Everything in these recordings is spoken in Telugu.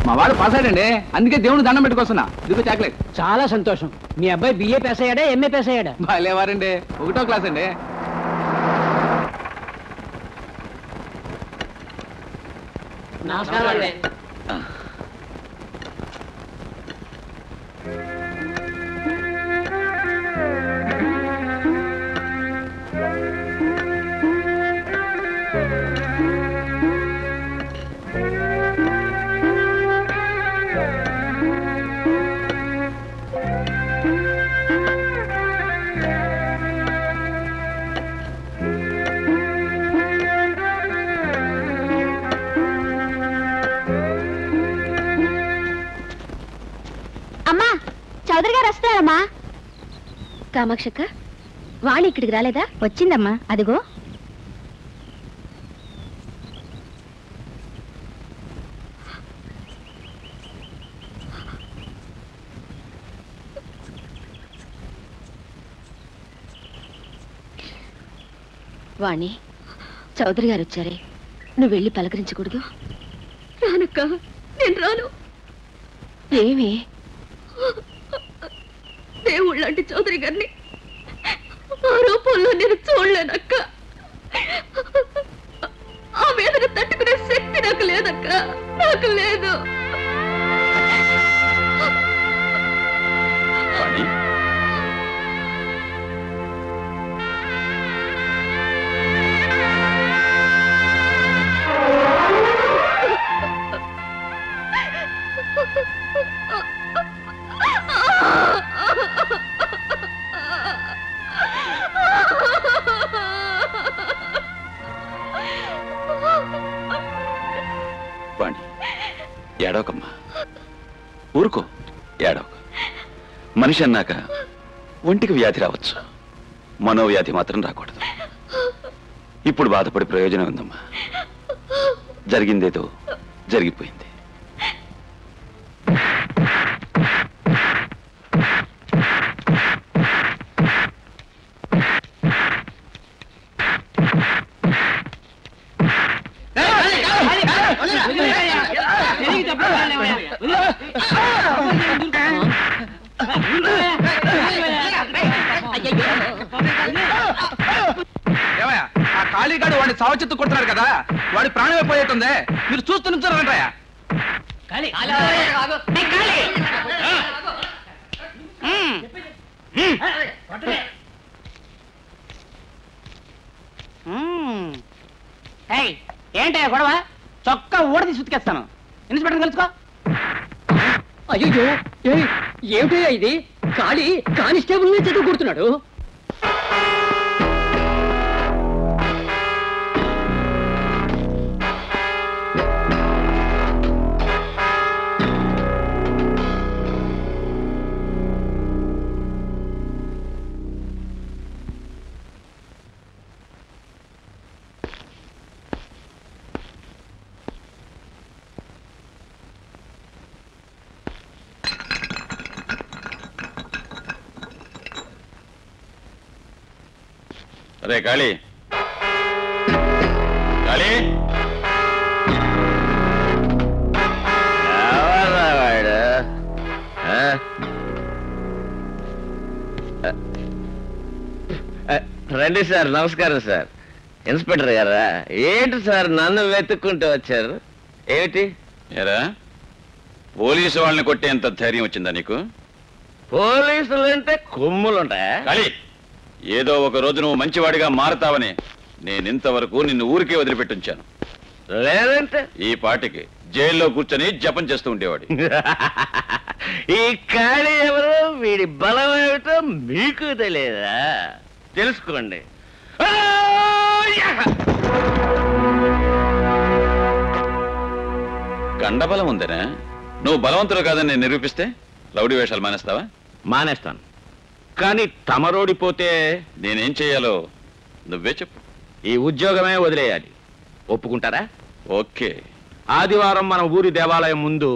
మా వాడు పాస్ అయ్యాడండి అందుకే దేవుడు దండం పెట్టుకొస్తున్నా ఇదిగో చాక్లెట్ చాలా సంతోషం మీ అబ్బాయి బిఏ పాస్ అయ్యాడా ఎంఏ పాస్ అయ్యాడా బాగాలేవారండి ఒకటో క్లాస్ అండి నమస్కారం అమ్మా చౌదరి గారు వస్తున్నారమ్మా కామాక్షక్క వాణి ఇక్కడికి రాలేదా వచ్చిందమ్మా అదిగో వాణి చౌదరి గారు వచ్చారే నువ్వు వెళ్ళి పలకరించకూడదు రానక్క నేను రాను ఏమి దేవుళ్ళంటి చౌదరి గారిని ఆ రూపంలో నేను చూడలేనక్క ఆ వేదన తట్టుకునే శక్తి నాకు లేదక్క నాకు లేదు వాణి వాణి ఏడవకమ్మా ఊరుకో ఏడవక మనిషి అన్నాక ఒంటికి వ్యాధి రావచ్చు మనోవ్యాధి మాత్రం రాకూడదు ఇప్పుడు బాధపడి ప్రయోజనం ఉందమ్మా జరిగిందేదో జరిగిపోయింది ఏమయ్యా ఆ ఖాళీగాడు వాడిని సావచెత్తు కొడుతున్నాడు కదా వాడి ప్రాణం అయిపోయేట్టుందే మీరు చూస్తూ నుంచారంటయ్యా ఏంటయ్యా గొడవ చొక్కా ఊడ తీసి ఉతికేస్తాను ఇన్స్పెక్టర్ తెలుసుకో అయ్యో ఏమిటయ్యా ఇది ఖాళీ కానిస్టేబుల్ ని చదువు కొడుతున్నాడు అరే కాళీ కాళీ ఎవరా వాడు ఆ? ఆ, రండి సార్ నమస్కారం సార్ ఇన్స్పెక్టర్ గారా ఏంటి సార్ నన్ను వెతుక్కుంటూ వచ్చారు ఏమిటి ఏరా పోలీసు వాళ్ళని కొట్టేంత ధైర్యం వచ్చిందా నీకు పోలీసులు అంటే కొమ్ములుంటాయా కాళీ ఏదో ఒక రోజు నువ్వు మంచివాడిగా మారతావని నేనింతవరకు నిన్ను ఊరికే వదిలిపెట్టుంచాను లేదంటే ఈ పాటికి జైల్లో కూర్చొని జపం చేస్తూ ఉండేవాడి ఈ ఖాళీ ఎవరు వీడి బలం ఏమిటో మీకు తెలియదా తెలుసుకోండి ఆ, యా! గండబలం ఉందనా నువ్వు బలవంతుడు కాదని నేను నిరూపిస్తే రౌడీ వేషాలు మానేస్తావా మానేస్తాను కానీ తమరోడిపోతే నేనేం చేయాలో నువ్వే చెప్పు ఈ ఉద్యోగమే వదిలేయాలి ఒప్పుకుంటారా ఓకే ఆదివారం మన ఊరి దేవాలయం ముందు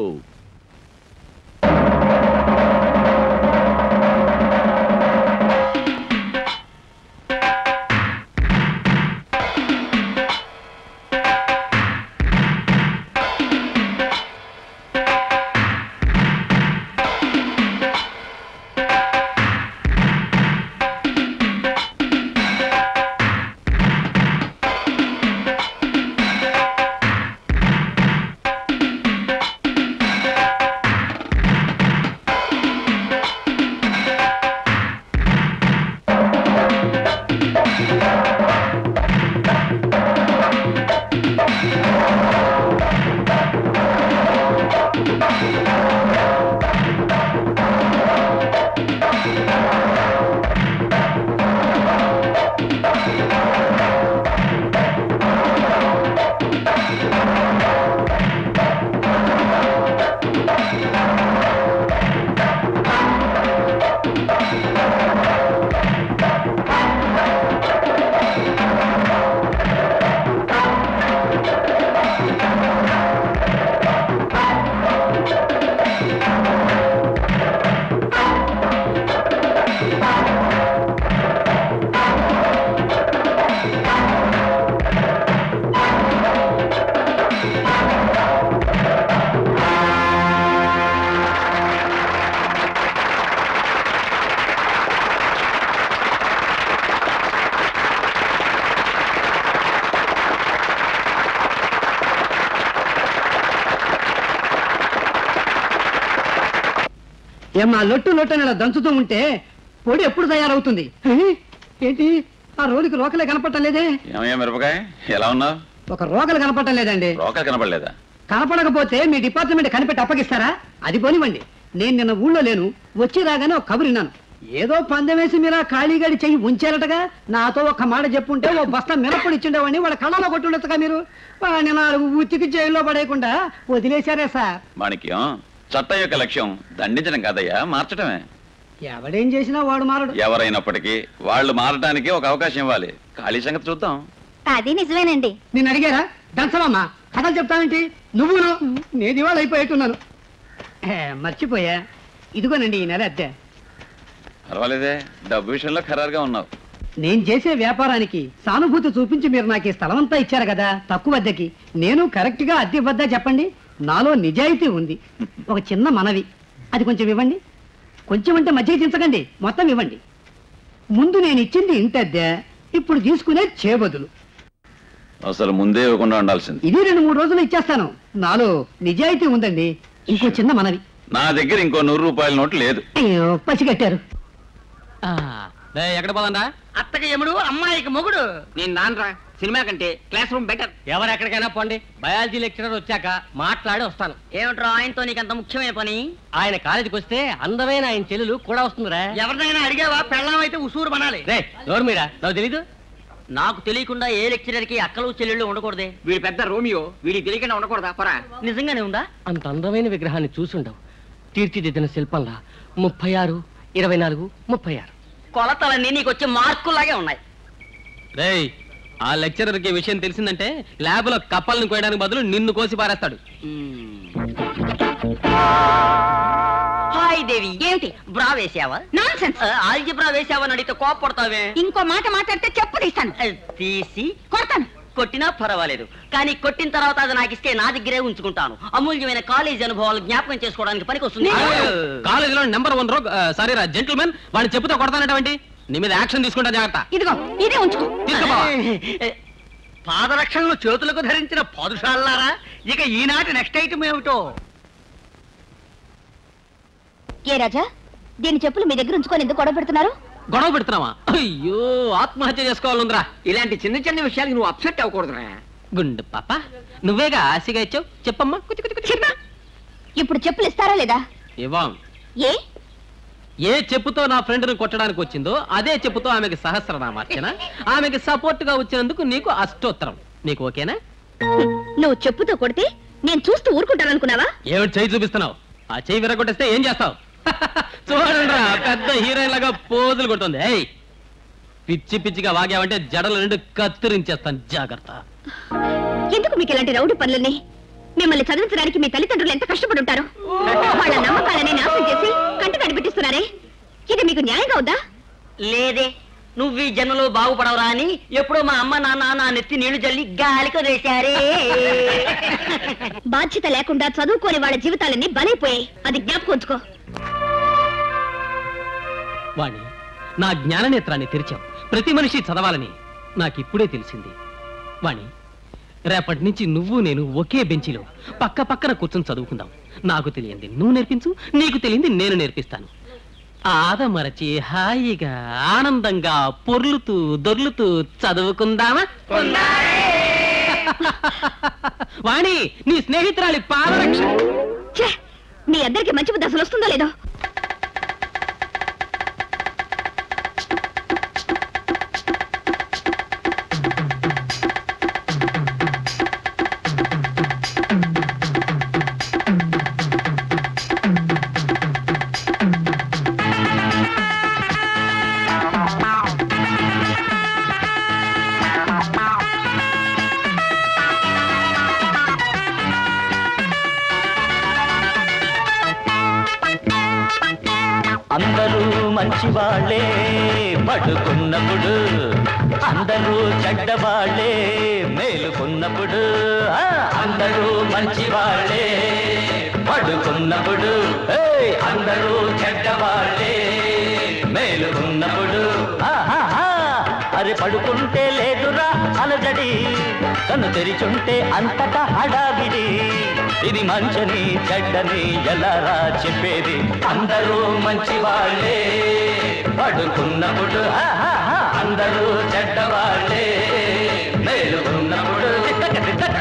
ఏమ్మా లొట్టు లొట్టు అని ఇలా దంచుతూ ఉంటే పొడి ఎప్పుడు తయారవుతుంది హే? ఏంటి ఆ రోలికి రోకలే కనపడటం లేదే ఏమయ్యా మిరపకాయ ఎలా ఉన్నావు ఒక రోకలు కనపడటం లేదండి రోక కనపడలేదా కనపడకపోతే మీ డిపార్ట్మెంట్ కనిపెట్టి అప్పగిస్తారా అది పోనివ్వండి నేను నిన్న ఊళ్ళో లేను వచ్చి రాగానే ఒక కబురు విన్నాను ఏదో పందెం వేసి మీరు ఆ ఖాళీగాడి చెయ్యి ఉంచారటగా నాతో ఒక మాట చెప్పుంటే ఓ బస్తా మిరప్పడి ఇచ్చిండేవాడిని వాళ్ళ కళ్ళలో కొట్టుండొచ్చుగా మీరు వాడిని నాలుగు ఉతికి జైల్లో పడేయకుండా వదిలేశారే సార్ మాణిక్యం చట్టం యొక్క లక్ష్యం దండించడం కాదయ్యా మార్చడమే ఎవడేం చేసినా వాడు మారడు ఎవరైనప్పటికీ వాళ్ళు మారడానికి ఒక అవకాశం ఇవ్వాలి ఖాళీ సంగతి చూద్దాం అది నిజమేనండి నిన్ను అడిగారా దంచమమ్మా కథలు చెప్తావేంటి నువ్వును నేను ఇవాళ అయిపోయేట్టున్నాను ఏ, మర్చిపోయా ఇదిగోనండి ఈ నెల అద్దె పర్వాలేదే డబ్బు విషయంలో ఖరారుగా ఉన్నావు నేను చేసే వ్యాపారానికి సానుభూతి చూపించి మీరు నాకు ఈ స్థలం అంతా ఇచ్చారు కదా తక్కువ అద్దెకి నేను కరెక్ట్ గా అద్దె ఇవ్వద్దా చెప్పండి నాలో నిజాయితీ ఉంది ఒక చిన్న మనవి అది కొంచెం ఇవ్వండి కొంచెం అంటే మధ్య చించకండి మొత్తం ఇవ్వండి ముందు నేను ఇచ్చింది ఇంటి అద్దె ఇప్పుడు తీసుకునే చేబదులు అసలు ముందే ఇవ్వకుండా ఉండాల్సింది ఇది రెండు మూడు రోజులు ఇచ్చేస్తాను నాలో నిజాయితీ ఉందండి ఇంకో చిన్న మనవి నా దగ్గర ఇంకో నూరు రూపాయల నోటు లేదు అయ్యో పసిగట్టారు ఎక్కడ పోదండా అత్తకి ఎముడు అమ్మాయికి మొగుడు నేను నాన్నరా సినిమా కంటే క్లాస్ రూమ్ బెటర్ ఎవరు ఎక్కడికైనా పోండి బయాలజీ లెక్చరర్ వచ్చాక మాట్లాడి వస్తాను ఏమిట్రా ఆయనతో నీకు అంత ముఖ్యమైన పని ఆయన కాలేజీకి వస్తే అందమైన ఆయన చెల్లెలు కూడా వస్తుందిరా ఎవరినైనా అడిగావా పెళ్ళం అయితే ఉసూరు మనాలి రే నోరు మీరా నాకు తెలీదు నాకు తెలియకుండా ఏ లెక్చరర్ కి అక్కలు చెల్లెళ్ళు ఉండకూడదే వీడి పెద్ద రోమియో వీడికి తెలియకుండా ఉండకూడదా పరా నిజంగానే ఉందా అంత అందమైన విగ్రహాన్ని చూసుండవు తీర్చిదిద్దిన శిల్పంలా ముప్పై ఆరు ఇరవై నాలుగు ముప్పై ఆరు కొలతలన్నీ నీకు వచ్చే మార్కులాగే ఉన్నాయి రేయ్ ఆ లెక్చరర్ కి విషయం తెలిసిందంటే ల్యాబ్ లో కప్పల్ని కోయడానికి బదులు నిన్ను కోసి పారేస్తాడు హాయ్ దేవి ఏమిటి బ్రా వేసావా నాన్సెన్స్ ఆల్జిబ్రా వేసావా అని అడిగితే కోపడతావే ఇంకో మాట మాట్లాడితే చెప్పు తీస్తాను ఆ, తీసి కొడతాను కొట్టినా పర్వాలేదు కానీ కొట్టిన తర్వాత అది నాకు ఇస్తే నా దగ్గరే ఉంచుకుంటాను అమూల్యమైన కాలేజీ అనుభవాలు జ్ఞాపకం చేసుకోవడానికి పనికి వస్తుంది కాలేజీలో నెంబర్ వన్ రోగ్ సారీ రా జెంటిల్మెన్ వాడిని చెప్పుతో కొడతానంటావేంటి నీ మీద యాక్షన్ తీసుకుంటా జాగ్రత్త ఇదిగో ఇదే ఉంచుకో తీసుకోవా పాదరక్షణలు చేతులకు ధరించిన పాదుషాలారా ఇక ఈనాటి నెక్స్ట్ ఐటమ్ ఏమిటో ఏ రాజా దీని చెప్పులు మీ దగ్గర ఉంచుకొని ఎందుకు గొడవ పెడుతున్నారు గొడవ పెడుతున్నావా అయ్యో ఆత్మహత్య చేసుకోవాలందిరా ఇలాంటి చిన్న చిన్న విషయాలకు నువ్వు అప్సెట్ అవ్వకూడదురా గుండు పాప నువ్వేగా ఆశగా ఇచ్చావు చెప్పమ్మా కుతి కుతి కుతి చెప్పా ఇప్పుడు చెప్పులు ఇస్తారా లేదా ఇవ్వం ఏ ఏ చెప్పుతో నా ఫ్రెండ్ ని కొట్టడానికి వచ్చిందో అదే చెప్పుతో ఆమెకి సహస్రనామార్చన ఆమెకి సపోర్ట్ గా వచ్చినందుకు నీకు అష్టోత్తరం నీకు ఓకేనా నువ్వు చెప్పుతో కొడితే నేను చూస్తూ ఊరుకుంటాననుకున్నావా ఏమిటి చేయి చూపిస్తున్నావు ఆ చేయి విరగొట్టేస్తే ఏం చేస్తావు చూడండి పెద్ద హీరోయిన్ లాగా పోజులు కొడుతుంది ఏయ్ పిచ్చి పిచ్చిగా వాగావంటే జడలు రెండు కత్తిరించేస్తాను జాగ్రత్త ఎందుకు మీకు ఇలాంటి రౌడీ పనులని మిమ్మల్ని చదివించడానికి మీ తల్లిదండ్రులు ఎంత కష్టపడి ఉంటారు వాళ్ళ నమ్మకాలని నాశనం చేసి కంటి కనిపెట్టిస్తున్నారే ఇది మీకు న్యాయంగా ఉందా లేదే నువ్వు ఈ జన్మలో బాగుపడవరా అని ఎప్పుడో మా అమ్మ నాన్న నా నెత్తి నీళ్లు జల్లి గాలికి వదిలేశారే బాధ్యత లేకుండా చదువుకోని వాళ్ళ జీవితాలన్నీ బలైపోయాయి అది జ్ఞాపకం ఉంచుకో వాణి నా జ్ఞాననేత్రాన్ని తెరిచావు ప్రతి మనిషి చదవాలని నాకిప్పుడే తెలిసింది వాణి రేపటి నుంచి నువ్వు నేను ఒకే బెంచిలో పక్క పక్కన కూర్చొని చదువుకుందాం నాకు తెలియంది నువ్వు నేర్పించు నీకు తెలియంది నేను నేర్పిస్తాను ఆదమరచి హాయిగా ఆనందంగా పొర్లుతూ దొర్లుతూ చదువుకుందామా వాణి నీ స్నేహితురాలి పాదరక్ష ఛే! మీ అందరికి మంచి బుద్ధి అసలు వస్తుందో లేదో అందరూ మంచి వాళ్ళే పడుకున్నప్పుడు అందరూ చెడ్డవాళ్ళే మేలుకున్నప్పుడు ఆ, అందరూ మంచి వాళ్ళే పడుకున్నప్పుడు ఏయ్, అందరూ చెడ్డవాళ్ళే మేలుకున్నప్పుడు ఆహాహా, అరే పడుకుంటే లేదురా అలజడి కన్ను తెరిచుంటే అంతటా హడావిడి ఇది మంచని చెడ్డని ఎలారా చెప్పేది అందరూ మంచి వాళ్ళే పడుకున్నప్పుడు ఆహాహా, అందరూ చెడ్డవాళ్ళే మేలుకున్నప్పుడు తిట్టక తిట్టక.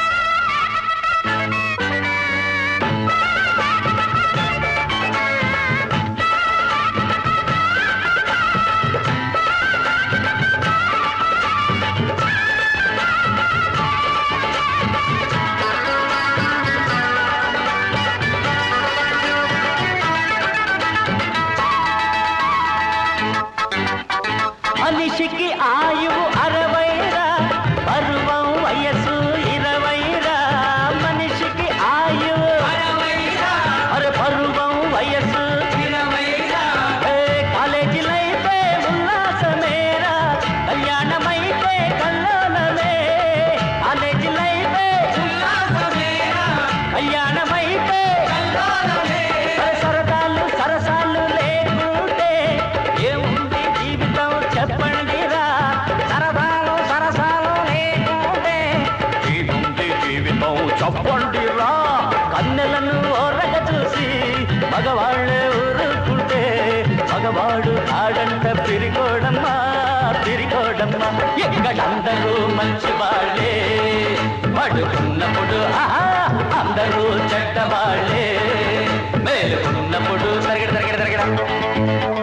మనిషికి ఆయువు అరవైరా పరువం వయసు ఇరవైరా మనిషికి ఆయువు అరే పరువం వయసు ఏ కాలేజీలైతే ఉల్లాసమేరా కళ్యాణమైతే కల్లోలమే కాలేజీలైతే కళ్యాణమైతే అరే సరదాలు సరసాలు లేకుంటే ఏముంది జీవితం చెప్పండిరా సరదాలు సరసాలు లేకుంటే ఏముంది జీవితం చెప్పండిరా కన్నెలను ఓరగ చూసి మగవాళ్ళే ఊరుకుంటే మగవాడు ఆడంట పిరికోడమ్మా పిరికోడమ్మా ఎక్కడందరూ మంచి వాళ్ళే పడుకున్నప్పుడు ఆహా అందరూ చెడ్డవాళ్ళే మేలుకున్నప్పుడు తరగడ తరగడ తరగడ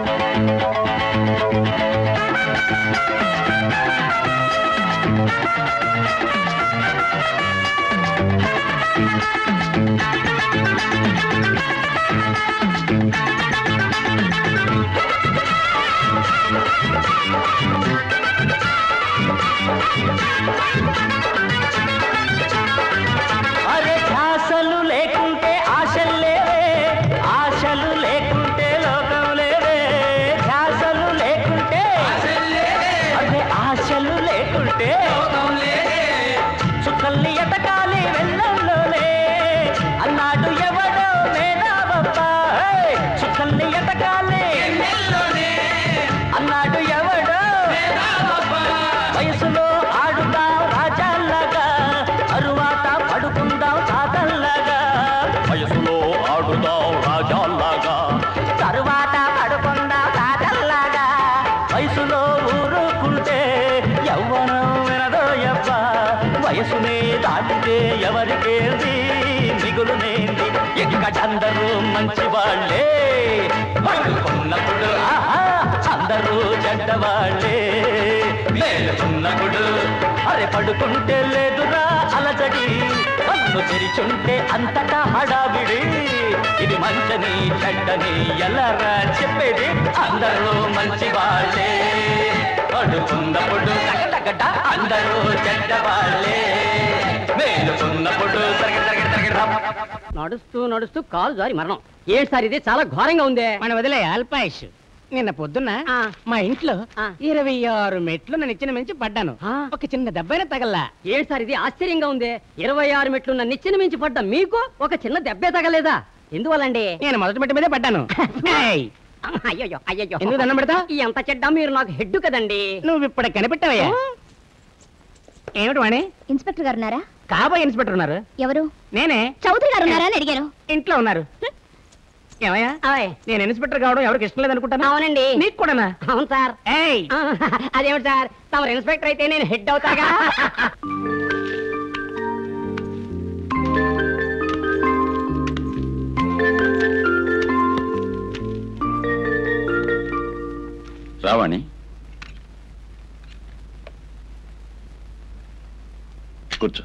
అరే ధ్యాసలు లేకుంటే ఆశలు లేవే ఆశలు లేకుంటే లోకం లేవే ధ్యాసలు లేకుంటే అదే ఆశలు లేకుంటే చుక్కల్ని ఎతకాలి వెళ్ళంలోనే అన్నాడు ఎవడో మేధావబ్బా హే! చుక్కల్ని ఎతకాలి అన్నాడు ఎవడో వయసులో ఆడుతాం రాజాల్లాగా తరువాత పడుకుందాం తాతల్లాగా వయసులో ఆడుతాం రాజాల్లాగా తరువాత పడుకుందాం తాతల్లాగా వయసులో ఊరుకుంటే యవ్వనం వినదోయప్ప వయసునే దాటితే ఎవరికేంది మిగులునేంది ఎక్కడందరూ మంచి వాళ్ళే పడుకున్నప్పుడు ఆహా అందరూ చెడ్డవాళ్ళే మేలుకున్నప్పుడు అరే పడుకుంటే లేదురా అలజడి కన్ను తెరిచుంటే అంతటా హడావిడి ఇది మంచని చెడ్డని ఎల్లరా చెప్పేది అందరూ మంచి వాళ్ళే పడుకున్నప్పుడు తగటగట అందరూ చెడ్డవాళ్ళే మేలుకున్నప్పుడు తరగ తరగ తరగ నడుస్తూ నడుస్తూ కాలు జారి మరణం ఏంటి సార్ ఇది చాలా ఘోరంగా ఉందే మన వదిలే అల్పాయుష్ నిన్న పొద్దున్న మా ఇంట్లో ఇరవై ఆరు మెట్లు నన్ను ఇచ్చిన మించి పడ్డాను ఒక చిన్న దెబ్బైనా తగల్లా ఏంటి సార్ ఇది ఆశ్చర్యంగా ఉంది ఇరవై ఆరు మెట్లు నన్ను ఇచ్చిన మించి పడ్డా మీకు ఒక చిన్న దెబ్బే తగలేదా ఎందువల్లండి నేను మొదటి మెట్టు మీదే పడ్డాను అయ్యో అయ్యో ఎందుకు దండం పెడతా ఎంత చెడ్డా మీరు నాకు హెడ్ కదండి నువ్వు ఇప్పుడు కనిపెట్టావయ్యా ఏమిటి వాణి ఇన్స్పెక్టర్ గారు ఉన్నారా కాబోయే ఇన్స్పెక్టర్ ఉన్నారు ఎవరు నేనే చౌదరి గారు ఉన్నారా అని అడిగారు ఇంట్లో ఉన్నారు ఏమయ్యా నేను ఇన్స్పెక్టర్ కావడం ఎవరికి ఇష్టం లేదనుకుంటాను అవునండి నీకు కూడానా అవును సార్ ఏయ్ అదేమిటి సార్ తమరు ఇన్స్పెక్టర్ అయితే నేను హెడ్ అవుతాగా రావాణి కూర్చో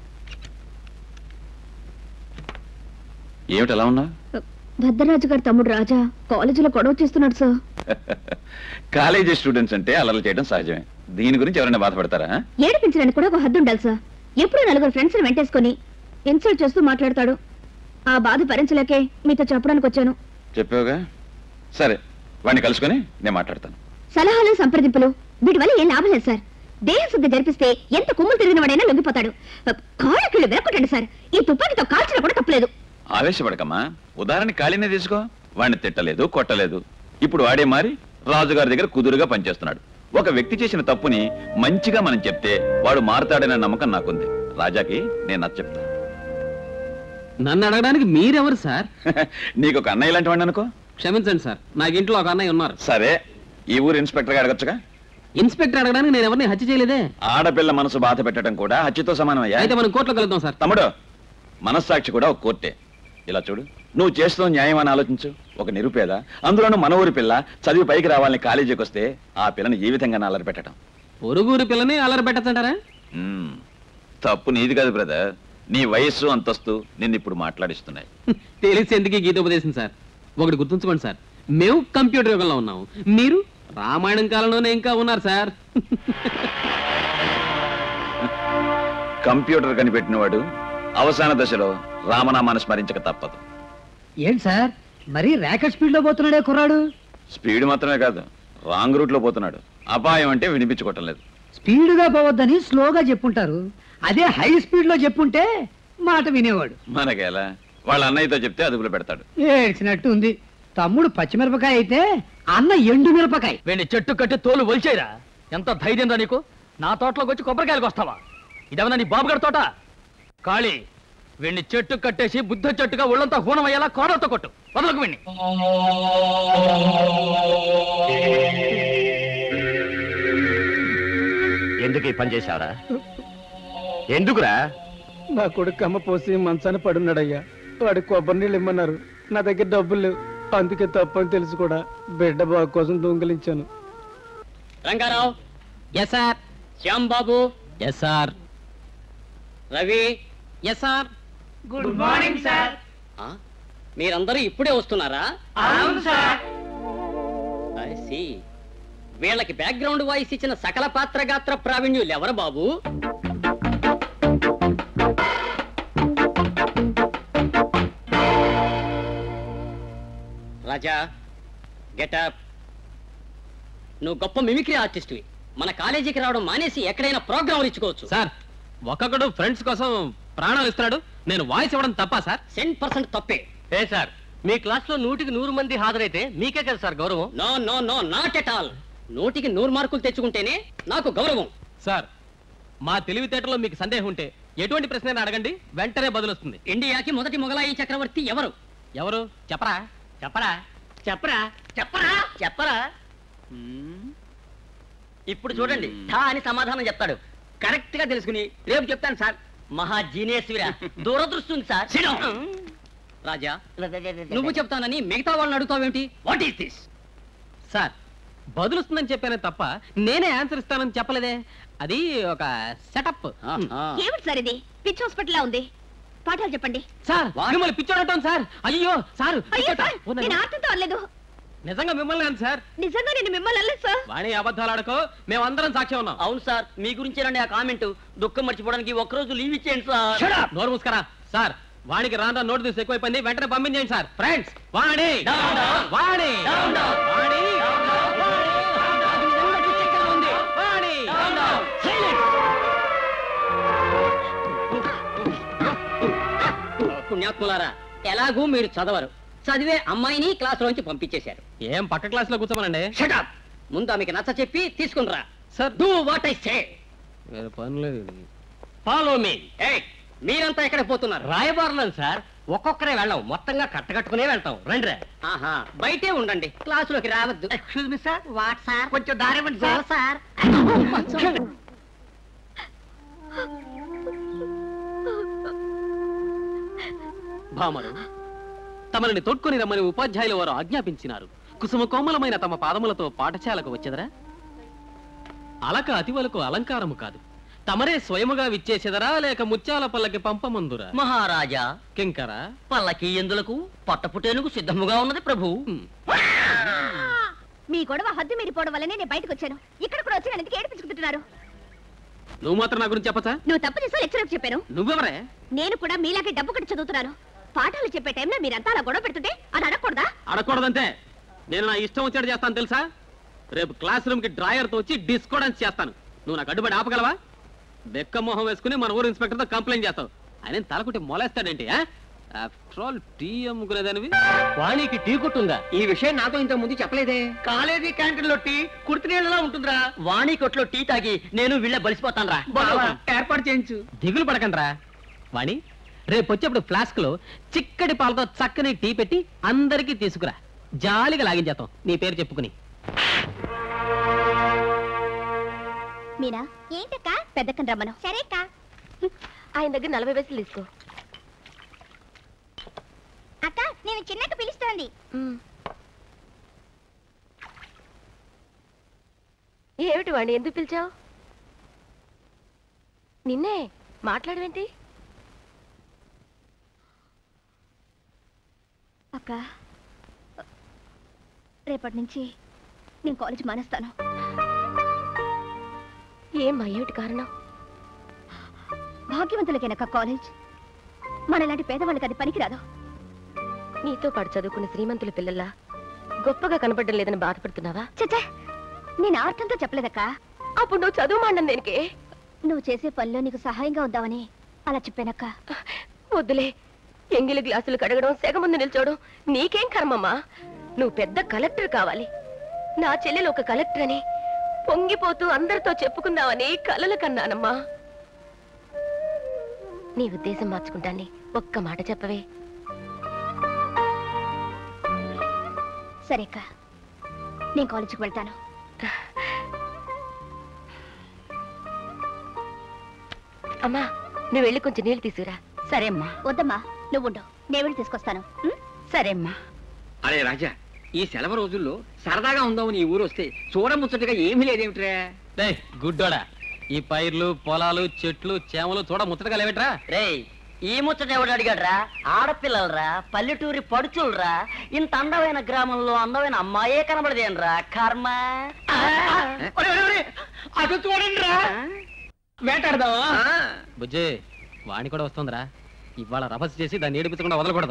ఏమిటి ఎలా ఉన్నా భద్రరాజు గారి తమ్ముడు రాజా కాలేజీలో గొడవ చేస్తున్నాడు సార్ కాలేజీ స్టూడెంట్స్ అంటే అల్లర్లు చేయడం సహజమే దీని గురించి ఎవరైనా బాధపడతారా ఏడిపించడానికి కూడా ఒక హద్దు ఉండాలి సార్ ఎప్పుడు నలుగురు ఫ్రెండ్స్ వెంటేసుకొని ఇన్సల్ట్ చేస్తూ మాట్లాడతాడు ఆ బాధ భరించలేకే మీతో చెప్పడానికి వచ్చాను చెప్పావుగా సరే వాడిని కలుసుకొని నేను మాట్లాడతాను సలహాలు సంప్రదింపులు వీటి వల్ల ఏం లాభం లేదు సార్ దేహ శుద్ధి జరిపిస్తే ఎంత కుమ్ములు తిరిగిన వాడైనా లొంగిపోతాడు కాళ్ళకిళ్ళు వెరకొట్టండి సార్ ఈ తుపాకీతో కాల్చినా కూడా తప్పలేదు ఆవేశపడకమ్మా ఉదాహరణ ఖాళీనే తీసుకో వాడిని తిట్టలేదు కొట్టలేదు ఇప్పుడు వాడే మారి రాజుగారి దగ్గర కుదురుగా పనిచేస్తున్నాడు ఒక వ్యక్తి చేసిన తప్పుని మంచిగా మనం చెప్తే వాడు మారుతాడనే నమ్మకం నాకుంది రాజాకి నేను నచ్చ చెప్తా నన్ను అడగడానికి మీరెవరు సార్ నీకు ఒక అన్నయ్య లాంటి వాడిని అనుకో క్షమించండి సార్ నాకు ఇంట్లో ఒక అన్నయ్య ఉన్నారు సరే ఈ ఊరు ఇన్స్పెక్టర్గా అడగచ్చుగా ఇన్స్పెక్టర్ అడగడానికి నేను ఎవరిని హత్య చేయలేదే ఆడపిల్ల మనసు బాధ పెట్టడం కూడా హత్యతో సమానమయ్యా అయితే మనం కోర్టులో కలుద్దాం సార్ తమ్ముడు మనస్సాక్షి కూడా ఒక కోర్టే ఇలా చూడు నువ్వు చేస్తున్న న్యాయం అని ఆలోచించు ఒక నిరుపేద అందులోనూ మన ఊరి పిల్ల చదివి పైకి రావాలని కాలేజీకి వస్తే ఆ పిల్లని ఏ విధంగా అల్లరి పెట్టడం పొరుగురు పిల్లని అల్లరి పెట్టచ్చంటారా మ్మ్. తప్పు నీది కాదు బ్రదర్ నీ వయస్సు అంతస్తు నిన్ను ఇప్పుడు మాట్లాడిస్తున్నాయి తెలిసి ఎందుకు గీతోపదేశం సార్ ఒకటి గుర్తుంచుకోండి సార్ మేము కంప్యూటర్ యుగంలో ఉన్నాము మీరు రామాయణం కాలంలోనే ఇంకా ఉన్నారు సార్ కంప్యూటర్ కనిపెట్టినవాడు అవసాన దశలో రామనామాన్ని స్మరించక తప్పదు ఏంటి సార్ మరీ ర్యాకెట్ స్పీడ్ లో పోతున్నాడే కుర్రాడు స్పీడ్ మాత్రమే కాదు రాంగ్ రూట్ లో పోతున్నాడు అపాయం అంటే వినిపించుకోవటం లేదు స్పీడ్ గా పోవద్దని స్లోగా చెప్పుంటారు అదే హై స్పీడ్ లో చెప్పుంటే మాట వినేవాడు మనకేలా వాళ్ళ అన్నయ్యతో చెప్తే అదుపులో పెడతాడు ఏడ్చినట్టు ఉంది తమ్ముడు పచ్చిమిరపకాయ అయితే అన్న ఎండు మిరపకాయ వీడిని చెట్టు కట్టి తోలు ఒలిచేయరా ఎంత ధైర్యం రా నీకు నా తోటలోకి వచ్చి కొబ్బరికాయలకు వస్తావా ఇదేమన్నా నీ బాబుగారి తోట కాళీ వీడిని చెట్టు కట్టేసి బుద్ధ చెట్టుగా ఒళ్ళంతా హూనం అయ్యేలా కోడలతో కొట్టు వదలకు వీడిని ఎందుకు ఈ పని చేశావరా ఎందుకురా నా కొడుకు అమ్మ పోసి మంచాన పడున్నాడయ్యా వాడి కొబ్బరి నీళ్ళు ఇమ్మన్నారు నా దగ్గర డబ్బులు లేవు అందుకే తప్పని తెలుసు కూడా బిడ్డ బాగు కోసం దొంగిలించాను Rangarao yes sir Shyam Babu yes sir Ravi yes sir మీరందరూ ఇప్పుడే వస్తున్నారా అవును సార్ వీళ్ళకి బ్యాక్గ్రౌండ్ వాయిస్ ఇచ్చిన సకల పాత్ర గాత్ర ప్రావీణ్యులు ఎవరు బాబు రాజా గెటప్ నువ్వు గొప్ప మిమిక్రీ ఆర్టిస్ట్వి మన కాలేజీకి రావడం మానేసి ఎక్కడైనా ప్రోగ్రామ్ ఇచ్చుకోవచ్చు సార్ ఒక్కొక్కడు ఫ్రెండ్స్ కోసం ప్రాణాలు ఇస్తున్నాడు నేను వాయిస్ ఇవ్వడం తప్పా సార్ సెంట్ పర్సెంట్ తప్పే ఏ సార్ మీ క్లాస్ లో నూటికి నూరు మంది హాజరైతే మీకే కదా సార్ గౌరవం no no no not at all నూటికి నూరు మార్కులు తెచ్చుకుంటేనే నాకు గౌరవం సార్ మా తెలివితేటలో మీకు సందేహం ఉంటే ఎటువంటి ప్రశ్న అడగండి వెంటనే బదులొస్తుంది ఇండియాకి మొదటి మొగలాయి చక్రవర్తి ఎవరు ఎవరు చెప్పరా చెప్పరా చెప్పరా చెప్పరా చెప్పరా ఇప్పుడు చూడండి ఠా అని సమాధానం చెప్తాడు కరెక్ట్ గా తెలుసుకుని రేపు చెప్తాను సార్ మహా జీనియస్ విరా దూరదృష్టి ఉంది సార్ రాజా నువ్వు చెప్తానని మిగతా వాళ్ళని అడుగుతావేంటి వాట్ ఈస్ దిస్ సార్ బదులుస్తుందని చెప్పానే తప్ప నేనే ఆన్సర్ ఇస్తానని చెప్పలేదే అది ఒక సెటప్ ఏమిటి సార్ ఇది పిచ్ హాస్పిటల్ లా ఉంది పాఠాలు చెప్పండి సార్ మిమ్మల్ని పిచ్చోడటం సార్ అయ్యో సార్ అయ్యో పిచ్చోట. సార్ ఓ, నన్ను- నేను ఆర్తంతో అనలేదు నిజంగా మిమ్మల్ని కాదు సార్ నిజంగా నేను మిమ్మల్ని అనలేదు సార్ వాణి అబద్ధాలు ఆడకో మేమందరం సాక్ష్యం ఉన్నాం అవును సార్ మీ గురించేనండి ఆ కామెంట్ దుఃఖం మర్చిపోవడానికి ఒక్కరోజు లీవ్ ఇచ్చేయండి సార్ నోరు మూసుకరా సార్ వాడికి రాను నోటు తీసి ఎక్కువైపోయింది వెంటనే పంపించేయండి sir friends Vani Down, down. Vani Down, down. Vani ఉంది. వాణి పుణ్యాత్ములారా ఎలాగూ మీరు చదవరు చదివే అమ్మాయిని క్లాస్ లోంచి పంపించేశారు ఏం పక్క క్లాస్ లో కూర్చోమనండి షటప్ ముందు ఆమెకి నచ్చ చెప్పి తీసుకునిరా sir do what I say వేరే పని లేదు ఫాలో మీ మీరంతా ఎక్కడ పోతున్నారు రాయబారులను సార్ ఒక్కొక్కరే వెళ్ళాం మొత్తంగా కట్టకట్టుకునే వెళ్తాం రండి ఆహా బయటే ఉండండి క్లాసులోకి రావద్దు excuse me sir what sir కొంచెం దారి ఇవ్వండి సార్ సార్ భామరు తమని తోడ్కొని రమ్మని ఉపాధ్యాయులు వారు ఆజ్ఞాపించినారు కుసుమ కోమలమైన తమ పాదములతో పాఠశాలకు వచ్చెదరా అలక అతివలకు అలంకారము కాదు తమరే స్వయముగా విచ్చేసెదరా లేక ముత్యాల పల్లకి పంపమందురా మహారాజా కింకర పల్లకి ఎందులకు పట్టపుటేనుకు సిద్ధముగా ఉన్నది ప్రభు మీ గొడవ హద్దు మీరిపోవడం వల్లనే నేను బయటకు వచ్చాను ఇక్కడ కూడా వచ్చి నన్ను ఎందుకు ఏడిపించుకుంటున్నారు నువ్వు మాత్రం నా గురించి చెప్పచ్చా నువ్వు తప్పు చేసా లెక్చరర్ చెప్పాను నువ్వెవరే నేను కూడా మీలాగే డబ్బు కట్టి చదువుతున్నాను పాఠాలు చెప్పే టైంలో మీరంతా అలా గొడవ పెడుతుంటే అది అడగకూడదా అడగకూడదంతే నేను నా ఇష్టం వచ్చాడు చేస్తాను తెలుసా రేపు క్లాస్ రూమ్ కి డ్రాయర్ తో వచ్చి డిస్కోడెన్స్ చేస్తాను నువ్వు నాకు అడ్డుపడి ఆపగలవా బెక్క మొహం వేసుకుని మన ఊరు ఇన్స్పెక్టర్ తో కంప్లైంట్ చేస్తావు ఆయన తలకుంటే మొలేస్తాడేంటి ఆఫ్టర్ ఆల్ టీ అమ్ముకునేదానివి వాణికి టీ కొట్టుందా ఈ విషయం నాతో ఇంత ముందు చెప్పలేదే కాలేజీ క్యాంటీన్ లో టీ కుర్తి నీళ్ళలా ఉంటుందిరా వాణి కొట్లో టీ తాగి నేను వీళ్ళ బలిసిపోతాను రా ఏర్పాటు చేయించు దిగులు పడకండ్రా వాణి రేపు వచ్చేప్పుడు ఫ్లాస్క్ లో చిక్కటి పాలతో చక్కని టీ పెట్టి అందరికీ తీసుకురా జాలిగా లాగించేస్తాం నీ పేరు చెప్పుకుని మీనా ఏంటక్క పెద్దక్కని రమ్మను సరే అక్క ఆయన దగ్గర నలభై పైసలు తీసుకో అక్క నేను చిన్నక్క పిలుస్తోంది ఏమిటి వాడిని ఎందుకు పిలిచావు నిన్నే మాట్లాడవేంటి అక్క రేపటి నుంచి నేను కాలేజ్ మానేస్తాను ఏం అయ్యేటి కారణం భాగ్యవంతులకేనక్క కాలేజ్ మనలాంటి పేదవాళ్ళకి అది పనికిరాదు నీతో పాటు చదువుకున్న శ్రీమంతుల పిల్లల్లా గొప్పగా కనపడడం లేదని బాధపడుతున్నావా చచ్చా నేను ఆర్తంతో చెప్పలేదక్క అప్పుడు నువ్వు చదువు మాండం దేనికి నువ్వు చేసే పనిలో నీకు సహాయంగా ఉందామని అలా చెప్పానక్క వద్దులే ఎంగిలి గ్లాసులు కడగడం సెగ ముందు నిల్చోవడం నీకేం కర్మమ్మా నువ్వు పెద్ద కలెక్టర్ కావాలి నా చెల్లెలు ఒక కలెక్టర్ అని పొంగిపోతూ అందరితో చెప్పుకుందామని కలలు కన్నానమ్మా నీ ఉద్దేశం మార్చుకుంటాన్ని ఒక్క మాట చెప్పవే సరే అక్క నేను కాలేజీకి వెళ్తాను అమ్మా నువ్వు వెళ్ళి కొంచెం నీళ్ళు తీసుకురా సరే అమ్మా వద్దమ్మా నువ్వు ఉండు నేను వెళ్ళి తీసుకొస్తాను సరే అమ్మా అరే రాజా ఈ సెలవు రోజుల్లో సరదాగా ఉందామని ఈ ఊరు వస్తే చూడముచ్చటగా ఏమీ లేదేమిట్రా డే గుడ్డోడా ఈ పైర్లు పొలాలు చెట్లు చేమలు చూడ ముచ్చటగా లేవేట్రా రేయ్ ఈ ముచ్చట ఎవడు అడిగాడ్రా ఆడపిల్లలరా పల్లెటూరి పడుచులరా ఇంత అందమైన గ్రామంలో అందమైన అమ్మాయే కనబడదేనరా కర్మ అటు చూడండి రా వేటాడదావా బుజ్జే వాణి కూడా వస్తుందిరా ఇవాళ రభస్ చేసి దాన్ని ఏడిపించకుండా వదలకూడదు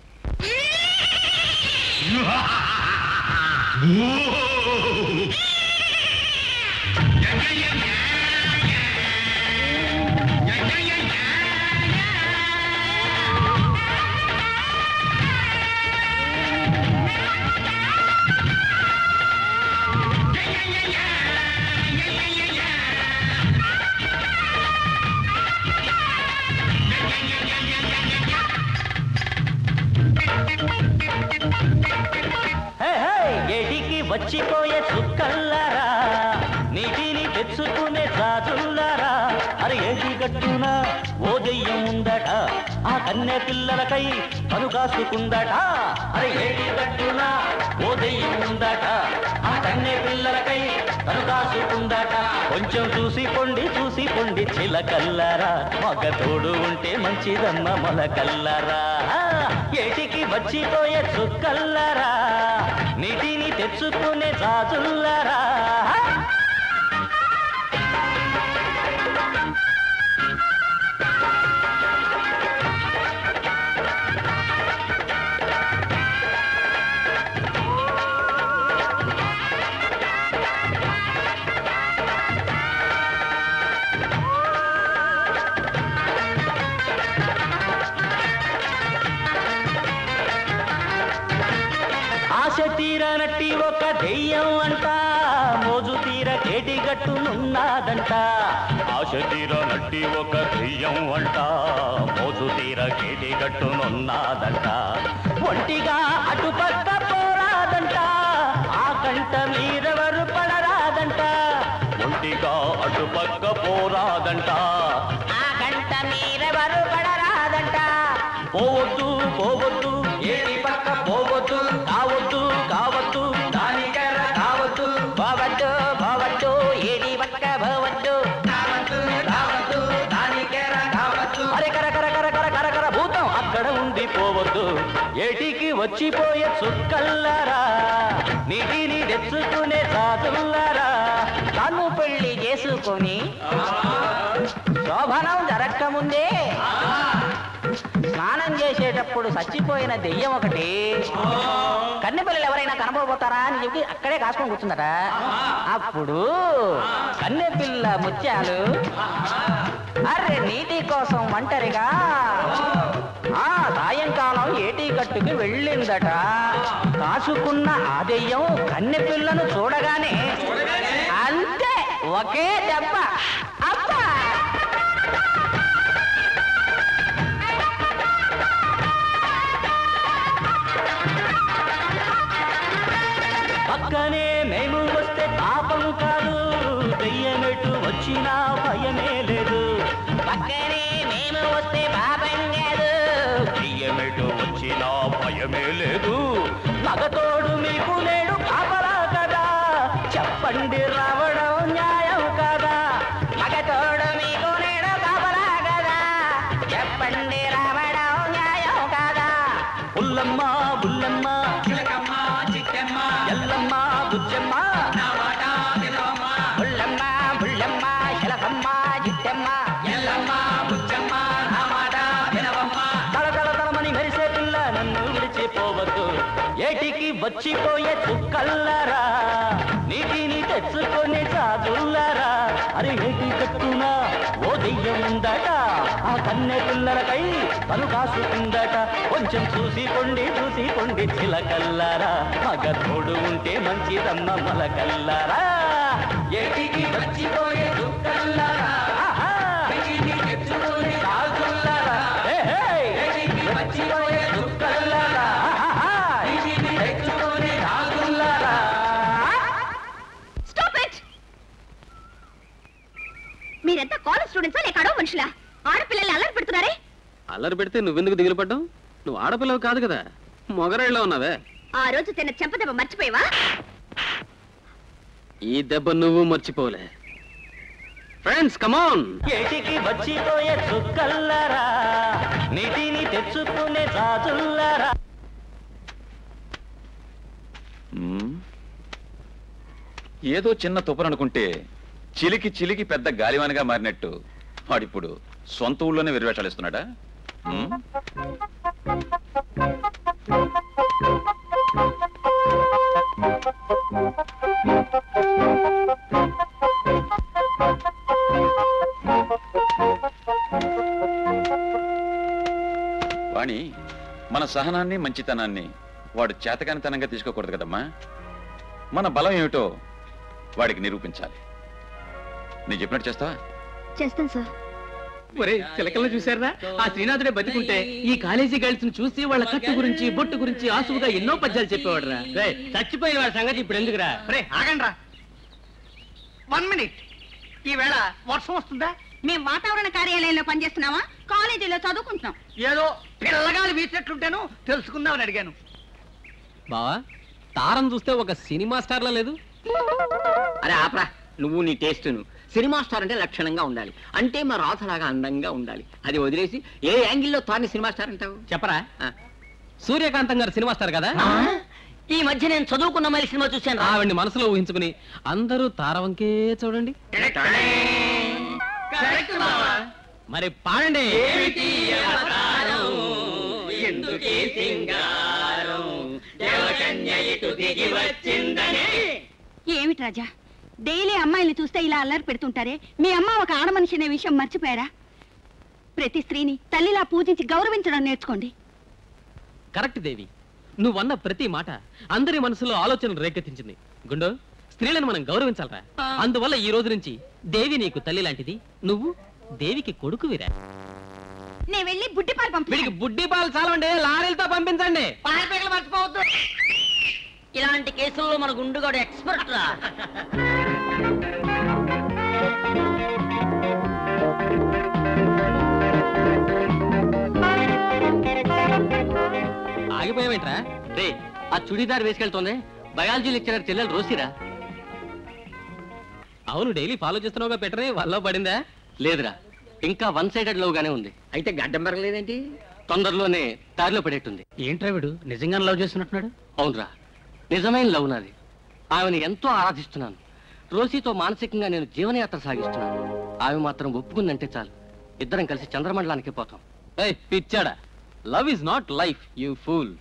ఎడికి వచ్చిపోయే చుక్కల్లారా నీటిని తెచ్చుకునే రాజుల్లారా అరే ఏటి గట్టున ఓ దెయ్యం ఉందట ఆ కన్నె పిల్లలకై కను కాసుకుందట అరే ఏటి గట్టున ఓ దెయ్యం ఉందట ఆ కన్నె పిల్లలకై కను కాసుకుందట కొంచెం చూసి పొండి చూసి పొండి చిలకల్లారా మగ తోడు ఉంటే మంచిదమ్మ మొలకల్లారా ఏటికి వచ్చిపోయే చుక్కల్లారా నీటిని తెచ్చుకునే రాజుల్లారా ఆశ తీరనట్టి ఒక దెయ్యం అంట మోజు తీర కేటి గట్టునున్నాదంట ఆశ తీరనట్టి ఒక దెయ్యం అంట మోజు తీర కేటి గట్టునున్నాదంట ఒంటిగా అటుపక్క పోరాదంట ఆ కంట మీరెవరు పడరాదంట ఒంటిగా అటుపక్క పోరాదంట ఆ కంట మీరెవరు పడరాదంట పోవద్దు పోవద్దు ఏటి పక్క పోవద్దు కావద్దు కావద్దు దానికర కావద్దు పోవద్దు పోవద్దు ఏటి పక్క పోవద్దు కావద్దు కావద్దు దానికర కావద్దు అరే కర కర కర కర కర కర భూతం అక్కడ ఉండి పోవద్దు ఏటికి వచ్చిపోయే చుక్కల్లారా నీటిని తెచ్చుకునే సాధుల్లారా తను పెళ్లి చేసుకొని శోభనం జరక్క ముందే స్నానం చేసేటప్పుడు చచ్చిపోయిన దెయ్యం ఒకటి కన్నెపిల్లలు ఎవరైనా కనపడబోతారా అని చెప్పి అక్కడే కాసుకొని కూర్చుందట అప్పుడు కన్నెపిల్ల ముత్యాలు అరే నీటి కోసం ఒంటరిగా ఆ సాయంకాలం ఏటీ గట్టుకి వెళ్ళిందట కాసుకున్న ఆ దెయ్యం కన్నెపిల్లను చూడగానే అంతే ఒకే దెబ్బ అబ్బా భయమే లేదు మగతోడు మీకు నేడు కాపలా కదా చెప్పండి రావడం న్యాయం కదా మగతోడు మీకు నేడు కాపలా కదా చెప్పండి రావడం న్యాయం కదా పుల్లమ్మ బుల్లమ్మ చిలకమ్మ చిట్టమ్మ ఎల్లమ్మ బుజ్జమ్మ బుల్లమ్మ బుల్లమ్మ చిలకమ్మ చిట్టమ్మ ఎల్లమ్మ బుజ్జమ్మ తలతల తలమని మెరిసే పిల్ల నన్ను విడిచిపోవద్దు ఏటికి వచ్చిపోయే చుక్కల్లరా నీటిని తెచ్చుకొని చాదుల్లరా అరే ఏటి కట్టున ఓ దెయ్యం ఉందట ఆ కన్నె పిల్లలకై తను కాసుకుందట కొంచెం చూసిపోండి చూసిపోండి చిలకల్లారా మగ తోడు ఉంటే మంచిదమ్మ మొలకల్లారా ఏటికి వచ్చిపోయే చుక్కల్లారా ఆహా! తెచ్చుకొని చాదుల్లరా హే, హే! వచ్చిపోయే చుక్కల్లారా ఆహా! తెచ్చుకొని చాదుల్లరా స్టాప్ ఇట్ మీరెంత కాలేజ్ స్టూడెంట్సా లేక అడవ మనుషులా ఆడపిల్లల్ని అల్లరి పెడుతున్నారే అల్లరి పెడితే నువ్వెందుకు దిగులు పడ్డావు నువ్వు ఆడపిల్లవు కాదు కదా మొగరాళ్ళలో ఉన్నావే ఆ రోజు తిన్న చెంపదెబ్బ మర్చిపోయావా ఈ దెబ్బ నువ్వు మర్చిపోలే ఫ్రెండ్స్ కమాన్ ఏటికి వచ్చిపోయే చుక్కల్లరా నీటిని తెచ్చుకునే రాజుల్లరా మ్మ్. ఏదో చిన్న తుపరు అనుకుంటే చిలికి చిలికి పెద్ద గాలివానిగా మారినట్టు వాడిప్పుడు సొంత ఊళ్ళోనే వెరివేషాలిస్తున్నాడా మ్మ్? వాణి మన సహనాన్ని మంచితనాన్ని వాడు చేతకానితనంగా తీసుకోకూడదు కదమ్మా మన బలం ఏమిటో వాడికి నిరూపించాలి నీ చెప్పినట్టు చేస్తావా చేస్తాను సార్ ఒరే చిలకలను చూశారా ఆ శ్రీనాథుడే బతికుంటే ఈ కాలేజీ గర్ల్స్ చూసి వాళ్ళ కట్టు గురించి బొట్టు గురించి ఆసువుగా ఎన్నో పద్యాలు చెప్పేవాడు రా చచ్చిపోయిన వాడి సంగతి ఇప్పుడు ఎందుకురా రే ఆగండ్రా వన్ మినిట్ ఈవేళ వర్షం వస్తుందా మేము వాతావరణ కార్యాలయంలో పనిచేస్తున్నావా కాలేజీలో చదువుకుంటున్నాం ఏదో పిల్లగాలు వీసినట్లుంటేను తెలుసుకుందామని అడిగాను బావా తారం చూస్తే ఒక సినిమా స్టార్లా లేదు అరే ఆపరా నువ్వు నీ టేస్ట్ను సినిమా స్టార్ అంటే లక్షణంగా ఉండాలి అంటే మా రాధలాగా అందంగా ఉండాలి అది వదిలేసి ఏ యాంగిల్లో తాన్ని సినిమా స్టార్ అంటావు చెప్పరా ఆ. సూర్యకాంతం గారు సినిమా స్టార్ కదా ఈ మధ్య నేను చదువుకున్న మళ్ళీ సినిమా చూశాను ఆవిడ్ని మనసులో ఊహించుకుని అందరూ తారవంకే చూడండి మరి పాడండి ఏమిటి రాజా డైలీ అమ్మాయిల్ని చూస్తే ఇలా అల్లరి పెడుతుంటారే మీ అమ్మ ఒక ఆడ మనిషి అనే విషయం మర్చిపోయారా ప్రతి స్త్రీని తల్లిలా పూజించి గౌరవించడం నేర్చుకోండి కరెక్ట్ దేవి నువ్వన్న ప్రతి మాట అందరి మనసులో ఆలోచనలు రేకెత్తించింది గుండో స్త్రీలను మనం గౌరవించాలరా అందువల్ల ఈ రోజు నుంచి దేవి నీకు తల్లి లాంటిది నువ్వు దేవికి కొడుకువిరా నేను వెళ్ళి బుడ్డి పాలు పంపి వీడికి బుడ్డి పాలు చాలండి లారీలతో పంపించండి మర్చిపోవద్దు ఇలాంటి కేసుల్లో మన గుండుగాడు ఎక్స్పర్ట్ రా ఆగిపోయావేంట్రా రే ఆ చుడీదార్ వేసుకెళ్తోంది బయాలజీ లెక్చరర్ చెల్లెలు రోసిరా అవును డైలీ ఫాలో చేస్తున్నావుగా పెట్టరే వల్ల పడిందా లేదురా ఇంకా వన్ సైడెడ్ లవ్ గానే ఉంది అయితే గడ్డం పెరగలేదేంటి తొందరలోనే దారిలో పడేట్టుంది ఏంట్రా వీడు నిజంగానే లవ్ చేస్తున్నట్టున్నాడు అవునరా నిజమైన లవ్ నాది ఆమెను ఎంతో ఆరాధిస్తున్నాను రోసీతో మానసికంగా నేను జీవనయాత్ర సాగిస్తున్నాను ఆమె మాత్రం ఒప్పుకుందంటే చాలు ఇద్దరం కలిసి చంద్రమండలానికి పోతాం ఏయ్ పిచ్చాడా love is not life you fool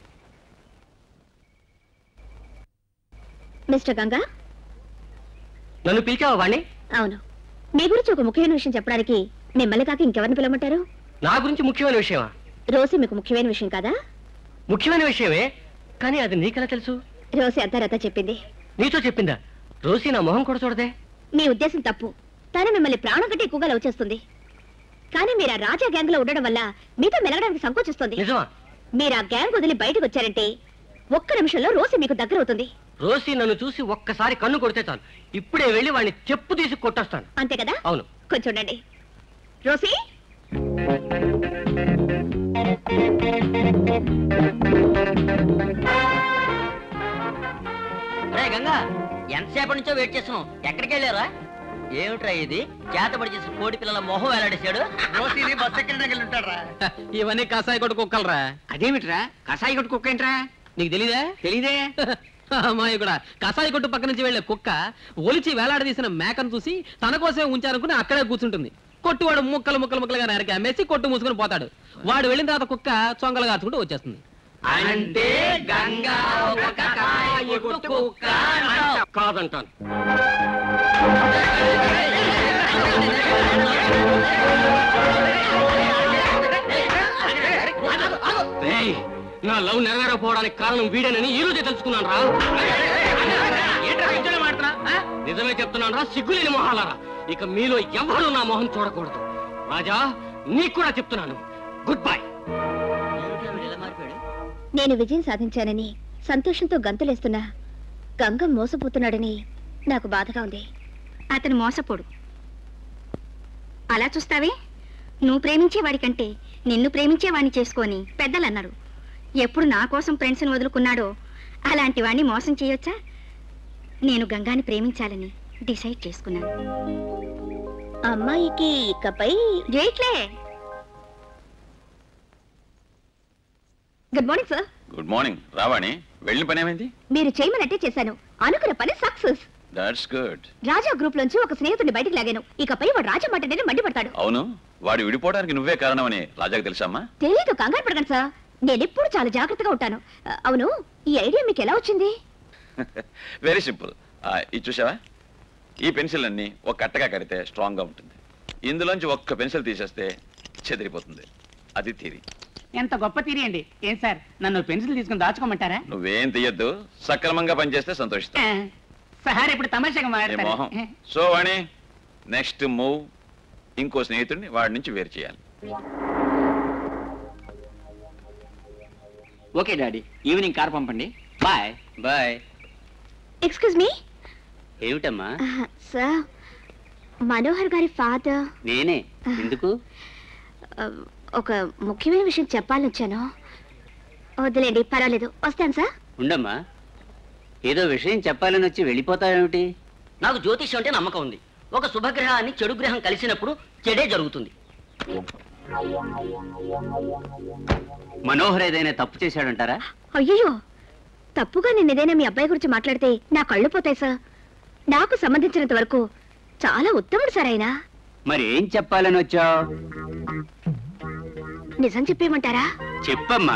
mister Ganga నన్ను పిలిచావా వాణ్ణి అవును మీ గురించి ఒక ముఖ్యమైన విషయం చెప్పడానికి మిమ్మల్ని కాక ఇంకెవరిని పిలవమంటారు నా గురించి ముఖ్యమైన విషయమా రోసి మీకు ముఖ్యమైన విషయం కాదా ముఖ్యమైన విషయమే కానీ అది నీకెలా తెలుసు రోసి అంతా చెప్పింది నీతో చెప్పిందా రోసీ నా మొహం కూడా చూడదే మీ ఉద్దేశం తప్పు తను మిమ్మల్ని ప్రాణం కంటే ఎక్కువగా లవ్ చేస్తుంది కానీ మీరు ఆ రాజా గ్యాంగ్ లో ఉండడం వల్ల మీతో మెలగడానికి సంకోచిస్తుంది నిజమా మీరు ఆ గ్యాంగ్ వదిలి బయటకు వచ్చారంటే ఒక్క నిమిషంలో రోసి మీకు దగ్గర అవుతుంది రోసీ నన్ను చూసి ఒక్కసారి కన్ను కొడితే చాలు ఇప్పుడే వెళ్ళి వాడిని చెప్పు తీసి కొట్టేస్తాను అంతే కదా అవును కొంచెం ఉండండి రోసి రే గంగా ఎంతసేపటి నుంచో వెయిట్ చేస్తున్నాం ఎక్కడికి వెళ్ళారా ఏమిట్రా ఇది చేతబడి చేసిన కోడి పిల్లల మొహం వేలాడేశాడు బస్ ఎక్కడ ఉంటారా ఇవన్నీ కాసాయి కొట్టు కుక్కలరా అదేమిట్రా కషాయి కొట్టు కుక్క ఏంట్రా నీకు తెలీదే తెలీదే అమ్మాయి కూడా కసాయి కొట్టు పక్క నుంచి వెళ్లే కుక్క ఒలిచి వేలాడదీసిన మేకను చూసి తన కోసమే ఉంచారనుకుని అక్కడే కూర్చుంటుంది కొట్టువాడు ముక్కలు ముక్కలు ముక్కలుగా నరికి అమ్మేసి కొట్టు మూసుకుని పోతాడు వాడు వెళ్ళిన తర్వాత కుక్క చొంగలు కాచుకుంటూ వచ్చేస్తుంది అంటే గంగా కాదంటాను రేయ్, నా లవ్ నెరవేరకపోవడానికి కారణం వీడేనని ఈ రోజే తెలుసుకున్నాను రా నిజమే చెప్తున్నాను రా సిగ్గులేని మొహాలారా ఇక మీలో ఎవరు నా మొహం చూడకూడదు రాజా నీకు కూడా చెప్తున్నాను గుడ్ బై నేను విజయం సాధించానని సంతోషంతో గంతులేస్తున్నా గంగం మోసపోతున్నాడని నాకు బాధగా ఉంది అతను మోసపోడు అలా చూస్తావే నువ్వు ప్రేమించే వాడికంటే నిన్ను ప్రేమించే వాడిని చేసుకొని పెద్దలు అన్నారు ఎప్పుడు నా కోసం ఫ్రెండ్స్ని వదులుకున్నాడో అలాంటి వాడిని మోసం చేయొచ్చా నేను గంగాని ప్రేమించాలని డిసైడ్ చేసుకున్నాను అమ్మాయికి ఇకపై Jaitley good morning sir good morning రావాణి వెళ్ళిన పని ఏమైంది మీరు చేయమన్నట్టే చేశాను అనుకున్న పని success that's good Raja group లోంచి ఒక స్నేహితుడిని బయటికి లాగాను ఇకపై వాడు రాజా మాటనే మండిపడతాడు అవును వాడు విడిపోవడానికి నువ్వే కారణమని రాజాకు తెలుసమ్మా తెలీదు కంగారు పడకండి సార్ నేను ఎప్పుడు చాలా జాగ్రత్తగా ఉంటాను అ, అవును ఈ ఐడియా మీకు ఎలా వచ్చింది వెరీ సింపుల్ ఇది చూసావా ఈ పెన్సిల్ అన్ని ఒక కట్టగా కడితే స్ట్రాంగ్ గా ఉంటుంది ఇందులోంచి ఒక్క పెన్సిల్ తీసేస్తే చెదిరిపోతుంది అది తీరి ఎంత గొప్ప తీరియండి ఏం సార్ నన్ను పెన్సిల్ తీసుకుని దాచుకోమంటారా నువ్వేం తీయద్దు సక్రమంగా పనిచేస్తే సంతోషిస్తా సార్ ఇప్పుడు తమాషాగా ఏ మోహం మాట్లాడతారు సో వాణి నెక్స్ట్ మూవ్ ఇంకో స్నేహితుడిని వాడి నుంచి వేరు చేయాలి ఓకే డాడీ ఈవినింగ్ కార్ పంపండి బాయ్ బాయ్ ఎక్స్క్యూజ్ మీ ఏమిటమ్మా సార్ మనోహర్ గారి ఫాదర్ నేనే ఎందుకు ఒక ముఖ్యమైన విషయం చెప్పాలని వచ్చాను వద్దులేండి పర్వాలేదు వస్తాను సార్ ఉండమ్మా ఏదో విషయం చెప్పాలని వచ్చి వెళ్ళిపోతావేమిటి నాకు జ్యోతిష్యం అంటే నమ్మకం ఉంది ఒక శుభగ్రహాన్ని చెడు గ్రహం కలిసినప్పుడు చెడే జరుగుతుంది మనోహర్ ఏదైనా తప్పు చేశాడంటారా అయ్యో తప్పుగా నేను ఏదైనా మీ అబ్బాయి గురించి మాట్లాడితే నా కళ్ళు పోతాయి సార్ నాకు సంబంధించినంత వరకు చాలా ఉత్తముడు సార్ ఆయన మరి ఏం చెప్పాలని వచ్చావు నిజం చెప్పేయమంటారా చెప్పమ్మా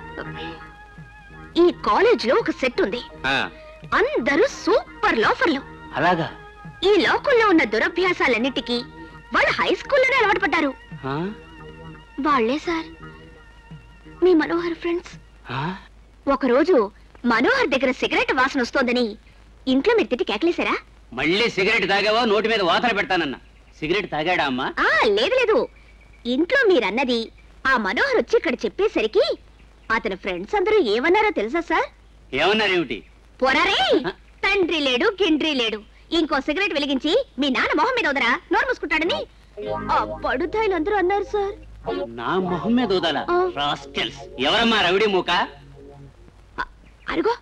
ఈ కాలేజ్ లో ఒక సెట్ ఉంది ఆ, అందరూ సూపర్ లోఫర్లు అలాగా ఈ లోకంలో ఉన్న దురభ్యాసాలన్నిటికీ వాళ్ళు హై స్కూల్లోనే అలవాటు పడ్డారు ఆ, వాళ్లే సార్ మీ మనోహర్ ఫ్రెండ్స్ ఆ, ఒకరోజు మనోహర్ దగ్గర సిగరెట్ వాసన వస్తోందని ఇంట్లో మీరు తిట్టి కేకలేశారా మళ్ళీ సిగరెట్ తాగావా నోటి మీద వాతన పెడతానన్నా సిగరెట్ తాగాడా అమ్మా ఆ లేదు లేదు ఇంట్లో మీరన్నది ఆ మనోహర్ వచ్చి ఇక్కడ చెప్పేసరికి అతని ఫ్రెండ్స్ అందరూ ఏమన్నారో తెలుసా సార్ ఏమన్నారేమిటి పోరారే తండ్రి లేడు గిండ్రి లేడు ఇంకో సిగరెట్ వెలిగించి మీ నాన్న మొహం మీద వదరా నోరు మూసుకుంటాడని ఆ పడుతాయిలు అందరూ అన్నారు సార్ నా మొహం మీద ఊదాలా ఆ. రాస్కెల్స్ ఎవరమ్మా రవిడి మూక అ- అరుగో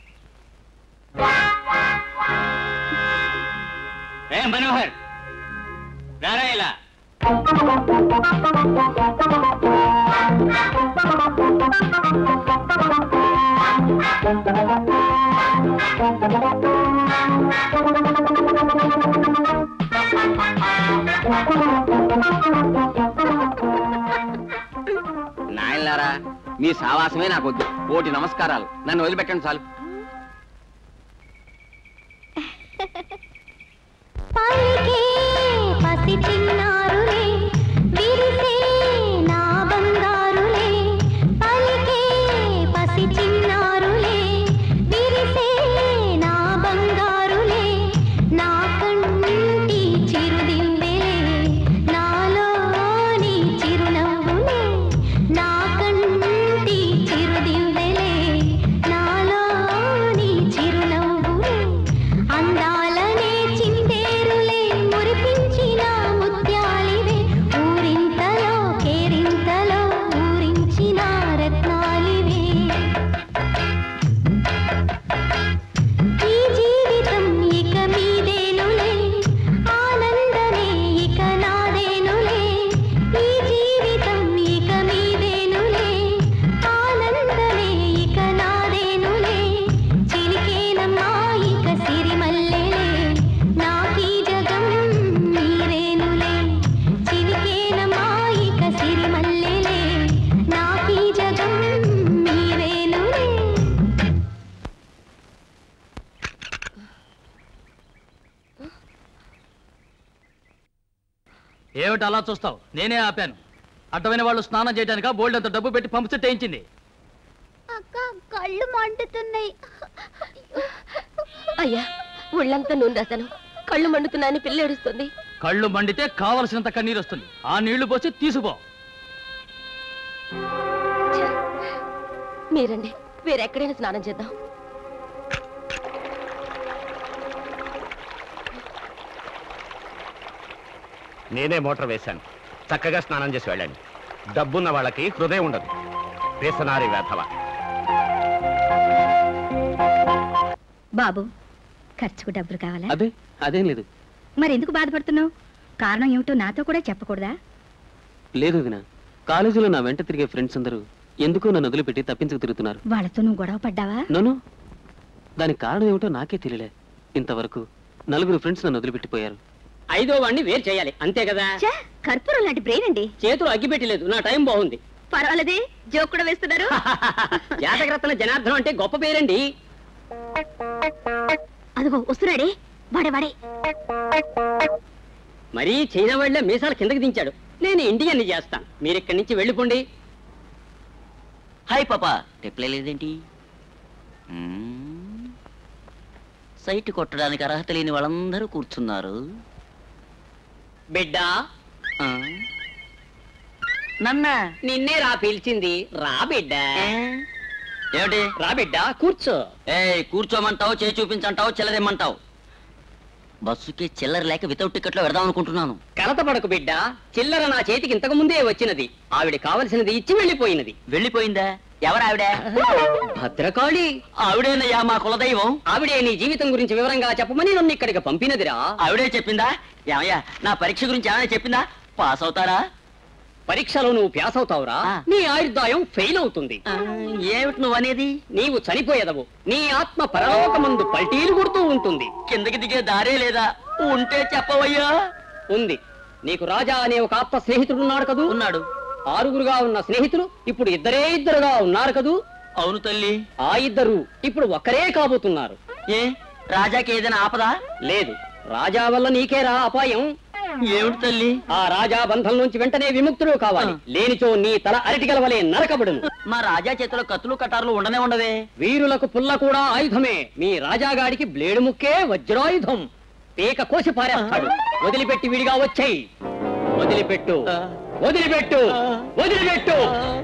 ఏ మనోహర్ రారా ఇలా నాయనలారా మీ సావాసమే నాకొద్దు కోటి నమస్కారాలు నన్ను వదిలిపెట్టండి చాలు పలికే పసి చిన్నారులే విరిసే నా బంగారులే పలికే పసి చిన్నారులే విరిసే నా బంగారులే నా కంటి చిరుదివ్వెలే నాలోని చిరునవ్వులే నా కంటి చిరుదివ్వెలే నాలోని ఏమిటి అలా చూస్తావు నేనే ఆపాను అడ్డమైన వాళ్ళు స్నానం చేయడానిక బోల్డ్ అంత డబ్బు పెట్టి పంపు సెట్ వేయించింది అక్క కళ్ళు మండుతున్నాయి అయ్యా ఒళ్ళంతా నూనె రాశాను కళ్ళు మండుతున్నాయని పిల్ల ఏడుస్తుంది కళ్ళు మండితే కావలసినంత కన్నీరు వస్తుంది ఆ నీళ్లు పోసి తీసుకుపో మీరండి వేరెక్కడైనా స్నానం చేద్దాం నేనే మోటార్ వేశాను చక్కగా స్నానం చేసి వెళ్ళండి డబ్బున్న వాళ్ళకి హృదయం ఉండదు వేసనారి వేధవ బాబు ఖర్చుకు డబ్బులు కావాలా అదే అదేం లేదు మరి ఎందుకు బాధపడుతున్నావు కారణం ఏమిటో నాతో కూడా చెప్పకూడదా లేదు వదినా కాలేజీలో నా వెంట తిరిగే ఫ్రెండ్స్ అందరూ ఎందుకో నన్ను వదిలిపెట్టి తప్పించుకు తిరుగుతున్నారు వాళ్ళతో నువ్వు గొడవ పడ్డావా నన్ను దానికి కారణం ఏమిటో నాకే తెలియలే ఇంతవరకు నలుగురు ఫ్రెండ్స్ నన్ను వదిలిపెట్టిపోయారు ఐదో వాడిని వేరు చేయాలి అంతే కదా కర్పూరం లాంటి బ్రెయిన్ అండి చేతులు అగ్గిపెట్టలేదు నా టైం బాగుంది పర్వాలేదే జోక్ కూడా వేస్తున్నారు జాతకరత్న జనార్దనం అంటే గొప్ప పేరండి అదిగో వస్తున్నాడే వాడే వాడే మరీ చైనా వాళ్ళే మీసాలు కిందకి దించాడు నేను ఇండియన్ చేస్తాను మీరు ఇక్కడి నుంచి వెళ్ళిపోండి హాయ్ పాపా రిప్లై లేదేంటి మ్మ్. సైట్ కొట్టడానికి అర్హత లేని వాళ్ళందరూ కూర్చున్నారు బిడ్డ ఆ. నన్న నిన్నే రా పిలిచింది రా బిడ్డ ఏమిటి రా బిడ్డ కూర్చో ఏ కూర్చోమంటావు చేయి చూపించంటావు చిల్లరేమంటావు బస్సుకి చిల్లర లేక వితౌట్ టికెట్ లో వెడదాం అనుకుంటున్నాను కలత పడకు బిడ్డ చిల్లర నా చేతికి ఇంతకు ముందే వచ్చినది ఆవిడ కావలసినది ఇచ్చి వెళ్ళిపోయినది వెళ్ళిపోయిందా ఎవరావిడ భద్రకాళి ఆవిడేనయ్యా మా కులదైవం ఆవిడే నీ జీవితం గురించి వివరంగా చెప్పమని నన్ను ఇక్కడికి పంపినదిరా ఆవిడే చెప్పిందా ఏమయ్యా నా పరీక్ష గురించి ఏమైనా చెప్పిందా పాస్ అవుతారా పరీక్షలో నువ్వు ప్యాస్ అవుతావురా నీ ఆయుర్దాయం ఫెయిల్ అవుతుంది ఏమిటి నువ్వు అనేది నీవు చనిపోయేదవు నీ ఆత్మ పరలోకమందు పల్టీలు కొడుతూ ఉంటుంది కిందకి దిగే దారే లేదా ఉంటే చెప్పవయ్యా ఉంది నీకు రాజా అనే ఒక ఆత్మ స్నేహితుడు ఉన్నాడు కదూ ఉన్నాడు ఆరుగురుగా ఉన్న స్నేహితులు ఇప్పుడు ఇద్దరే ఇద్దరుగా ఉన్నారు కదూ అవును తల్లి ఆ ఇద్దరు ఇప్పుడు ఒక్కరే కాబోతున్నారు ఏ రాజాకి ఏదైనా ఆపదా లేదు రాజా వల్ల నీకేరా అపాయం ఏమిటి తల్లి ఆ రాజా బంధం నుంచి వెంటనే విముక్తుడు కావాలి లేనిచో నీ తల అరటిగల వలె నరకబడును మా రాజా చేతిలో కత్తులు కటార్లు ఉండనే ఉండవే వీరులకు పుల్ల కూడా ఆయుధమే మీ రాజాగాడికి బ్లేడు ముక్కే వజ్రాయుధం పీక కోసి పారేస్తాడు వదిలిపెట్టి విడిగా వచ్చాయి వదిలిపెట్టు వదిలిపెట్టు వదిలిపెట్టు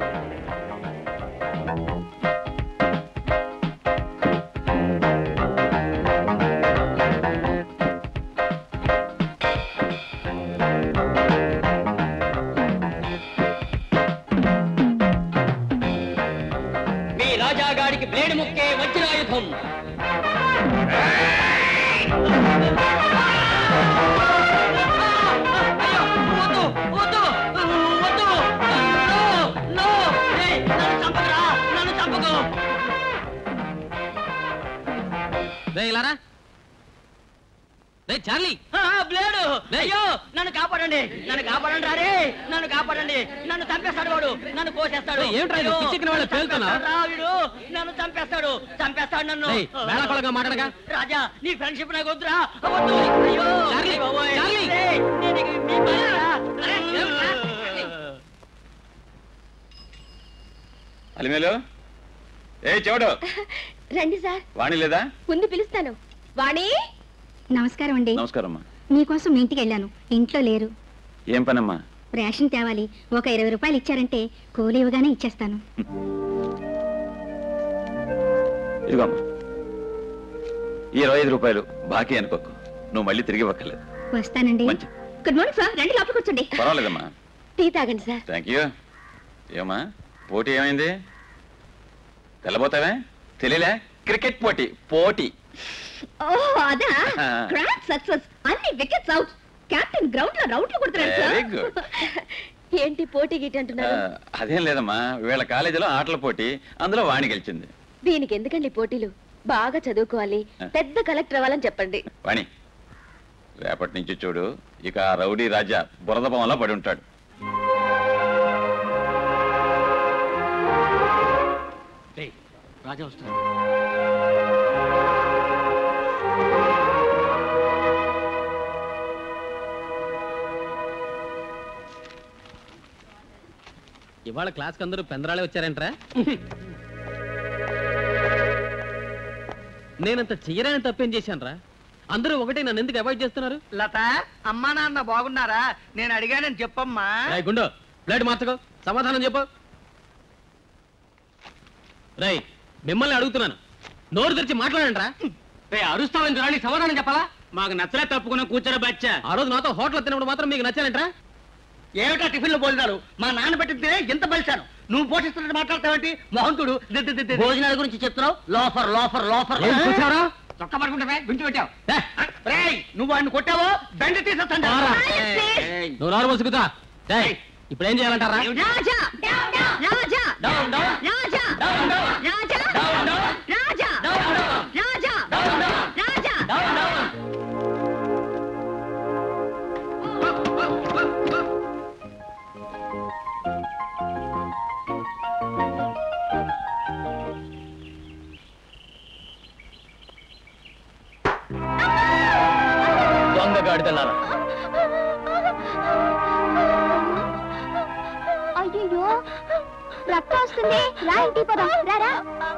మీ రాజాగాడికి బ్లేడు ముక్కే వజ్రాయుధం రే ఇలారా రే చార్లీ బ్లేడు అయ్యో నన్ను కాపాడండి నన్ను కాపాడండి రారే నన్ను కాపాడండి నన్ను చంపేస్తాడు వాడు నన్ను కోసేస్తాడు ఏయ్, ఏమిట్రా ఇది? అయ్యో, పిచ్చెక్కిన వాళ్ళ నన్ను పేలుతున్నావా? చంపేస్తాడు రా వీడు. నన్ను చంపేస్తాడు చంపేస్తాడు నన్ను ఏయ్, వేళాకోళంగా మాట్లాడగా? రాజా నీ ఫ్రెండ్షిప్ నాకు వద్దురా వద్దు అయ్యో చార్లీ, బాబోయ్. చార్లీ. ఏయ్, నేను ఇక మీ పనిరా. అరే, ఏమిట్రా? అలిమేలు ఏ చెవడు రండి సార్ వాణి లేదా ముందు పిలుస్తాను వాణి నమస్కారం అండి నమస్కారం అమ్మా మీకోసం మీ ఇంటికి వెళ్ళాను ఇంట్లో లేరు ఏం పనమ్మా రేషన్ తేవాలి ఒక ఇరవై రూపాయలు ఇచ్చారంటే కూలి ఇవ్వగానే ఇచ్చేస్తాను ఇదిగో అమ్మా ఈ ఇరవై ఐదు రూపాయలు బాకీ అనుకోకు నువ్వు మళ్ళీ తిరిగి ఇవ్వక్కర్లేదు వస్తానండి మంచి గుడ్ మార్నింగ్ సార్ రండి లోపల కూర్చోండి పర్వాలేదమ్మా టీ తాగండి సార్ థ్యాంక్ యూ ఏమా పోటీ ఏమైంది తెల్లబోతావే తెలియలే క్రికెట్ పోటీ పోటీ ఓ అదా గ్రాండ్ సక్సెస్ అన్ని వికెట్స్ అవుట్ కెప్టెన్ గ్రౌండ్ లో రౌండ్లు కొడుతున్నాడు Very సార్ good. ఏంటి పోటీ గిట్టి ఆ, అంటున్నారు అదేం లేదమ్మా వీళ్ళ కాలేజీలో ఆటల పోటీ అందులో వాణి గెలిచింది దీనికి ఎందుకండి పోటీలు బాగా చదువుకోవాలి పెద్ద కలెక్టర్ అవ్వాలని చెప్పండి వాణి రేపటి నుంచి చూడు ఇక ఆ రౌడీ రాజా బురద పొలంలో పడి ఉంటాడు రాజా వస్తుంది ఇవాళ క్లాస్కి అందరూ పెందరాళే వచ్చారంట్రా నేనంత చెయ్యరాని తప్పేం చేశానురా అందరూ ఒకటే నన్ను ఎందుకు అవాయిడ్ చేస్తున్నారు లత అమ్మా నాన్న బాగున్నారా నేను అడిగానని చెప్పమ్మా రాయ్ గుండో ప్లేట్ మార్చకో సమాధానం చెప్పు రై మిమ్మల్ని అడుగుతున్నాను నోరు తెరిచి మాట్లాడండి రా అరుస్తావని రాని సమాధానం చెప్పాలా మాకు నచ్చలే తప్పుకున్న కూర్చొని బచ్చా ఆ రోజు నాతో హోటల్ తినప్పుడు మాత్రం మీకు నచ్చానంట్రా ఏమిటా టిఫిన్ లో భోజనాలు మా నాన్న పెట్టితే ఎంత బలిశాను నువ్వు పోషిస్తున్నట్టు మాట్లాడతావేంటి మోహంతుడు ది- ది- ది- ది- భోజనాల గురించి చెప్తున్నావు లోఫర్ లోఫర్ లోఫర్ ఏం కూర్చోవరా? చొక్కా పట్టుకుంటావే వింటూ పెట్టావు రేయ్ నువ్వు వాడిని కొట్టావో బండి తీసేస్తాను నువ్వు నారు మసుకుతా రేయ్ ఇప్పుడు ఏం చేయాలంటారా రాజా రాజా రాజా రాజా రాజా రాజా రాజా దొంగ గాడిదల్లారా అయ్యో రక్తం వస్తుంది రా ఇంటికి పోదాం రారా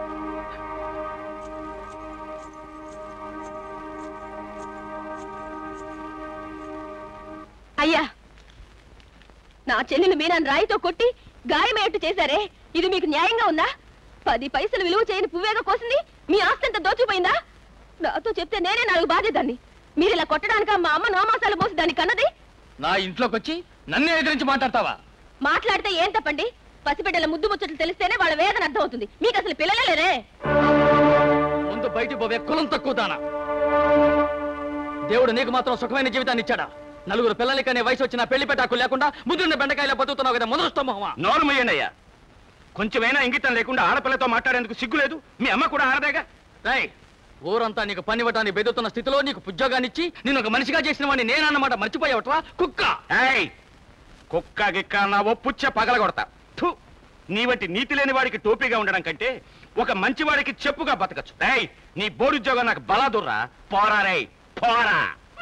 అయ్యా నా చెల్లెలు మీనాన్ని రాయితో కొట్టి గాయమేట్టు చేశారే ఇది మీకు న్యాయంగా ఉందా పది పైసలు విలువ చేయని పువ్వేగా కోసింది మీ ఆస్తి ఎంత దోచుకుపోయిందా నాతో చెప్తే నేనే నాలుగు బాధేదాన్ని మీరు ఇలా కొట్టడానిక మా అమ్మ నోమాసాలు పోసి దాన్ని కన్నది నా ఇంట్లోకి వచ్చి నన్నే ఎదిరించి మాట్లాడతావా మాట్లాడితే ఏం తప్పండి పసిబిడ్డల ముద్దు ముచ్చట్లు తెలిస్తేనే వాళ్ళ వేదన అర్థం అవుతుంది మీకు అసలు పిల్లలే లేరే ముందు బయటి పోవే కులం తక్కువ దానా దేవుడు నీకు మాత్రం సుఖమైన జీవితాన్ని ఇచ్చాడా నలుగురు పిల్లలకి అనే వయసు వచ్చిన పెళ్లి పెట్టాకు లేకుండా ముద్దున్న బెండకాయలా బతుకుతున్నావు కదా మొదలు మొహమా నోరు మూయండి కొంచెమైనా ఇంగితం లేకుండా ఆడపిల్లతో మాట్లాడేందుకు సిగ్గు లేదు మీ అమ్మ కూడా ఆడదేగా రాయ్ ఊరంతా నీకు పని ఇవ్వటానికి బెదుతున్న స్థితిలో నీకు ఉద్యోగాన్ని ఇచ్చి నేను ఒక మనిషిగా చేసిన వాడిని నేనన్నమాట మర్చిపోయావట్వా కుక్క ఏయ్ కుక్క గిక్క నా ఒప్పుచ్చ పగల కొడతా థు, నీ వంటి నీతి లేని వాడికి టోపీగా ఉండడం కంటే ఒక మంచి వాడికి చెప్పుగా బతకచ్చు ఏయ్ నీ బోరుద్యోగం నాకు బలాదుర్రా పోరా రేయ్ పోరా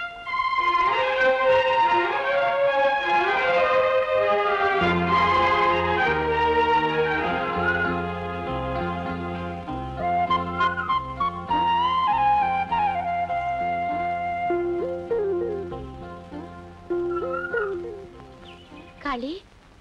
కాళీ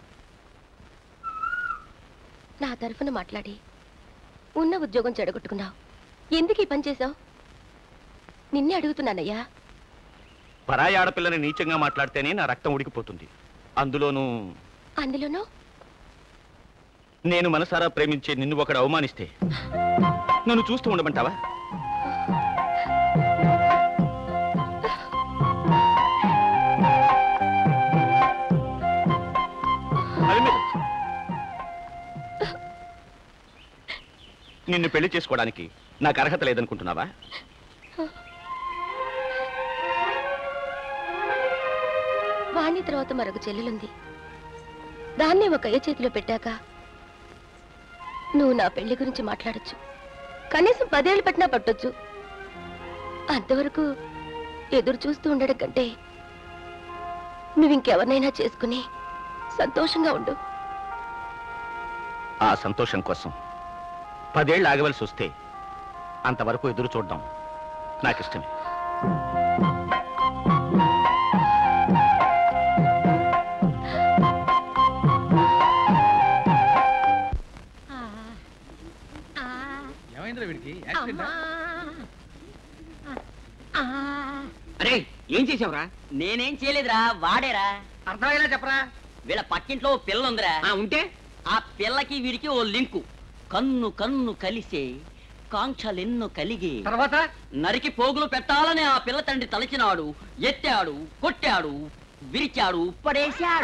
నా తరఫున మాట్లాడి ఉన్న ఉద్యోగం చెడగొట్టుకున్నావు ఎందుకు ఈ పని చేశావు నిన్నే అడుగుతున్నానయ్యా పరాయి ఆడపిల్లని నీచంగా మాట్లాడితేనే నా రక్తం ఉడికిపోతుంది అందులోనూ అందులోనూ నేను మనసారా ప్రేమించే నిన్ను ఒకడు అవమానిస్తే నన్ను చూస్తూ ఉండమంటావా అలిమేలు. నిన్ను పెళ్లి చేసుకోవడానికి నాకు అర్హత లేదనుకుంటున్నావా వాణ్ణి తర్వాత మరొక చెల్లెలుంది దాన్ని ఒక అయ్య చేతిలో పెట్టాక నువ్వు నా పెళ్లి గురించి మాట్లాడొచ్చు కనీసం పదేళ్ళు పట్టినా పట్టొచ్చు అంతవరకు ఎదురు చూస్తూ ఉండడం కంటే నువ్వు ఇంకెవరినైనా చేసుకుని సంతోషంగా ఉండు ఆ సంతోషం కోసం పదేళ్ళు ఆగవలసి వస్తే అంతవరకు ఎదురు చూడడం నాకిష్టమే ఏమైందిరా వీడికి యాక్సిడెంట్ అరే ఏం చేసావురా నేనేం చేయలేదురా వాడేరా అర్థమయ్యేలా చెప్పరా వీళ్ళ పక్కింట్లో ఓ పిల్ల ఉందిరా ఉంటే ఆ పిల్లకి వీడికి ఓ లింకు కన్ను కన్ను కలిసే కాంక్షలెన్నో కలిగి తర్వాత నరికి పోగులు పెట్టాలని ఆ పిల్ల తండ్రి తలచినాడు ఎత్తాడు కొట్టాడు విరిచాడు పడేశాడు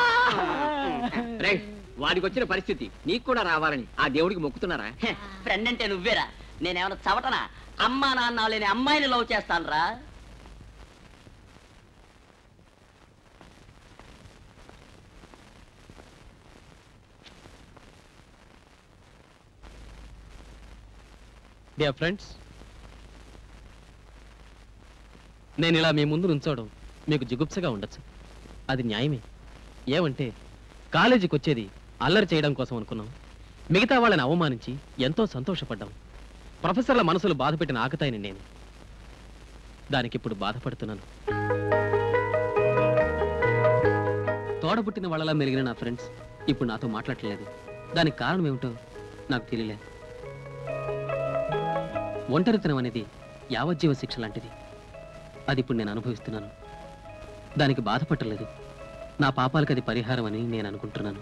వాడికి వచ్చిన పరిస్థితి నీకు కూడా రావాలని ఆ దేవుడికి మొక్కుతున్నారా ఫ్రెండ్ అంటే నువ్వేరా నేనేమన్నా చవటనా అమ్మా నాన్న లేని అమ్మాయిని లవ్ చేస్తానురా డియర్ ఫ్రెండ్స్ నేను ఇలా మీ ముందు నుంచోవడం మీకు జిగుప్సగా ఉండొచ్చు అది న్యాయమే ఏమంటే కాలేజీకి వచ్చేది అల్లరి చేయడం కోసం అనుకున్నాం మిగతా వాళ్ళని అవమానించి ఎంతో సంతోషపడ్డాం ప్రొఫెసర్ల మనసులు బాధపెట్టిన ఆకతాయిని నేను దానికిప్పుడు బాధపడుతున్నాను తోడబుట్టిన వాళ్ళలా మెలిగిన నా ఫ్రెండ్స్ ఇప్పుడు నాతో మాట్లాడట్లేదు దానికి కారణం ఏమిటో నాకు తెలియలేదు ఒంటరితనం అనేది యావజ్జీవ శిక్ష లాంటిది అది ఇప్పుడు నేను అనుభవిస్తున్నాను దానికి బాధపట్టలేదు నా పాపాలకు అది పరిహారం అని నేను అనుకుంటున్నాను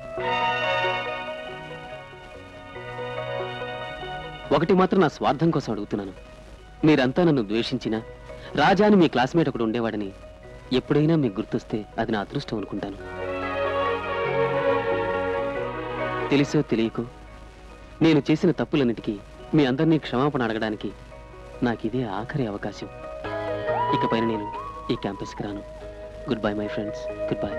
ఒకటి మాత్రం నా స్వార్థం కోసం అడుగుతున్నాను మీరంతా నన్ను ద్వేషించినా రాజా అని మీ క్లాస్మేట్ ఒకడు ఉండేవాడని ఎప్పుడైనా మీకు గుర్తొస్తే అది నా అదృష్టం అనుకుంటాను తెలుసో తెలియకో నేను చేసిన తప్పులన్నిటికీ మీ అందరినీ క్షమాపణ అడగడానికి నాకు ఇదే ఆఖరి అవకాశం ఇకపైన నేను ఈ క్యాంపస్కి రాను good bye my friends good bye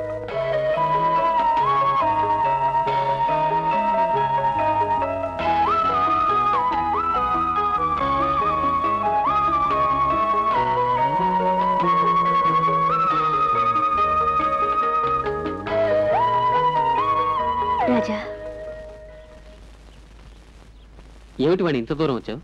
Raja ఏమిటి వాడిని ఇంత దూరం వచ్చావు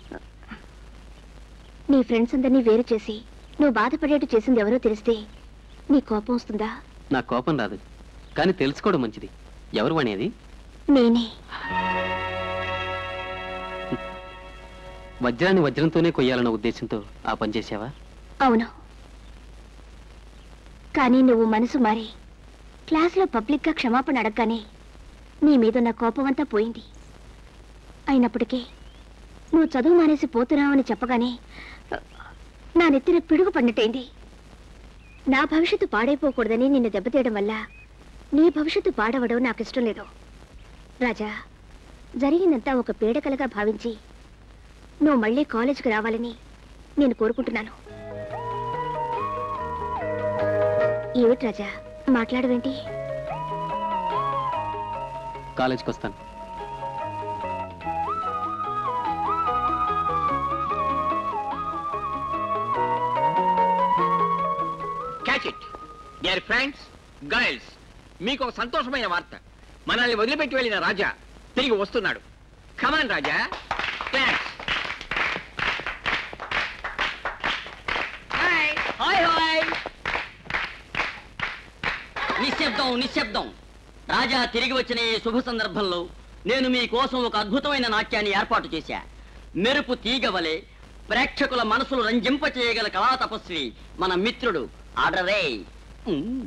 నీ ఫ్రెండ్స్ అందరినీ వేరు చేసి నువ్వు బాధపడేట్టు చేసింది ఎవరో తెలిస్తే నీ కోపం వస్తుందా నా కోపం రాదు కానీ తెలుసుకోవడం మంచిది ఎవరు వాణి అది నేనే వజ్రాన్ని వజ్రంతోనే కొయ్యాలన్న ఉద్దేశంతో ఆ పని చేసావా అవును కానీ నువ్వు మనసు మారి క్లాస్లో పబ్లిక్గా క్షమాపణ అడగగానే నీ మీదున్న కోపం అంతా పోయింది అయినప్పటికీ నువ్వు చదువు మానేసి పోతున్నావని చెప్పగానే నా నెత్తిన పిడుగు పడినట్టయింది నా భవిష్యత్తు పాడైపోకూడదని నిన్ను దెబ్బతీయడం వల్ల నీ భవిష్యత్తు పాడవడం నాకు ఇష్టం లేదు రాజా జరిగిందంతా ఒక పీడకలగా భావించి నువ్వు మళ్ళీ కాలేజీకి రావాలని నేను కోరుకుంటున్నాను ఏమిటి రాజా మాట్లాడవేంటి కాలేజ్కి వస్తాను catch it dear friends girls మీకు ఒక సంతోషమైన వార్త మనల్ని వదిలిపెట్టి వెళ్ళిన రాజా తిరిగి వస్తున్నాడు come on Raja claps hi hi నిశ్శబ్దం నిశ్శబ్దం రాజా తిరిగి వచ్చిన ఈ శుభ సందర్భంలో నేను మీ కోసం ఒక అద్భుతమైన నాట్యాన్ని ఏర్పాటు చేశా మెరుపు తీగ వలె ప్రేక్షకుల మనసులు రంజింప చేయగల కళా తపస్వి మన మిత్రుడు ఆర్డరే ఉమ్.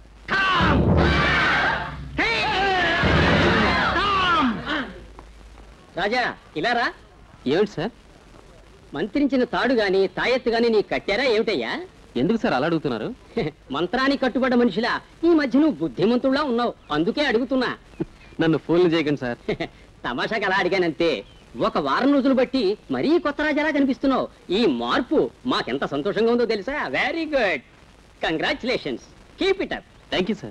రాజా ఇలా రా ఏమిటి సార్ మంత్రించిన తాడు గాని తాయెత్తు గాని నీ కట్టారా ఏమిటయ్యా ఎందుకు సార్ అలా అడుగుతున్నారు మంత్రానికి కట్టుబడ్డ మనిషిలా ఈ మధ్య నువ్వు బుద్ధిమంతుడులా ఉన్నావు అందుకే అడుగుతున్నా నన్ను ఫోన్లు చేయకండి సార్ తమాషాకి అలా అడిగానంతే ఒక వారం రోజులు బట్టి మరీ కొత్త రాజాలా కనిపిస్తున్నావు ఈ మార్పు మాకెంత సంతోషంగా ఉందో తెలుసా very good congratulations keep it up thank you sir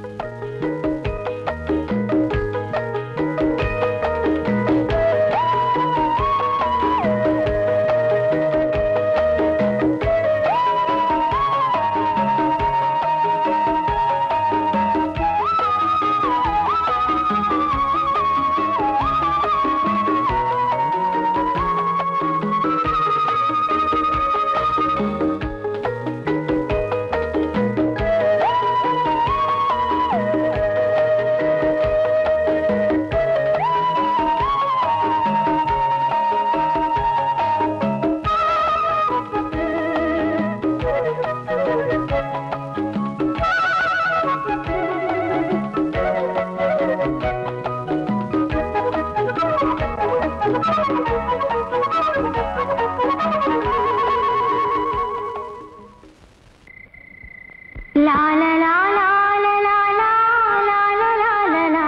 La la la la la la la la la la la la.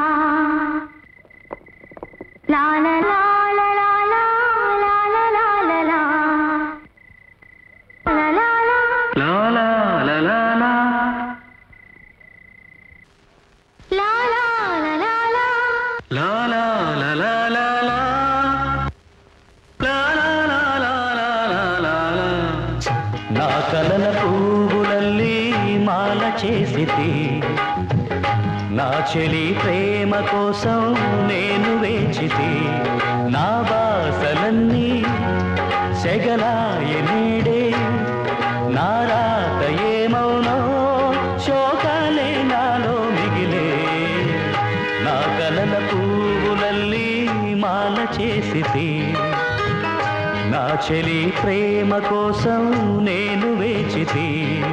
La la la la la la la la la la la. La la la. La la la la la. La la la la la. La la la la la la. La la la la la la la la. నా కలల పువ్వులల్లి మాల చేసితి నా చెలి ప్రేమ కోసం నేను వేచితే నా బాసలన్నీ సెగలాయ నీడే నా రాత ఏమౌనో శోకాలే నాలో మిగిలే నా కలల పువ్వులల్లి మాల చేసితే నా చెలి ప్రేమ కోసం నేను వేచితే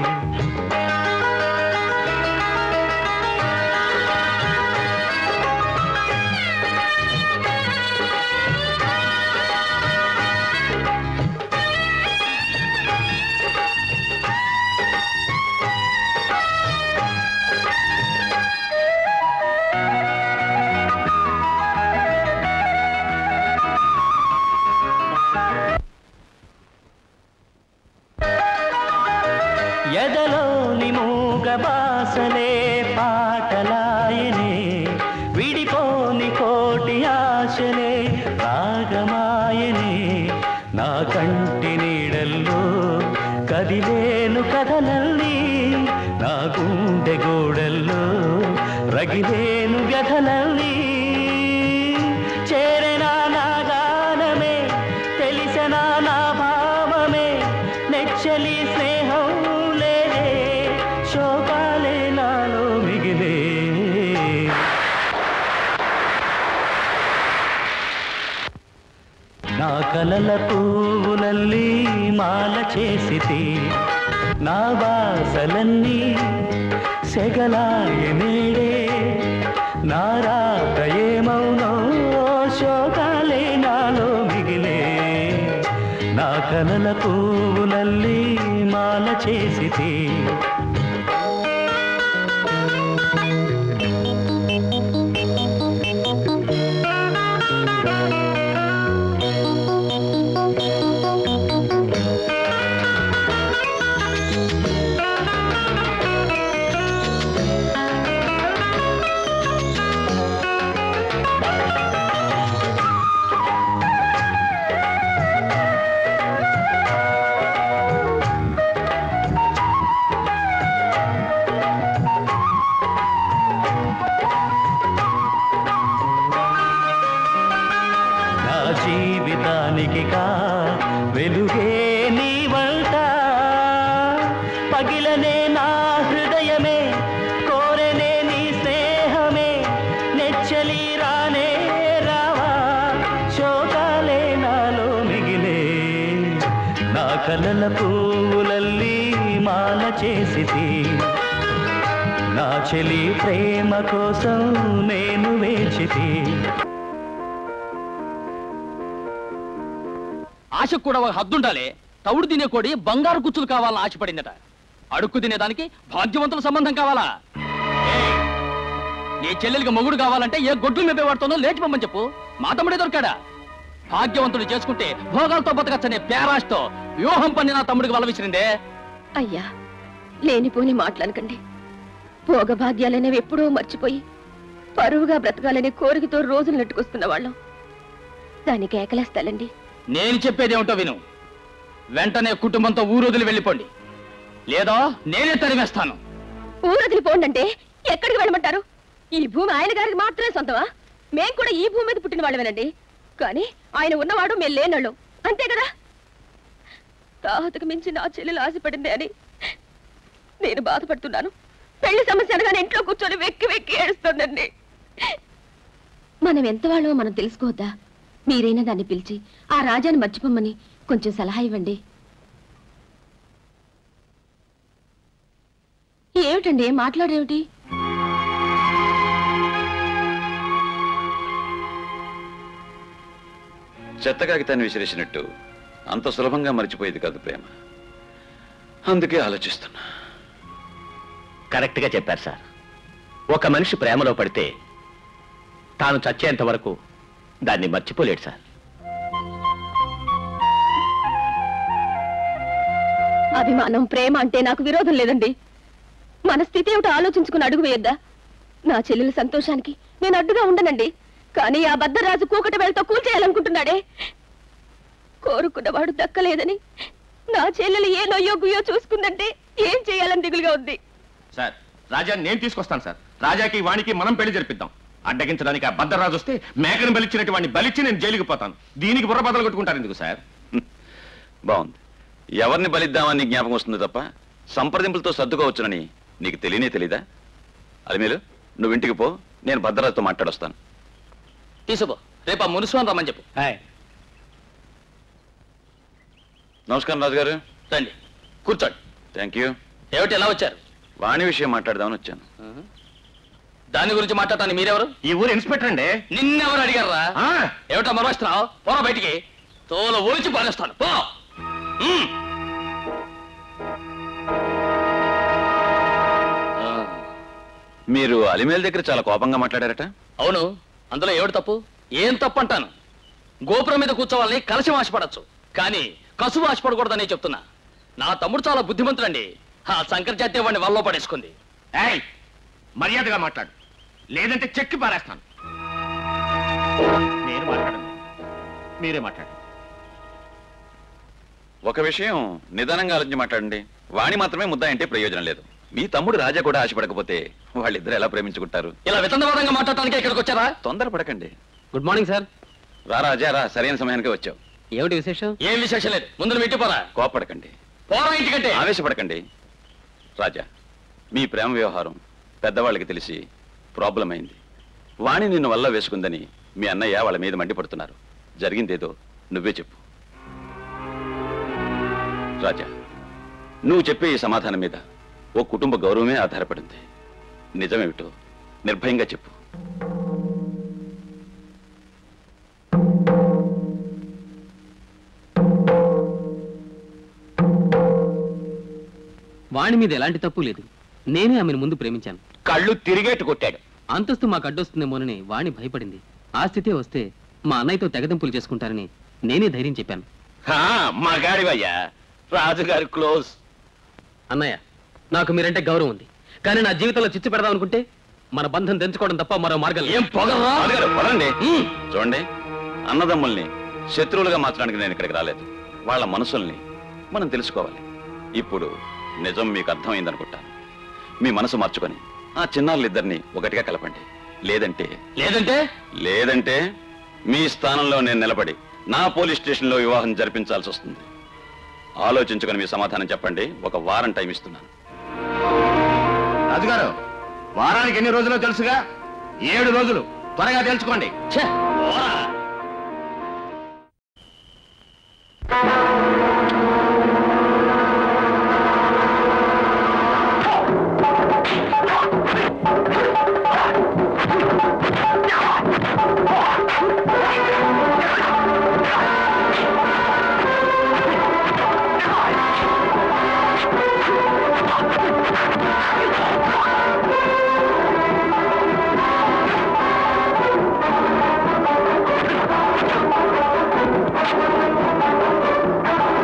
ఎదలోని మూగ బాసలే పాటలాయనే విడిపోని కోటి ఆశలే రాగమాయనే నా కంటి నీడల్లో కదిలేను కథలల్ని నా గుండె గోడల్లో రగిలేను వ్యధలల్ని చేరెనా నా గానమే తెలిసనా నా భావమే నెచ్చలి స్నేహం లేదే శోకాలే నాలో మిగిలే నా కలల పువ్వులల్లి మాల చేసితే నా వాసలన్నీ సెగలాయ నేడే నా రాత ఏమౌనో శోకాలే నాలో మిగిలే నా కలల పువ్వులల్లి మాల చేసితే నా జీవితానికి కా వెలుగే నీ వంట పగిలనే నా హృదయమే కోరనే నీ స్నేహమే నెచ్చలి రానే రావా శోకాలే నాలో మిగిలే నా కలల పువ్వులల్లి మాల చేసితి నా చెలి ప్రేమ కోసం నేను వేచితి ఆశకు కూడా ఒక హద్దుండాలి తవుడు తినే కోడి బంగారు కుచ్చులు కావాలని ఆశపడిందట అడుక్కు తినేదానికి భాగ్యవంతుల సంబంధం కావాలా ఏయ్, నీ చెల్లెలికి మొగుడు కావాలంటే ఏ గొడ్లు మేపేవాడుతోనో లేచి పొమ్మని చెప్పు మా తమ్ముడే దొరికాడా భాగ్యవంతుడు చేసుకుంటే భోగాలతో బతకచ్చనే పేరాష్తో వ్యూహం పని నా తమ్ముడికి వల విసిరిందే అయ్యా లేనిపోని మాటలనకండి భోగభాగ్యాలనేవి ఎప్పుడూ మర్చిపోయి పరువుగా బ్రతకాలనే కోరికతో రోజులు నెట్టుకొస్తున్న వాళ్ళం దానికి ఏకలేస్తాలండి నేను చెప్పేది ఏమిటో విను వెంటనే కుటుంబంతో ఊరొదిలి వెళ్ళిపోండి లేదా నేనే తరిమేస్తాను ఊరొదిలి పోండంటే ఎక్కడికి వెళ్ళమంటారు ఈ భూమి ఆయన గారికి మాత్రమే సొంతమా మేం కూడా ఈ భూమి మీద పుట్టిన వాళ్ళమేనండి కానీ ఆయన ఉన్నవాడు మేము లేనోళ్ళు అంతే కదా తాహతకు మించి నా చెల్లెలు ఆశపడింది అని నేను బాధపడుతున్నాను పెళ్లి సమస్య అనగానే ఇంట్లో కూర్చొని వెక్కి వెక్కి ఏడుస్తుందండి మనం ఎంత వాళ్ళో మనం తెలుసుకోవద్దా మీరైనా దాన్ని పిలిచి ఆ రాజాని మర్చిపోమ్మని కొంచెం సలహా ఇవ్వండి ఏమిటండి మాట్లాడేమిటి చెత్త కాగితాన్ని విసిరేసినట్టు అంత సులభంగా మర్చిపోయేది కాదు ప్రేమ అందుకే ఆలోచిస్తున్నా కరెక్ట్గా చెప్పారు సార్ ఒక మనిషి ప్రేమలో పడితే తాను చచ్చేంత వరకు దాన్ని మర్చిపోలేడు సార్ అభిమానం ప్రేమ అంటే నాకు విరోధం లేదండి మన స్థితి ఏమిటో ఆలోచించుకుని అడుగు వేయొద్దా నా చెల్లెల సంతోషానికి నేను అడ్డుగా ఉండనండి కానీ ఆ బద్దరాజు కూకటి వేళతో కూల్చేయాలనుకుంటున్నాడే కోరుకున్నవాడు దక్కలేదని నా చెల్లెలు ఏ నొయ్యో గుయ్యో చూసుకుందంటే ఏం చేయాలని దిగులుగా ఉంది సార్ రాజా నేను తీసుకొస్తాను సార్ రాజాకి వానికి మనం పెళ్లి జరిపిద్దాం అడ్డగించడానికి ఆ భద్రరాజు వస్తే మేకను బలిచ్చినట్టు వాడిని బలిచ్చి నేను జైలుకి పోతాను దీనికి బుర్ర బదలు కొట్టుకుంటారు ఎందుకు సార్ బాగుంది ఎవరిని బలిద్దామని నీకు జ్ఞాపకం వస్తుంది తప్ప సంప్రదింపులతో సర్దుకోవచ్చునని నీకు తెలియనే తెలీదా అలిమేలు నువ్వు ఇంటికి పో నేను భద్రతతో మాట్లాడొస్తాను తీసుకో రేపు ఆ మునుస్వామి రమ్మని చెప్పు నమస్కారం రాజుగారు రండి కూర్చోండి థ్యాంక్ యూ ఏమిటి ఎలా వచ్చారు వాణి విషయం మాట్లాడదామని వచ్చాను దాని గురించి మాట్లాడటానికి మీరెవరు ఈ ఊరు ఇన్స్పెక్టర్ అండి నిన్నెవరు అడిగారా ఏమిటా మరొస్తున్నావు పోరా బయటికి తోల ఊరించి పారేస్తాను పో ఉమ్. మీరు అలిమేలు దగ్గర చాలా కోపంగా మాట్లాడారట అవును అందులో ఏమిటి తప్పు ఏం తప్పు అంటాను గోపురం మీద కూర్చోవాలని కలశం ఆశపడచ్చు కానీ కసువు ఆశపడకూడదని చెప్తున్నా నా తమ్ముడు చాలా బుద్ధిమంతుడండి ఆ శంకర్ జాతీయ వాడిని వల్ల పడేసుకుంది ఏయ్ మర్యాదగా మాట్లాడు లేదంటే చెక్కి పారేస్తాను నేను మాట్లాడండి మీరే మాట్లాడండి ఒక విషయం నిదానంగా ఆలోచించి మాట్లాడండి వాణి మాత్రమే ముద్ద అంటే ప్రయోజనం లేదు మీ తమ్ముడు రాజా కూడా ఆశపడకపోతే వాళ్ళిద్దరు ఎలా ప్రేమించుకుంటారు ఇలా వితండవాదంగా మాట్లాడటానికి ఇక్కడికి వచ్చారా తొందరపడకండి గుడ్ మార్నింగ్ సార్ రా రాజా రా సరైన సమయానికి వచ్చావు ఏమిటి విశేషం ఏం విశేషం లేదు ముందు నువ్వు ఇంటికి పోరా కోపడకండి పోరా ఇంటికంటే ఆవేశపడకండి రాజా మీ ప్రేమ వ్యవహారం పెద్దవాళ్ళకి తెలిసి ప్రాబ్లం అయింది వాణి నిన్ను వల్ల వేసుకుందని మీ అన్నయ్య వాళ్ళ మీద మండిపడుతున్నారు జరిగిందేదో నువ్వే చెప్పు రాజా నువ్వు చెప్పే ఈ సమాధానం మీద ఓ కుటుంబ గౌరవమే ఆధారపడింది నిజమేమిటో నిర్భయంగా చెప్పు వాణి మీద ఎలాంటి తప్పు లేదు నేనే ఆమెను ముందు ప్రేమించాను కళ్ళు తిరిగేట్టు కొట్టాడు అంతస్తు మాకు అడ్డొస్తుందేమోనని వాణి భయపడింది ఆ స్థితే వస్తే మా అన్నయ్యతో తెగదింపులు చేసుకుంటారని నేనే ధైర్యం చెప్పాను మగాడివయ్యా రాజుగారి క్లోజ్ అన్నయ్య నాకు మీరంటే గౌరవం ఉంది కానీ నా జీవితంలో చిచ్చు పెడదాం అనుకుంటే మన బంధం తెంచుకోవడం తప్ప మరో మార్గం లేదు. ఏం పొగరా రాజుగారు, పదండి. చూడండి అన్నదమ్ముల్ని శత్రువులుగా మార్చడానికి నేను ఇక్కడికి రాలేదు వాళ్ళ మనసుల్ని మనం తెలుసుకోవాలి ఇప్పుడు నిజం మీకు అర్థమైంది అనుకుంటాను మీ మనసు మార్చుకొని ఆ చిన్నారులిద్దరిని ఒకటిగా కలపండి లేదంటే లేదంటే లేదంటే మీ స్థానంలో నేను నిలబడి నా పోలీస్ స్టేషన్లో వివాహం జరిపించాల్సి వస్తుంది ఆలోచించుకొని మీ సమాధానం చెప్పండి ఒక వారం టైం ఇస్తున్నాను రాజుగారు వారానికి ఎన్ని రోజులో తెలుసుగా ఏడు రోజులు త్వరగా తెలుసుకోండి ఆ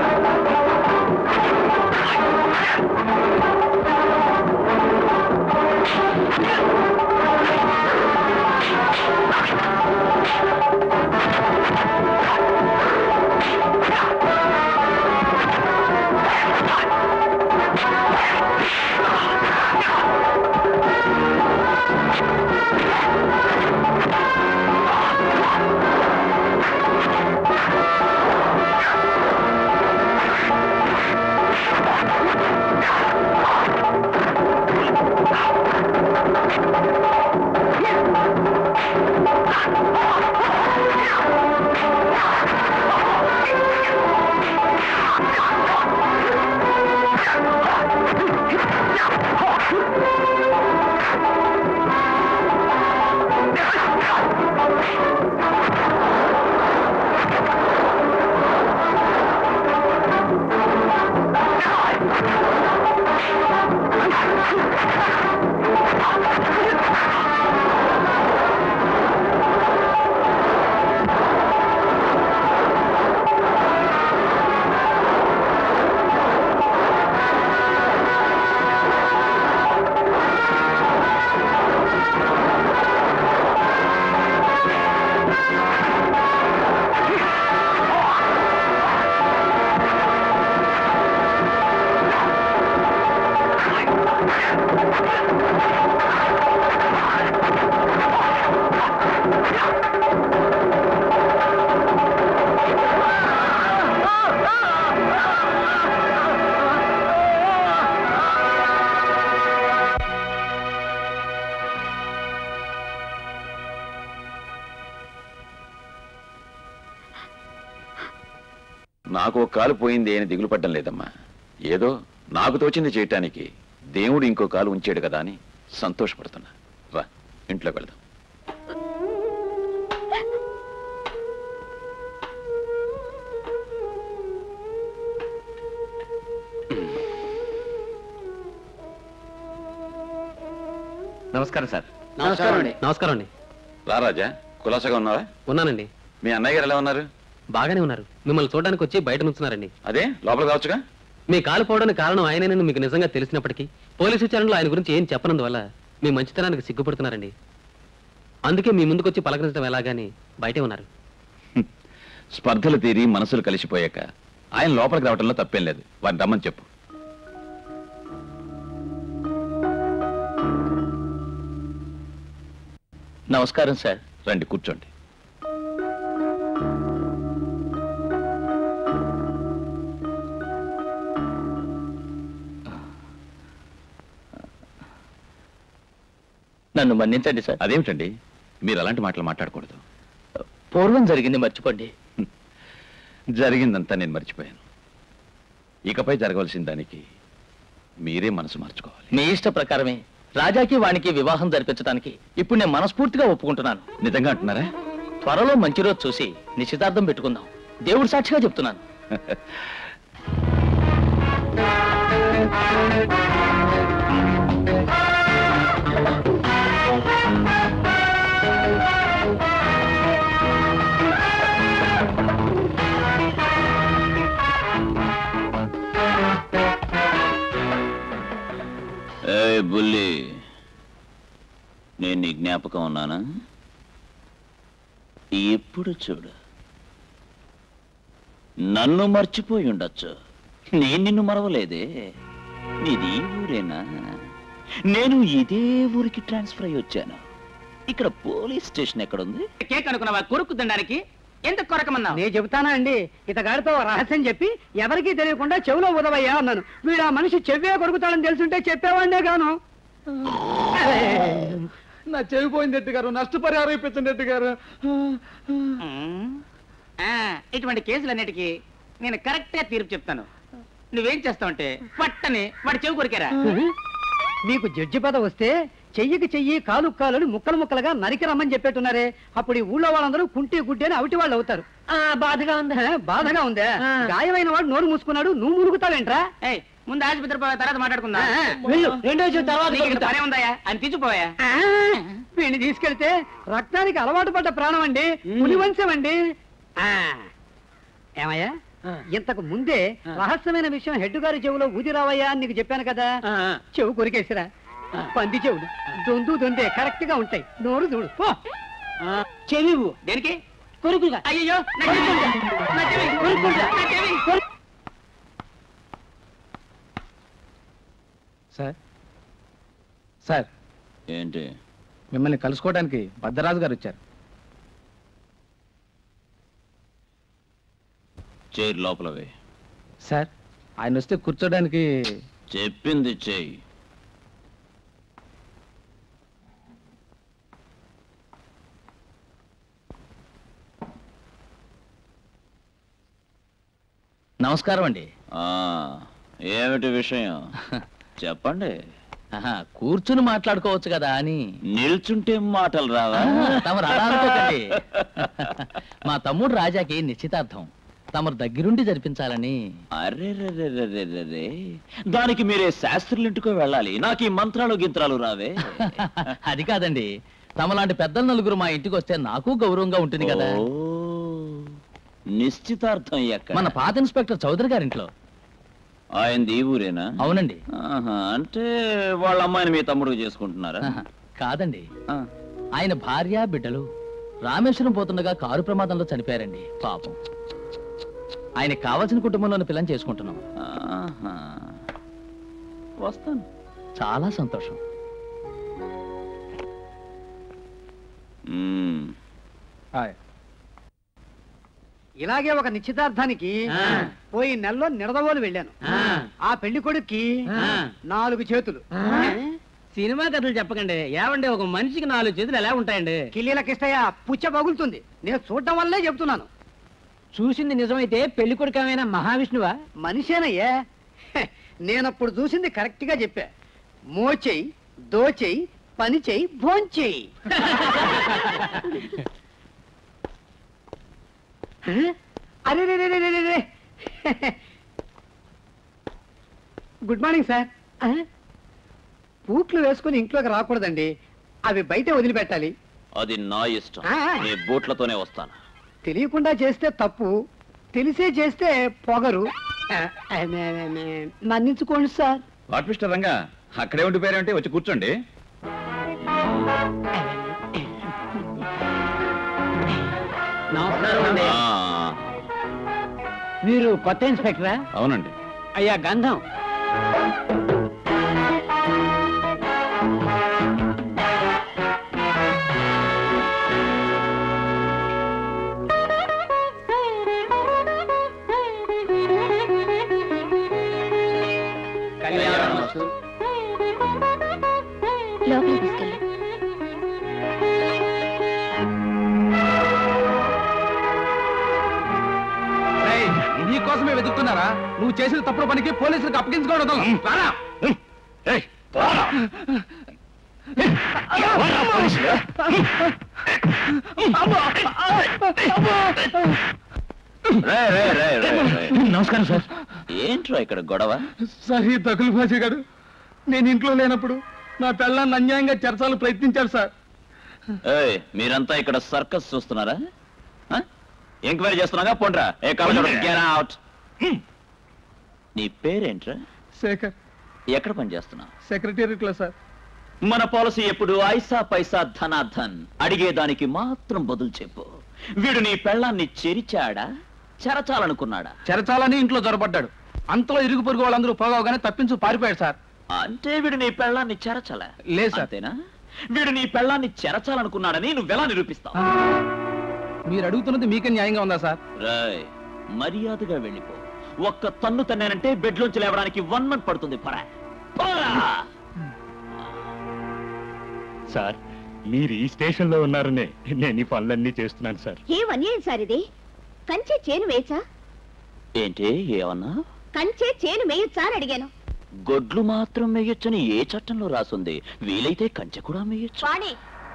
నాకు ఒక కాలు పోయింది అని దిగులు పడ్డం లేదమ్మా ఏదో నాకు తోచింది చేయటానికి దేవుడు ఇంకో కాలు ఉంచాడు కదా అని సంతోషపడుతున్నా రా ఇంట్లోకి వెళ్దాం నమస్కారం సార్ నమస్కారం అండి. నమస్కారం అండి రా రాజా కులాసగా ఉన్నావా ఉన్నానండి మీ అన్నయ్య గారు ఎలా ఉన్నారు బాగానే ఉన్నారు మిమ్మల్ని చూడడానికి వచ్చి బయట నుంచున్నారండి అదే లోపల కావచ్చుగా మీ కాలు పోవడానికి కారణం ఆయనని మీకు నిజంగా తెలిసినప్పటికీ పోలీసు విచారణలో ఆయన గురించి ఏం చెప్పనందువల్ల మీ మంచితనానికి సిగ్గుపడుతున్నారండి అందుకే మీ ముందుకొచ్చి పలకరించడం ఎలాగాని బయటే ఉన్నారు స్పర్ధలు తీరి మనసులు కలిసిపోయాక ఆయన లోపలికి రావడంలో తప్పేం లేదు వారిని రమ్మని చెప్పు నమస్కారం సార్ రండి కూర్చోండి నన్ను మన్నించండి సార్ అదేమిటండి మీరు అలాంటి మాటలు మాట్లాడకూడదు పూర్వం జరిగింది మర్చిపోండి జరిగిందంతా నేను మర్చిపోయాను ఇకపై జరగవలసిన దానికి మీరే మనసు మార్చుకోవాలి మీ ఇష్ట ప్రకారమే రాజాకి వానికి వివాహం జరిపించడానికి ఇప్పుడు నేను మనస్ఫూర్తిగా ఒప్పుకుంటున్నాను నిజంగా అంటున్నారా త్వరలో మంచి రోజు చూసి నిశ్చితార్థం పెట్టుకుందాం దేవుడు సాక్షిగా చెప్తున్నాను ఏ బుల్లి నేను నీ జ్ఞాపకం ఉన్నానా ఎప్పుడు చూడు నన్ను మర్చిపోయి ఉండొచ్చు నేను నిన్ను మరవలేదే నీది ఈ ఊరేనా నేను ఇదే ఊరికి ట్రాన్స్ఫర్ అయ్యి వచ్చాను ఇక్కడ పోలీస్ స్టేషన్ ఎక్కడుంది కేక్ అనుకున్నావా కొరుకు తినడానికి ఎందుకు కొరకమన్నావు నేను చెబుతానా అండి ఇతగాడితో ఓ రహస్యం చెప్పి ఎవరికీ తెలియకుండా చెవిలో ఉదవయ్యా అన్నాను వీడు ఆ మనిషి చెవ్వే కొరుకుతాడని తెలుసుంటే చెప్పేవాడినే గాను నా చెవి పోయింది ఎట్టు గారు నష్టపరిహారం ఇప్పించండి ఎట్టు గారు ఆ, ఇటువంటి కేసులన్నిటికీ నేను కరెక్ట్ గా తీర్పు చెప్తాను నువ్వేం చేస్తావంటే పట్టని వాడి చెవి కొరికారా మీకు జడ్జి పద వస్తే చెయ్యికి చెయ్యి కాలు కాలుని ముక్కలు ముక్కలుగా నరికి రమ్మని చెప్పేట్టున్నారే అప్పుడు ఈ ఊళ్ళో వాళ్ళందరూ కుంటి గుడ్డి అని అవిటి వాళ్ళు అవుతారు బాధగా ఉందా బాధగా ఉందా గాయమైన వాడు నోరు మూసుకున్నాడు నువ్వు మునుగుతావేంట్రా ఏయ్, ముందు ఆసుపత్రి పోయా తర్వాత మాట్లాడుకుందా ఆ, వెళ్ళు. రెండో వచ్చి తర్వాత నీకు ఇక్కడ కొరుకుతా. పనే ఉందాయా అని తీసిపోయా ఆ, వీడిని తీసుకెళ్తే రక్తానికి అలవాటు పడ్డ ప్రాణం అండి పులివంశం అండి ఆ, ఏమయ్యా ఇంతకు ముందే రహస్యమైన విషయం హెడ్ గారి చెవులో ఊది రావయ్యా అని నీకు చెప్పాను కదా చెవు కొరికేసిరా పంది చెవులు దొందు దొందే కరెక్ట్ గా ఉంటాయి నోరు చూడు పో చెవి దేనికి కొరుకుగా అయ్యో నా చెవి నా చెవి కొరుకుంటా. నా చెవి సార్ సార్ ఏంటి మిమ్మల్ని కలుసుకోవడానికి భద్రరాజు గారు వచ్చారు చైర్ లోపలవే సార్ ఆయన వస్తే కూర్చోడానికి చెప్పింది చేయి నమస్కారం అండి ఆ, ఏమిటి విషయం చెప్పండి ఆహా, కూర్చుని మాట్లాడుకోవచ్చు కదా అని నిల్చుంటే మాటలు రావా తమరు అలా అనుకోకండి మా తమ్ముడు రాజాకి నిశ్చితార్థం తమరు దగ్గరుండి జరిపించాలని అరెరెరెరెరెరె. దానికి మీరే శాస్త్రులింటికో వెళ్ళాలి నాకు ఈ మంత్రాలు గింత్రాలు రావే అది కాదండి తమలాంటి పెద్దల నలుగురు మా ఇంటికి వస్తే నాకు గౌరవంగా ఉంటుంది కదా ఓ, నిశ్చితార్థం ఎక్కడ మన పాత ఇన్స్పెక్టర్ చౌదరి గారింట్లో ఆయనది ఈ ఊరేనా అవునండి ఆహా, అంటే వాళ్ళ అమ్మాయిని మీ తమ్ముడు చేసుకుంటున్నారా ఆహా, కాదండి ఆయన భార్య బిడ్డలు రామేశ్వరం పోతుండగా కారు ప్రమాదంలో చనిపోయారండి పాపం ఆయనకి కావాల్సిన కుటుంబంలోని పిల్లని చేసుకుంటున్నాం ఆహా. వస్తాను చాలా సంతోషం మ్మ్. ఇలాగే ఒక నిశ్చితార్థానికి పోయి నెలలో నిడదవోలు వెళ్ళాను ఆ పెళ్లి కొడుక్కి నాలుగు చేతులు సినిమా కథలు చెప్పకండి ఏమండి ఒక మనిషికి నాలుగు చేతులు ఎలా ఉంటాయండి కిల్లీలకిస్తాయా పుచ్చ పగులుతుంది నేను చూడటం వల్లే చెప్తున్నాను చూసింది నిజమైతే పెళ్లి కొడుకమైన మహావిష్ణువా మనిషేనయ్యా హె, నేనప్పుడు చూసింది కరెక్ట్ గా చెప్పా మోచెయ్యి దోచెయ్యి పని చెయ్యి భోంచెయ్యి హ? అరే రే రే రే రే రే రే. గుడ్ మార్నింగ్ సార్ ఆ? బూట్లు వేసుకుని ఇంట్లోకి రాకూడదండి అవి బయట వదిలిపెట్టాలి అది నా ఇష్టం ఆ. నీ బూట్లతోనే వస్తాను తెలియకుండా చేస్తే తప్పు తెలిసే చేస్తే పొగరు ఆ, ఆ, మే- మే- మే- మన్నించుకోండి సార్ వాట్ మిస్టర్ రంగా అక్కడే ఉండిపోయారంటే వచ్చి కూర్చోండి నమస్కారం అండి ఆ, మీరు కొత్త ఇన్స్పెక్టరా అవునండి అయ్యా గంధం లోపలికి తీసుకెళ్ళు రేయ్, నీకోసమే వెతుకుతున్నారా నువ్వు చేసిన తప్పుడు పనికి పోలీసులకు అప్పగించుకోవడం వదలను. రారా రే, రే, రే, రే, రే. నమస్కారం సార్ ఏంట్రా ఇక్కడ గొడవ సార్ ఈ తగులు భాష గారు నేను ఇంట్లో లేనప్పుడు నా పెళ్ళాన్ని అన్యాయంగా చెరచాలని ప్రయత్నించాడు సార్ ఏయ్, మీరంతా ఇక్కడ సర్కస్ చూస్తున్నారా ఆ? ఎంక్వైరీ చేస్తున్నాగా పోండ్రా ఏ కాబట్టి గెట్ అవుట్ నీ పేరేంట్రా శేఖర్ ఎక్కడ పని చేస్తున్నావు సెక్రటేరియట్ లో సార్ మన పాలసీ ఎప్పుడు ఐసా పైసా ధనాధన్ అడిగేదానికి మాత్రం బదులు చెప్పు వీడు నీ పెళ్ళాన్ని చెరిచాడా చెరచాలనుకున్నాడా చెరచాలని ఇంట్లో జొరబడ్డాడు అంతలో ఇరుగు పొరుగు వాళ్ళందరూ పోగానే తప్పించు పారిపోయాడు సార్ అంటే వీడు నీ పెళ్ళాన్ని చెరచలే లేదు సార్. అంతేనా వీడు నీ పెళ్ళాన్ని చెరచాలనుకున్నాడని నువ్వెలా నిరూపిస్తావు మీరు అడుగుతున్నది మీకే న్యాయంగా ఉందా సార్ రాయ్ మర్యాదగా వెళ్ళిపో ఒక్క తన్ను తన్నానంటే బెడ్లోంచి లేవడానికి వన్ మంత్ పడుతుంది పరా పోరా! సార్ మీరు ఈ స్టేషన్ లో ఉన్నారనే నేను ఈ పనులన్నీ చేస్తున్నాను సార్ ఏం అన్యాయం సార్ ఇది కంచే చేను వేయచ్చా ఏంటి ఏమన్నా కంచే చేను మేయొచ్చా అని అడిగాను గొడ్లు మాత్రం మేయొచ్చని ఏ చట్టంలో రాసుంది వీలైతే కంచె కూడా మేయొచ్చు వాణి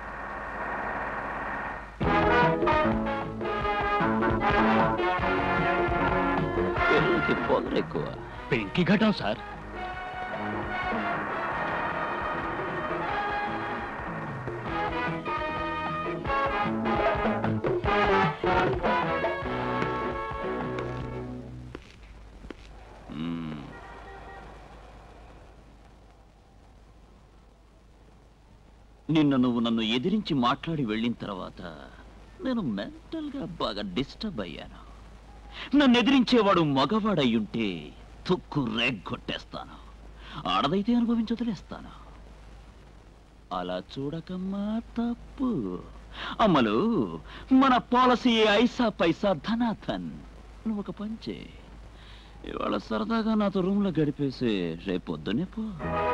పిల్లలకి పొగరు ఎక్కువ పెంకి ఘటం సార్ మ్మ్. నిన్న నువ్వు నన్ను ఎదిరించి మాట్లాడి వెళ్ళిన తర్వాత నేను మెంటల్ గా బాగా డిస్టర్బ్ అయ్యాను నన్ను ఎదిరించేవాడు మగవాడయ్యుంటే తుక్కు రేగ్గొట్టేస్తాను ఆడదైతే అనుభవించి వదిలేస్తాను అలా చూడకమ్మా తప్పు అమ్మలు మన పాలసీ ఐసా పైసా ధనాథన్ నువ్వు ఒక పంచే ఇవాళ సరదాగా నాతో రూమ్ లో గడిపేసి రేపు పొద్దునే పో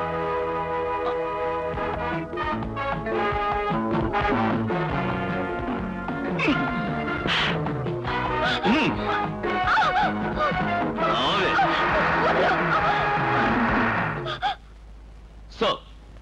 సో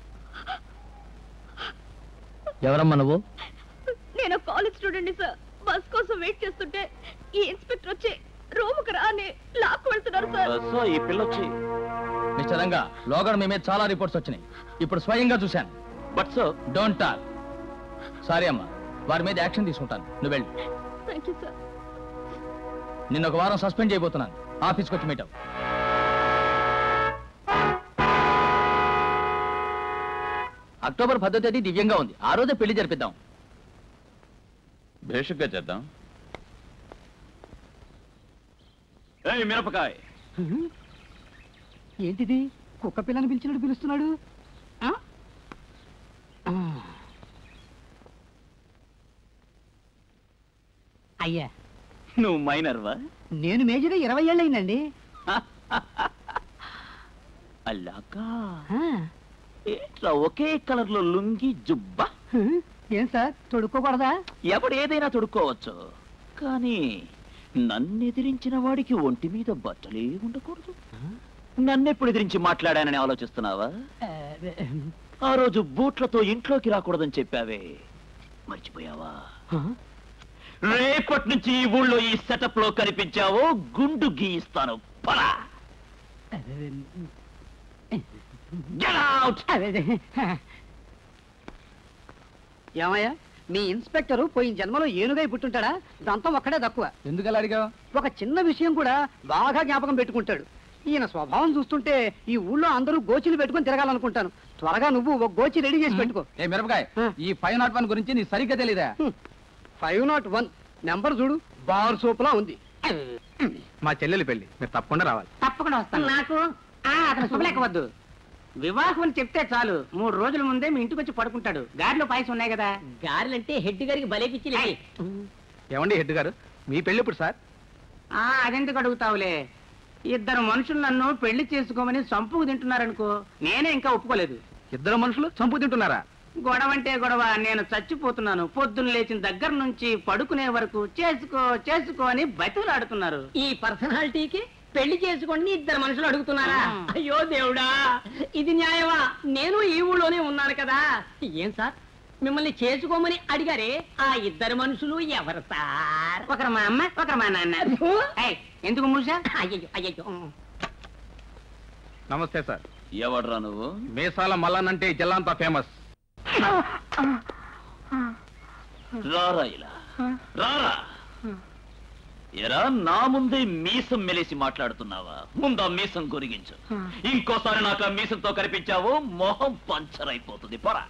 ఎవరమ్మా నువ్వు నేను కాలేజ్ స్టూడెంట్ సార్ బస్ కోసం వెయిట్ చేస్తుంటే ఈ ఇన్స్పెక్టర్ వచ్చి రూమ్కి రాని లాక్కు వెళ్తున్నారు సార్ సో ఈ పిల్లొచ్చి మిస్టర్ రంగా లోగడ మీ మీద చాలా రిపోర్ట్స్ వచ్చినాయి ఇప్పుడు స్వయంగా చూశాను but so don't talk sorry అమ్మా వారి మీద యాక్షన్ తీసుకుంటాను నువ్వు వెళ్ళు థ్యాంక్ యూ సార్ నిన్న ఒక వారం సస్పెండ్ చేయబోతున్నాను ఆఫీస్కి వచ్చి మీట్ అవ్వు. అక్టోబర్ పదో తేదీ దివ్యంగా ఉంది ఆ రోజే పెళ్లి జరిపిద్దాం భేషుగ్గా చేద్దాం ఏయ్ మిరపకాయ్ ఏంటిది కుక్క పిల్లని పిలిచినట్టు పిలుస్తున్నాడు ఆ? ఆ. అయ్యా నువ్వు మైనర్వా నేను మేజర్ ఇరవై ఏళ్ళయిందండి అల్లాకా ఆ. ఏంట్రా ఒకే కలర్ లో లుంగి జుబ్బా ఏం సార్ తొడుక్కోకూడదా ఎవడు ఏదైనా తొడుక్కోవచ్చు కానీ నన్ను ఎదిరించిన వాడికి ఒంటి మీద బట్టలే ఉండకూడదు నన్నెప్పుడు ఎదిరించి మాట్లాడానని ఆలోచిస్తున్నావా ఆ రోజు బూట్లతో ఇంట్లోకి రాకూడదని చెప్పావే మర్చిపోయావా రేపటి నుంచి ఈ ఊళ్ళో ఈ సెటప్ లో కనిపించావో గుండు గీయిస్తాను పరా ఏమయ్యా మీ ఇన్స్పెక్టరు పోయిన జన్మలో ఏనుగై పుట్టుంటాడా దంతం ఒక్కడే తక్కువ ఎందుకలా అడిగావు ఒక చిన్న విషయం కూడా బాగా జ్ఞాపకం పెట్టుకుంటాడు ఈయన స్వభావం చూస్తుంటే ఈ ఊళ్ళో అందరూ గోచిలు పెట్టుకుని తిరగాలనుకుంటాను త్వరగా నువ్వు ఒక గోచి రెడీ చేసి పెట్టుకో ఏ మిరపకాయ ఈ ఫైవ్ నాట్ వన్ గురించి నీ సరిగ్గా తెలీదా ఫైవ్ నాట్ వన్ నెంబర్ చూడు బార్ సోపులా ఉంది మా చెల్లెలి పెళ్లి మీరు తప్పకుండా రావాలి తప్పకుండా వస్తాను నాకు ఆ, అతను శుభలేకవద్దు వివాహం అని చెప్తే చాలు మూడు రోజుల ముందే మీ ఇంటికి వచ్చి పడుకుంటాడు గాడిలో పాయసం ఉన్నాయి కదా గారెలంటే హెడ్ గారికి భలే పిచ్చి ఏమండి హెడ్ గారు మీ పెళ్లి ఇప్పుడు సార్ ఆ అదెందుకు అడుగుతావులే ఇద్దరు మనుషులు నన్ను పెళ్లి చేసుకోమని సంపుకు తింటున్నారనుకో నేనే ఇంకా ఒప్పుకోలేదు ఇద్దరు మనుషులు చంపు తింటున్నారా గొడవ అంటే గొడవ నేను చచ్చిపోతున్నాను పొద్దున్న లేచిన దగ్గర నుంచి పడుకునే వరకు చేసుకో చేసుకో అని బతిలాడుతున్నారు ఈ పర్సనాలిటీకి పెళ్లి చేసుకోండి ఇద్దరు మనుషులు అడుగుతున్నారా అయ్యో దేవుడా ఇది న్యాయమా నేను ఈ ఊళ్ళోనే ఉన్నాను కదా ఏం సార్ మిమ్మల్ని చేసుకోమని అడిగారే ఆ ఇద్దరు మనుషులు ఎవరు సార్ ఒకరు మా అమ్మ ఒకరు మా నాన్న ఏయ్, ఎందుకు మూసా అయ్యో అయ్యో నమస్తే సార్ ఎవడ్రా నువ్వు మీసాల మల్లనంటే ఈ జిల్లా అంతా ఫేమస్ రారా ఇలా రారా ఎరా నా ముందే మీసం మెలేసి మాట్లాడుతున్నావా ముందా మీసం కొరిగించు ఇంకోసారి నాకు ఆ మీసంతో కనిపించావు మొహం పంచర్ అయిపోతుంది పొరా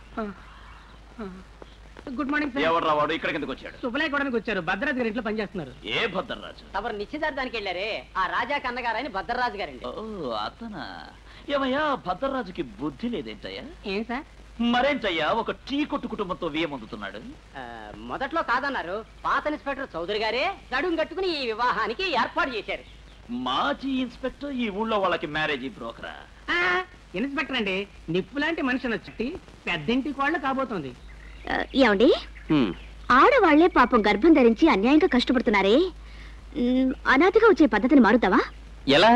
గుడ్ మార్నింగ్ సార్ ఎవడ్రా వాడు ఇక్కడికి ఎందుకు వచ్చాడు శుభలేకోవడానికి వచ్చారు భద్రాద్రి గారి ఇంట్లో పనిచేస్తున్నారు ఏ భద్రరాజు తమరు నిశ్చితార్థానికి వెళ్ళారే ఆ రాజా కన్నగారని భద్రరాజు గారండి ఓ అతనా ఏమయ్యా భద్రరాజుకి బుద్ధి లేదేంటయ్యా ఏం సార్ మరేంటయ్యా ఒక టీ కొట్టు కుటుంబంతో వ్యమందుతున్నాడు ఆ, మొదట్లో కాదన్నారు పాత ఇన్స్పెక్టర్ చౌదరి గారే నడుం కట్టుకుని ఈ వివాహానికి ఏర్పాటు చేశారు మాజీ ఇన్స్పెక్టర్ ఈ ఊళ్ళో వాళ్ళకి మ్యారేజీ బ్రోకరా ఆ, ఇన్స్పెక్టర్ అండి నిప్పు లాంటి మనిషి నచ్చుట్టి పెద్దింటి కోళ్ళు కాబోతోంది ఆ, ఏమండి ఆడవాళ్లే పాపం గర్భం ధరించి అన్యాయంగా కష్టపడుతున్నారే మ్, అనాథగా వచ్చే పద్ధతిని మారుతావా ఎలా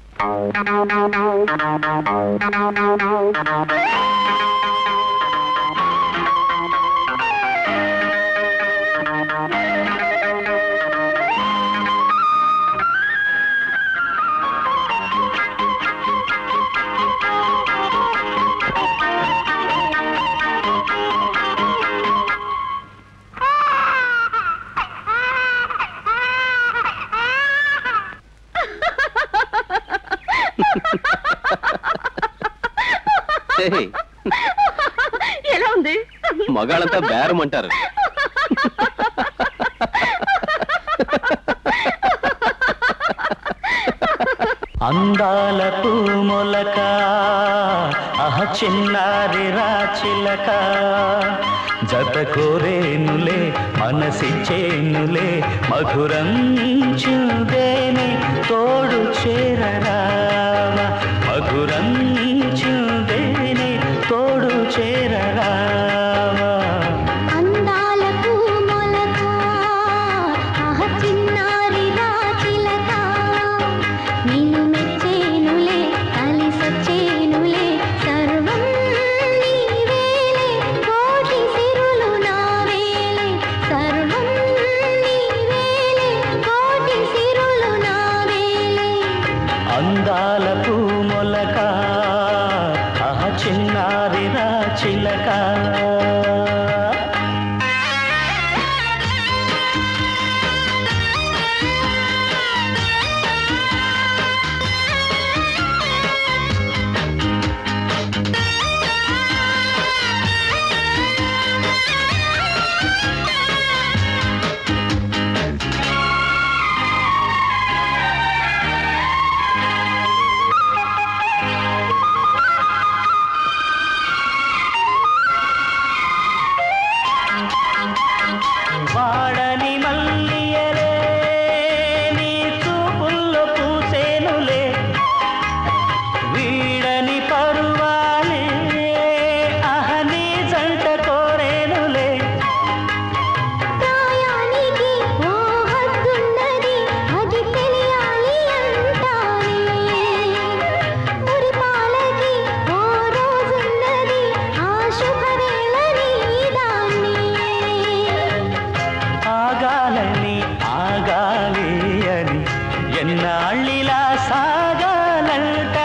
ఎలా ఉంది మగాళ్ళంతా బేరం అంటారు అందాల పూమొలక అహ చిన్నారి రాచిలక జత కోరేనులే మనసిచ్చేనులే మధురం చూదేనే తోడు చేరరావా మధురం చూదేనే తోడు చేరరావా అందాల పూమొలక ఆహ చిన్నారి రాచిలక నిన్ను మెచ్చేనులే కలిసొచ్చేనులే సర్వం నీవేలే కోటి సిరులు నావేలే సర్వం నీవేలే కోటి సిరులు నావేలే అందాల పూమొలక అహ చిన్నారి రాచిలక ఎన్నాళ్ళిలా సాగాలంట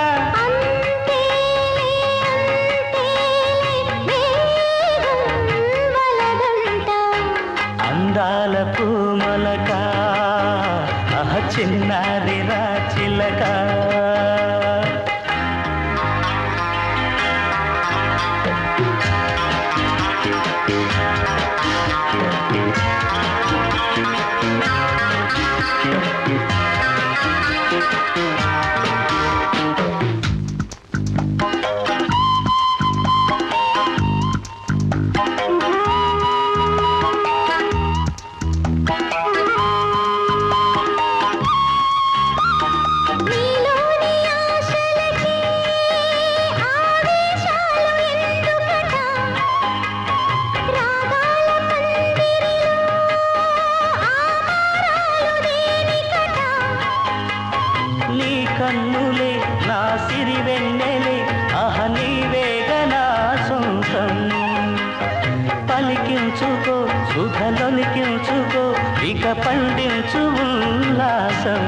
అందాల పూమలక అహ చిన్నారి రా చిలక నీ కన్నులే నా సిరి వెన్నెలే అహ నీవేగ నా సొంతం పలికించుకో సుధలొలికించుకో ఇక పండించు ఉల్లాసం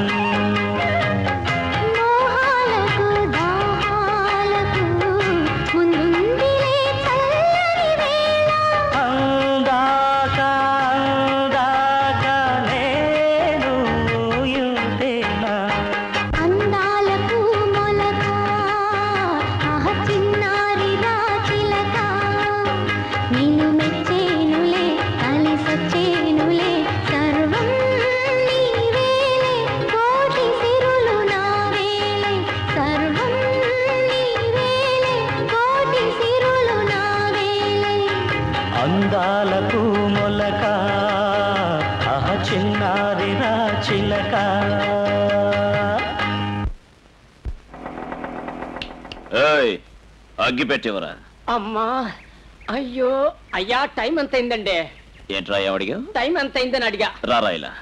అందాక అందాక నేను ఇంతేనా అందాలకు మొలక ఆహ చిన్నారి రా చిలక నిన్ను మెచ్చేనులే కలిసొచ్చేనులే సర్వం నీవేలే కోటి సిరులు నావేలే సర్వం నీవేలే కోటి సిరులు నావేలే అందాలకు మొలక అహ చిన్నారి రా చిలక ఏయ్ అగ్గి పెట్టేవరా అమ్మా అయ్యో అయ్యా టైం ఎంత అయిందండి ఏంట్రా ఏమడిగా టైం ఎంత అయిందని అడిగా రారా ఇలా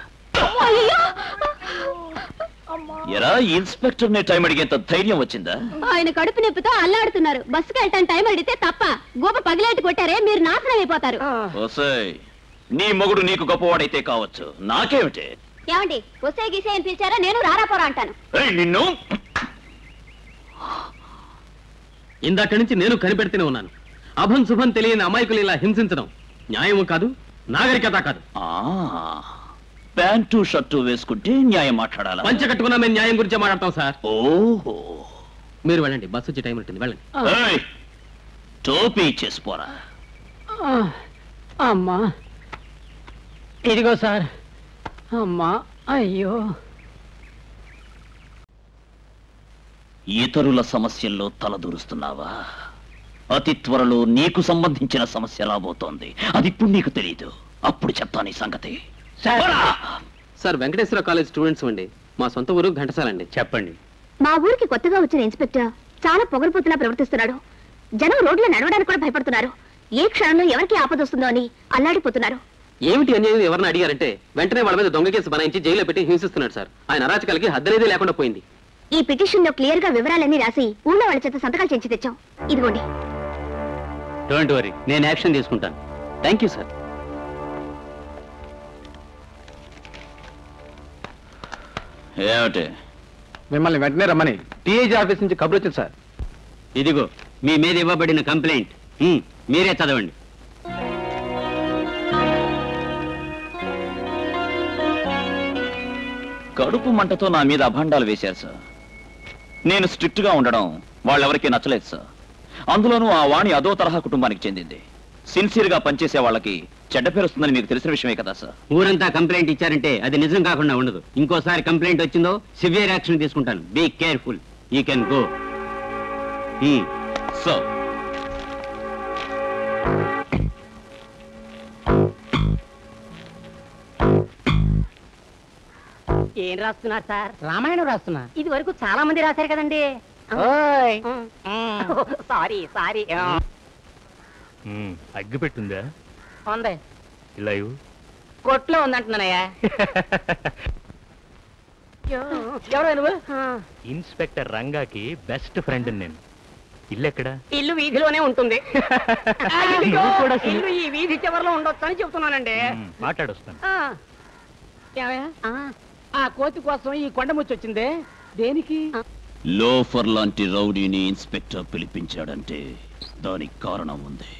ఎరా ఇన్స్పెక్టర్ ని టైం అడిగేంత ధైర్యం వచ్చిందా ఆయన కడుపు నొప్పితో అల్లాడుతున్నారు బస్సుకి వెళ్ళటానికి టైం అడిగితే తప్ప గోప పగిలేట్టు కొట్టారే మీరు నాశనం అయిపోతారు ఓసేయ్ నీ మొగుడు నీకు గొప్పవాడైతే కావచ్చు నాకేమిటి ఏమండి వస్తే గీసే అని పిలిచారా నేను రారాపోరా అంటాను ఏయ్, నిన్ను ఇందాక నుంచి నేను కనిపెడుతూనే ఉన్నాను అభం శుభం తెలియని అమాయకులు ఇలా హింసించడం న్యాయము కాదు నాగరికత కాదు ఆ, ప్యాంటు షర్టు వేసుకుంటే న్యాయం మాట్లాడాలా పంచ కట్టుకున్నా మేము న్యాయం గురించి మాట్లాడతాం సార్ ఓహో మీరు వెళ్ళండి బస్సు వచ్చే టైం ఉంటుంది వెళ్ళండి ఏయ్, టోపీ చేసుకోరా అమ్మా ఇదిగో సార్ అమ్మా అయ్యో ఇతరుల సమస్యల్లో తలదూరుస్తున్నావా అతి త్వరలో నీకు సంబంధించిన సమస్య రాబోతోంది అది ఇప్పుడు నీకు తెలియదు అప్పుడు చెప్తాను ఈ సంగతి సార్ వెంకటేశ్వర కాలేజ్ స్టూడెంట్స్ అండి మా సొంత ఊరు ఘంటసాలండి చెప్పండి మా ఊరికి కొత్తగా వచ్చిన ఇన్స్పెక్టర్ చాలా పొగరుపోతులా ప్రవర్తిస్తున్నాడు జనం రోడ్లో నడవడానికి కూడా భయపడుతున్నారు ఏ క్షణంలో ఎవరికి ఆపదొస్తుందో అని అల్లాడిపోతున్నారు ఏమిటి అన్యాయం ఎవరిని అడిగారంటే వెంటనే వాళ్ళ మీద దొంగ కేసు బనాయించి జైల్లో పెట్టి హింసిస్తున్నాడు సార్ ఆయన అరాచకాలకి హద్దనేదే లేకుండా పోయింది ఈ పిటిషన్ లో క్లియర్ గా వివరాలన్నీ రాసి ఊళ్ళో వాళ్ళ చేత సంతకాలు చేయించి తెచ్చాం ఇదిగోండి డోంట్ వరీ నేను యాక్షన్ తీసుకుంటాను థ్యాంక్ యూ సార్ ఏమిటి మిమ్మల్ని వెంటనే రమ్మని టీఏజీ ఆఫీస్ నుంచి కబురు వచ్చింది సార్ ఇదిగో మీ మీద ఇవ్వబడిన కంప్లైంట్ హ్మ్, మీరే చదవండి కడుపు మంటతో నా మీద అభాండాలు వేశారు సార్ నేను స్ట్రిక్ట్ గా ఉండడం వాళ్ళెవరికీ నచ్చలేదు సార్ అందులోనూ ఆ వాణి అదో తరహా కుటుంబానికి చెందింది సిన్సియర్ గా పనిచేసే వాళ్ళకి చెడ్డ పేరు వస్తుందని మీకు తెలిసిన విషయమే కదా సార్ ఊరంతా కంప్లైంట్ ఇచ్చారంటే అది నిజం కాకుండా ఉండదు ఇంకోసారి కంప్లైంట్ వచ్చిందో సివియర్ యాక్షన్ తీసుకుంటాను be careful you can go sir ఏం రాస్తున్నారు సార్ రామాయణం రాస్తున్నా ఇది వరకు చాలా మంది రాశారు కదండి ఓయ్. సారీ సారీ అగ్గి పెట్టుందా ఉంది ఇలా ఇవ్వు. కొట్లో ఉందంటున్నానయ్యా ఎవరు నువ్వు ఇన్స్పెక్టర్ రంగాకి బెస్ట్ ఫ్రెండ్ నేను ఇల్లు ఎక్కడ ఇల్లు వీధిలోనే ఉంటుంది నువ్వు కూడా సిని- ఇల్లు ఈ వీధి చివరిలో ఉండొచ్చు అని చెప్తున్నానండి మాట్లాడొస్తాను ఆ. ఏమయ్యా? ఆ కోతి కోసం ఈ కొండ ముచ్చి వచ్చిందే దేనికి లోఫర్ లాంటి రౌడీని ఇన్స్పెక్టర్ పిలిపించాడంటే దానికి కారణం ఉంది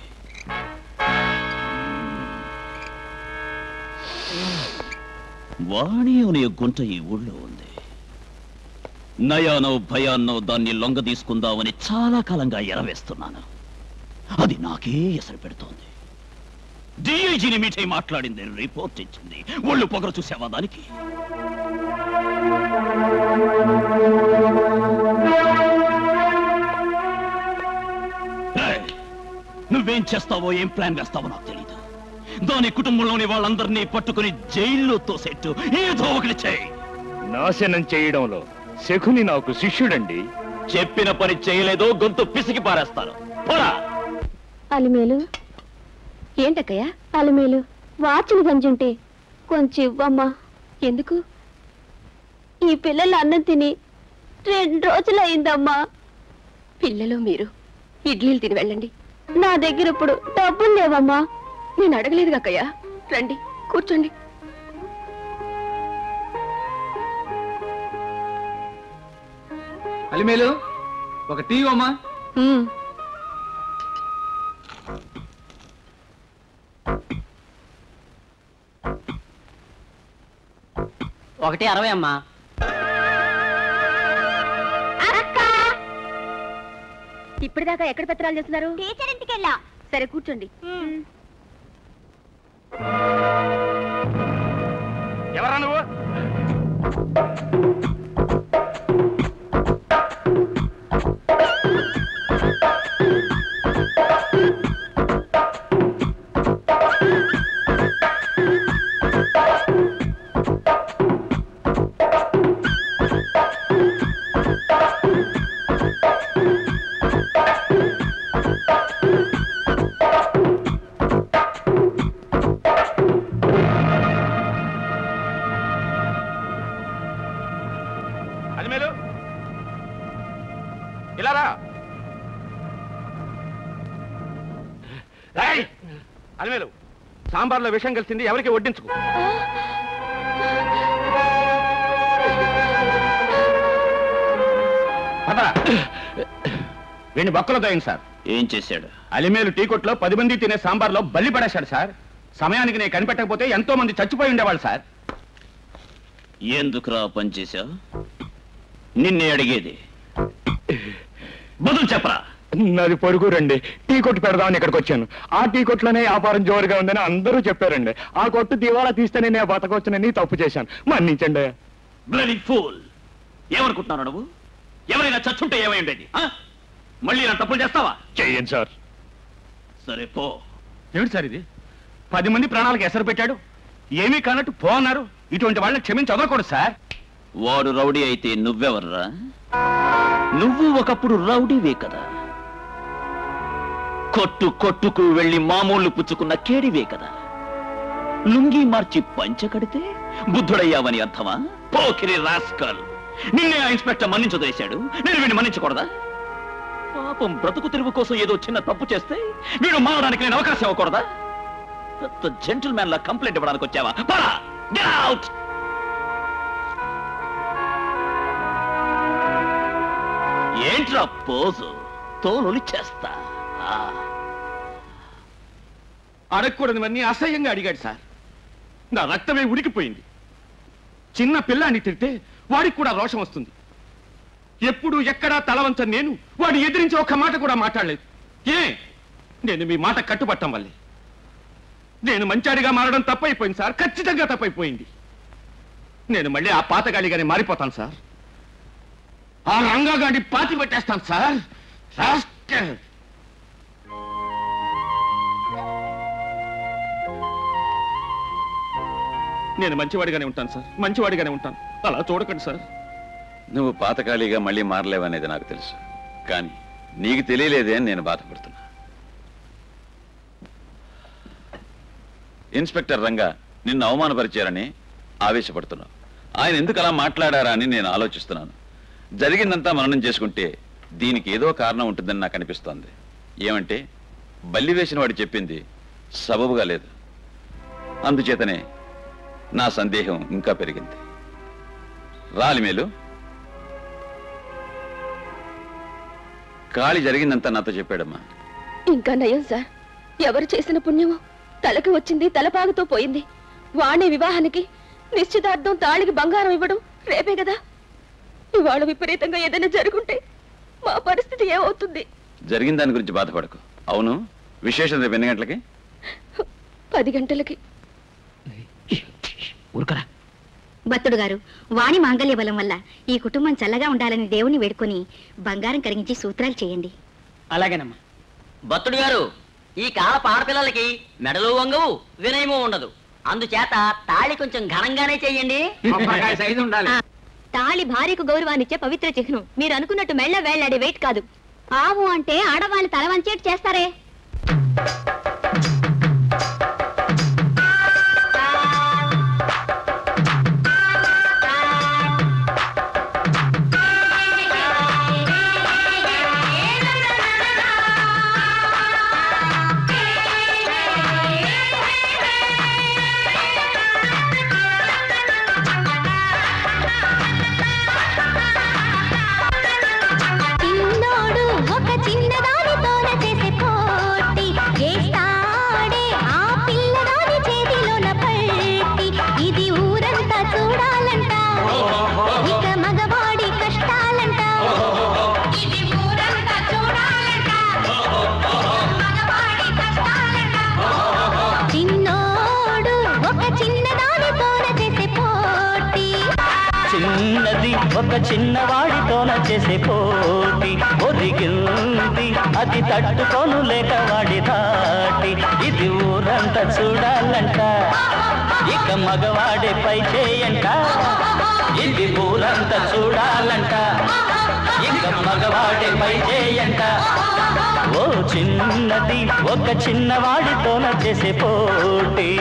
వాణి అనే గుంట ఈ ఊళ్ళో ఉంది నయానో భయాన్నో దాన్ని లొంగ తీసుకుందామని చాలా కాలంగా ఎరవేస్తున్నాను అది నాకే ఎసరు పెడుతోంది డిఐజీని మీటై మాట్లాడింది రిపోర్ట్ ఇచ్చింది ఒళ్ళు పొగరు చూసావా దానికి ఏయ్, నువ్వేం చేస్తావో ఏం ప్లాన్ వేస్తావో నాకు తెలియదు దాని కుటుంబంలోని వాళ్ళందరినీ పట్టుకుని జైల్లో తోసేట్టు ఏదో ఒకటి చేయి నాశనం చేయడంలో శకుని నాకు శిష్యుడండి చెప్పిన పని చేయలేదో గొంతు పిసికి పారేస్తాను పోరా అలిమేలు ఏంటక్కయ్య అలిమేలు వాచిని గంజుంటే కొంచెం ఇవ్వమ్మా ఎందుకు ఈ పిల్లలు అన్నం తిని రెండు రోజులు అయిందమ్మా పిల్లలు మీరు ఇడ్లీలు తిని వెళ్ళండి నా దగ్గర ఇప్పుడు డబ్బులు లేవమ్మా నేను అడగలేదు అక్కయ్య రండి కూర్చోండి అలిమేలు ఒక టీ అమ్మా ఒకటి అరవై అమ్మా ఇప్పటిదాకా ఎక్కడ పత్రాలు చేస్తున్నారు టీచర్ ఇంటికి వెళ్ళా సరే కూర్చోండి ఎవరా నువ్వు అలిమేలు ఇలా రా ఏయ్! అలిమేలు సాంబార్లో విషం కలిసింది ఎవరికి వడ్డించుకో పద వీడిని బొక్కలో తోయండి సార్ ఏం చేశాడు అలిమేలు టీ కొట్లో పది మంది తినే సాంబార్లో బల్లి పడేశాడు సార్ సమయానికి నేను కనిపెట్టకపోతే ఎంతో మంది చచ్చిపోయి ఉండేవాళ్ళు సార్ ఎందుకురా పనిచేశా నిన్నే అడిగేది బదులు చెప్పరా నాది పొరుగురండి టీ కొట్టు పెడదామని ఇక్కడికి వచ్చాను ఆ టీ కొట్లోనే వ్యాపారం జోరుగా ఉందని అందరూ చెప్పారండి ఆ కొట్టు దివాళా తీస్తేనే నేను బతకొచ్చునని తప్పు చేశాను మన్నించండి బ్లడీ ఫూల్ ఏమనుకుంటున్నావు నువ్వు ఎవరైనా చచ్చుంటే ఏమై ఉండేది ఆ? మళ్ళీ నా తప్పులు చేస్తావా చెయ్యండి సార్ సరే పో ఏమిటి సార్ ఇది పది మంది ప్రాణాలకు ఎసరు పెట్టాడు ఏమీ కానట్టు పో అన్నారు ఇటువంటి వాళ్ళని క్షమించి వదలకూడదు సార్ వాడు రౌడీ అయితే నువ్వెవర్రా నువ్వు ఒకప్పుడు రౌడీవే కదా కొట్టు కొట్టుకు వెళ్ళి మామూలు పుచ్చుకున్న కేడివే కదా లుంగి మార్చి పంచ కడితే బుద్ధుడయ్యావని అర్థమా పోకిరి రాస్కల్ నిన్నే ఆ ఇన్స్పెక్టర్ మన్నించదేశాడు నేను వీడిని మన్నించకూడదా పాపం బ్రతుకు తెరువు కోసం ఏదో చిన్న తప్పు చేస్తే వీడు మారడానికి నేను అవకాశం ఇవ్వకూడదా పెద్ద జెంటిల్ మ్యాన్ లా కంప్లైంట్ ఇవ్వడానికి వచ్చావా పరా గెట్ అవుట్ ఏంట్రా పోజు తోలులి చేస్తా ఆ, అడగకూడనివన్నీ అసహ్యంగా అడిగాడు సార్ నా రక్తమే ఉడికిపోయింది చిన్న పిల్లాన్ని తిడితే వాడికి కూడా రోషం వస్తుంది ఎప్పుడు ఎక్కడా తలవంచని నేను వాడిని ఎదిరించి ఒక్క మాట కూడా మాట్లాడలేదు ఏ నేను మీ మాట కట్టుబట్టం వల్లే నేను మంచాడిగా మారడం తప్పైపోయింది సార్ ఖచ్చితంగా తప్పైపోయింది నేను మళ్ళీ ఆ పాతగాలిగానే మారిపోతాను సార్ ఆ రంగాగాడి పాతి పెట్టేస్తాను సార్ రాస్కెల్. నేను మంచివాడిగానే ఉంటాను సార్ మంచివాడిగానే ఉంటాను అలా చూడకండి సార్ నువ్వు పాతకాళీగా మళ్ళీ మారలేవనేది నాకు తెలుసు కానీ నీకు తెలియలేదే అని నేను బాధపడుతున్నా ఇన్స్పెక్టర్ రంగా నిన్ను అవమానపరిచారని ఆవేశపడుతున్నావు ఆయన ఎందుకు అలా మాట్లాడారా అని నేను ఆలోచిస్తున్నాను జరిగిందంతా మననం చేసుకుంటే దీనికి ఏదో కారణం ఉంటుందని నాకు అనిపిస్తోంది ఏమంటే బల్లి వేసిన వాడు చెప్పింది సబబుగా లేదు అందుచేతనే నా సందేహం ఇంకా పెరిగింది రాలి మేలు కాళి జరిగిందంతా నాతో చెప్పాడమ్మా ఇంకా నయం సార్ ఎవరు చేసిన పుణ్యమో తలకి వచ్చింది తలపాగుతో పోయింది వాణి వివాహానికి నిశ్చితార్థం తాళికి బంగారం ఇవ్వడం రేపే కదా ఇవాళ విపరీతంగా ఏదైనా జరుగుంటే మా పరిస్థితి ఏమవుతుంది జరిగిన దాని గురించి బాధపడకు అవును విశేషం రేపు ఎన్ని గంటలకి పది గంటలకి ఊరుకరా భక్తుడు గారు వాణి మాంగళ్య బలం వల్ల ఈ కుటుంబం చల్లగా ఉండాలని దేవుని వేడుకొని బంగారం కరిగించి సూత్రాలు చేయండి అలాగేనమ్మా భక్తుడు గారు ఈ కాలపు ఆడపిల్లలకి మెడలు వంగవు వినయము ఉండదు అందుచేత తాళి కొంచెం ఘనంగానే చెయ్యండి సైజు ఉండాలి తాళి భార్యకు గౌరవాన్నిచ్చే పవిత్ర చిహ్నం మీరు అనుకున్నట్టు మెళ్ళ వేళ్లాడే వెయిట్ కాదు ఆవు అంటే ఆడవాళ్ళు తల వంచేట్టు చేస్తారే చిన్నోడు ఒక చిన్నదానితోన చేసే పోటీ చేస్తాడే ఆ పిల్లదాని చేతిలోన పట్టి ఇది ఊరంతా చూడాలంట ఇక మగవాడి కష్టాలంట ఇది ఊరంతా చూడాలంట మగవాడి కష్టాలంట చిన్నోడు ఒక చిన్నదానితోన చేసే పోటీ చిన్నది ఒక చిన్నవాడితోన చేసే పోటీ ఒరిగింది అది తట్టుకోను లేక వాడి దాటి ఇది ఊరంతా చూడాలంట ఇక మగవాడి పై చేయంట ఇది ఊరంతా చూడాలంట ఇక మగవాడి పై చేయంట ఓ చిన్నది ఒక చిన్నవాడితోన చేసే పోటీ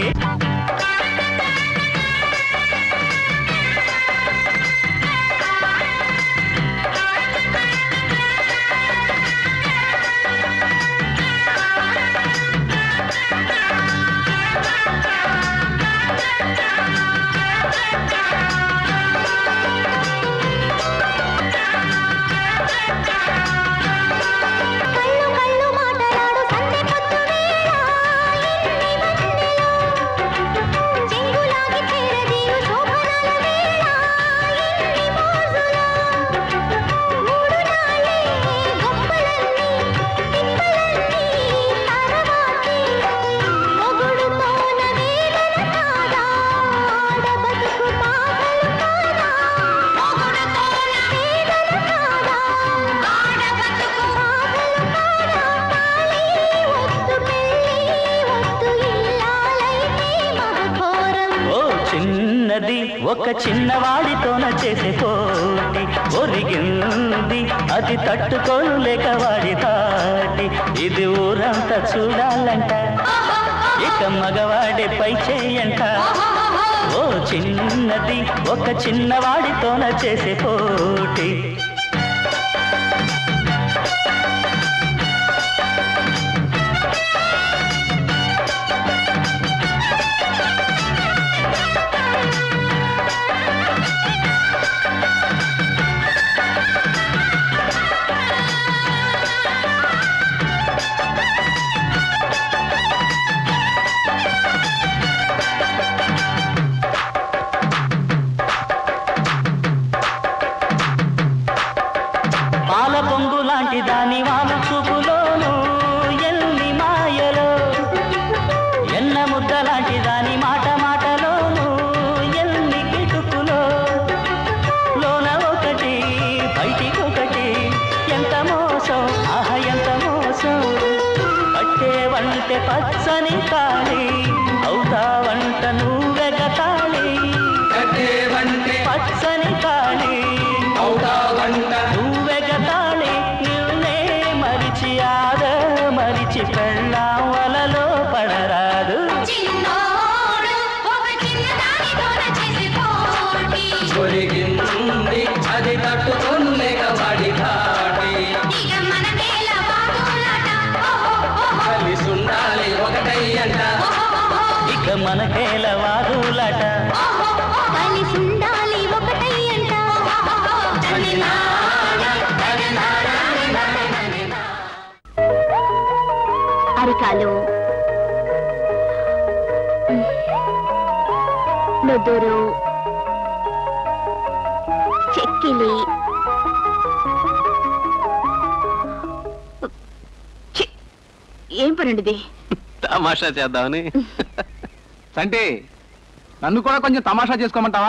కళ్ళు కళ్ళు మాటలాడు సందె పొద్దు వేళ ఎన్ని వన్నెలో చెంగులాగి చేరదీయు శోభనాల వేళ ఎన్ని మోజులో మూడు నాళ్ళే గొప్పలన్నీ తిప్పలన్నీ తరవాకి మొగుడుతోన వేదన కాదా ఆడ బతుకు పాగలు కాదా మొగుడుతోన వేదన కాదా ఆడ బతుకు పాగలు కాదా తాళి వద్దు పెళ్ళి వద్దు ఇల్లాలైతే మహఘోరం ఓ చిన్నది ఒక చిన్నవాడితోన చేసే పోటీ ఒరిగింది అది తట్టుకోను లేక వాడి దాటి ఇది ఊరంతా చూడాలంట ఇక మగవాడి పై చేయంట ఓ చిన్నది ఒక చిన్నవాడితోన చేసే పోటీ పాల పొంగు లాంటి దాని వాళ్ళ చూపులోను ఎన్ని మాయలో ఎన్న ముద్ద లాంటి దాని మాట మాటలోను ఎన్ని కిటుకులో లోన ఒకటి బయటికొకటి ఎంత మోసం ఆహ ఎంత మోసం పట్టేవంటే పచ్చని కాళి అవుతావంట నువ్వెగతాళి పచ్చని కాళి అవుతావంట నువ్వెగతాళి నిన్నే మరిచి ఆద మరిచి పెళ్ళాం వలలో పడరాదు చిన్నోడు ఒక చిన్నదానితోన చేసే పోటీ ఒరిగింది అది తట్టుకోను లేక వాడి ధాటి ఇక మనమేల వాదులాట కలిసి ఉండాలి ఒకటై అంట ఇక మనకేల వాదులట కలిసి ఉండాలి ఒకటై ముదురు చెక్కిలి ఛీ, ఏం పనండి ఇది తమాషా చేద్దామని సంటే నన్ను కూడా కొంచెం తమాషా చేసుకోమంటావా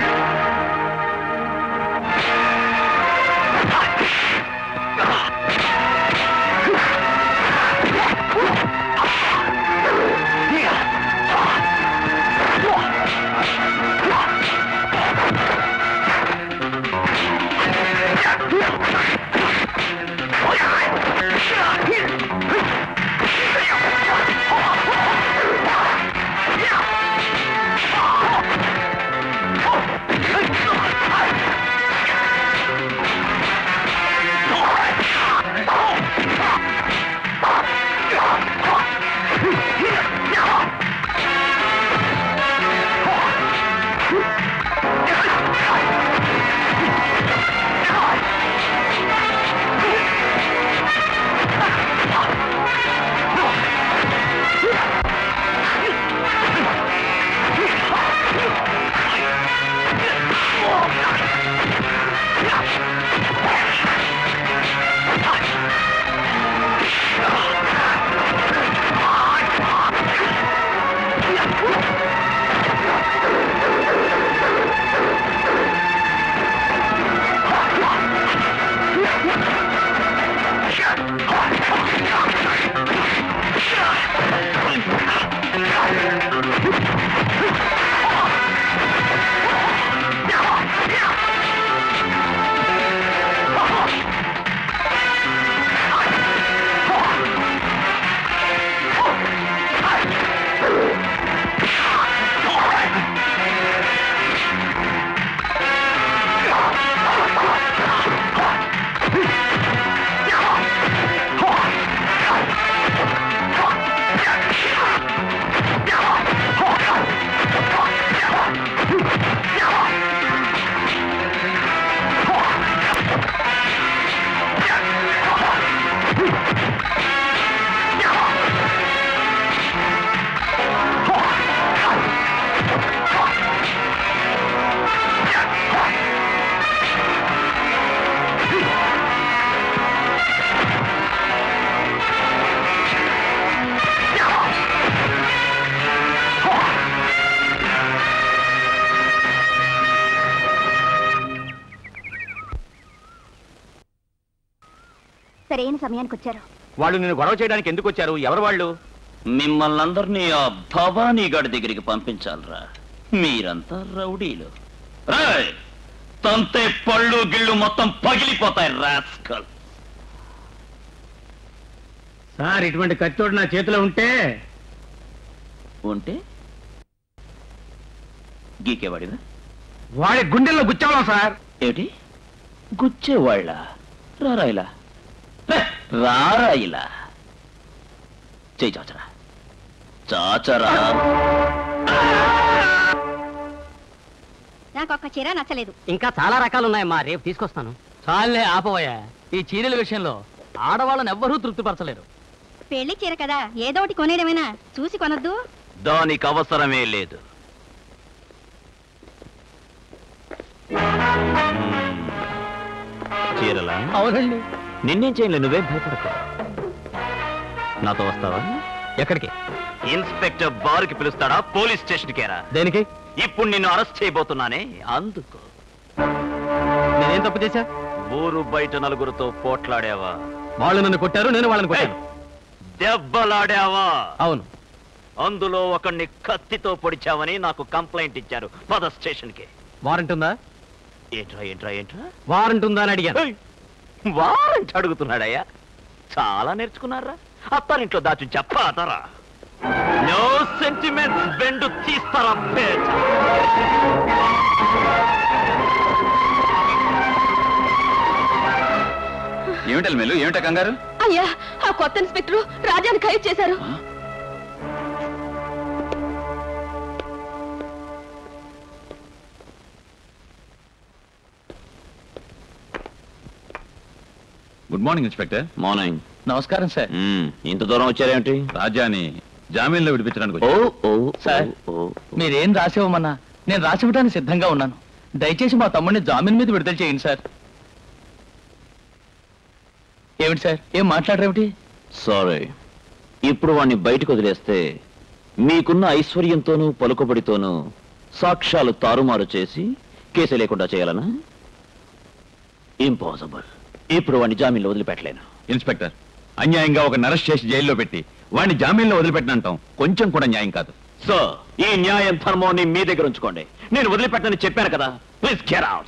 సరైన సమయానికి వచ్చారు వాళ్ళు నిన్ను గొడవ చేయడానికి ఎందుకు వచ్చారు ఎవరు వాళ్ళు మిమ్మల్ని అందరినీ ఆ భవానీ గడి దగ్గరికి పంపించాలరా మీరంతా రౌడీలు రేయ్! తంతే పళ్ళు గిళ్ళు మొత్తం పగిలిపోతాయి రాస్కల్ సార్ ఇటువంటి కత్తోడు నా చేతిలో ఉంటే ఉంటే గీకేవాడిదా వాడి గుండెల్లో గుచ్చావలం సార్ ఏమిటి గుచ్చేవాళ్ళ రారా ఇలా రే, రారా ఇలా చేయి చాచరా చాచరా నాకు ఒక్క చీర నచ్చలేదు ఇంకా చాలా రకాలు ఉన్నాయమ్మా రేపు తీసుకొస్తాను చాలే ఆపవయ్యా ఈ చీరల విషయంలో ఆడవాళ్ళని ఎవ్వరూ తృప్తిపరచలేరు పెళ్లి చీర కదా ఏదో ఒకటి కొనేయడమేనా చూసి కొనొద్దు దానికి అవసరమే లేదు చీరలా అవునండి నిన్నేం చేయలే నువ్వేం భయపడకు నాతో వస్తావా ఎక్కడికి ఇన్స్పెక్టర్ బారుకి పిలుస్తాడా పోలీస్ స్టేషన్ కేరా దేనికి ఇప్పుడు నిన్ను అరెస్ట్ చేయబోతున్నానే అందుకు నేనేం తప్పు చేశా ఊరు బయట నలుగురితో పోట్లాడావా వాళ్ళు నన్ను కొట్టారు నేను వాళ్ళని కొట్టాను దెబ్బలాడావా అవును అందులో ఒకడిని కత్తితో పొడిచావని నాకు కంప్లైంట్ ఇచ్చారు పద స్టేషన్ కి వారెంట్ ఉందా ఏంట్రా ఏంట్రా ఏంట్రా వారెంట్ ఉందా అని అడిగాను వారెంట్ అడుగుతున్నాడయ్యా చాలా నేర్చుకున్నారా అత్తారింట్లో దాచి చెప్పాతరా నో సెంటిమెంట్స్ బెండు తీస్తారా పేట ఏమిటల్ మేలు ఏమిటా కంగారు అయ్యా ఆ కొత్త ఇన్స్పెక్టర్ రాజాని ఖైదు చేశారు గుడ్ మార్నింగ్ ఇన్స్పెక్టర్ మార్నింగ్ నమస్కారం సార్ ఇంత దూరం వచ్చారేమిటి రాజాని జామీన్లో విడిపించడానికి ఓ వచ్చాను. ఓ సార్ మీరేం రాసేవమన్నా నేను రాసివ్వడానికి సిద్ధంగా ఉన్నాను దయచేసి మా తమ్ముడిని జామీన్ మీద విడుదల చేయండి సార్ ఏమిటి సార్ ఏం మాట్లాడరేమిటి సారీ ఇప్పుడు వాణ్ణి బయటకు వదిలేస్తే మీకున్న ఐశ్వర్యంతోనూ పలుకుబడితోనూ సాక్ష్యాలు తారుమారు చేసి కేసు లేకుండా చేయాలనా ఇంపాసిబుల్ ఇప్పుడు వాణ్ణి జామీన్లో వదిలిపెట్టలేను ఇన్స్పెక్టర్ అన్యాయంగా ఒక అరెస్ట్ చేసి జైల్లో పెట్టి వాడిని జామీన్లో వదిలిపెట్టినంటాం కొంచెం కూడా న్యాయం కాదు సో ఈ న్యాయం ధర్మాన్ని మీ దగ్గర ఉంచుకోండి నేను వదిలిపెట్టని చెప్పాను కదా please care out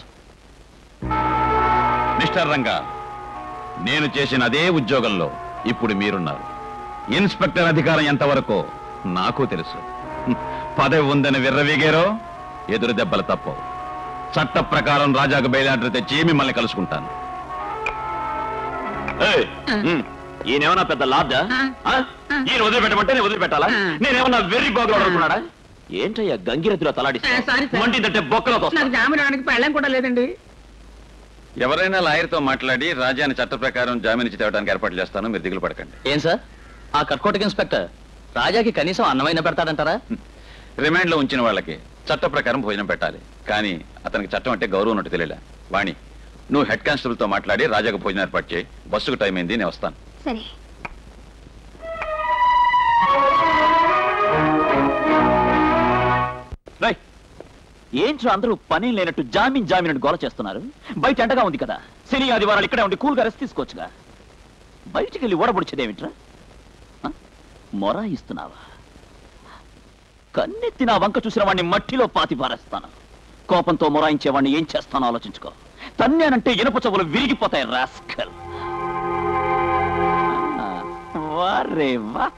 mister Ranga నేను చేసిన అదే ఉద్యోగంలో ఇప్పుడు మీరున్నారు ఇన్స్పెక్టర్ అధికారం ఎంతవరకు నాకు తెలుసు హ్మ్. పదవి ఉందని విర్రవీగారో ఎదురు దెబ్బలు తప్పవు చట్ట ప్రకారం రాజాకు బయలాటలు తెచ్చి మిమ్మల్ని కలుసుకుంటాను ఏయ్, ఉమ్, ఈయనేమన్నా పెద్ద లాడ్డా ఆ? ఈయన వదిలిపెట్టమంటే నేను వదిలిపెట్టాలా నేనేమన్నా వెర్రి బాగులో అనుకున్నాడా ఏంటయ్యా గంగిరెద్దులో తలాడిస్తా సారీ సార్. మంటిందంటే బొక్కలో తోస్తా. నాకు జామీన్ అవడానికి పెళ్ళం కూడా లేదండి ఎవరైనా లాయర్తో మాట్లాడి రాజాని చట్ట ప్రకారం జామీన్ ఇచ్చి తేవడానికి ఏర్పాటు చేస్తాను మీరు దిగులు పడకండి ఏం సార్ ఆ కర్కోటక ఇన్స్పెక్టర్ రాజాకి కనీసం అన్నమైన పెడతాడంటారా రిమాండ్ లో ఉంచిన వాళ్ళకి చట్ట ప్రకారం భోజనం పెట్టాలి కానీ అతనికి చట్టం అంటే గౌరవం ఉన్నట్టు తెలియలే వాణి నువ్వు హెడ్ కానిస్టేబుల్ తో మాట్లాడి రాజాకు భోజనం ఏర్పాటు చేయి బస్సుకు టైం అయింది నేను వస్తాను సరే రేయ్, ఏంట్రా అందరూ పని లేనట్టు జామీన్ జామీన్ అని గోల చేస్తున్నారు బయట ఎండగా ఉంది కదా శని ఆదివారాలు ఇక్కడే ఉండి కూల్గా రెస్ట్ తీసుకోవచ్చుగా బయటికి వెళ్ళి ఓడబొడిచేదేమిట్రా ఆ? మొర ఇస్తున్నావా కన్నెత్తి నా వంక చూసిన వాడిని మట్టిలో పాతి పారేస్తాను కోపంతో మొరాయించేవాడిని ఏం చేస్తానో ఆలోచించుకో తన్నేనంటే ఇనుప చెవులు విరిగిపోతాయి రాస్కల్ ఆ, వారే వా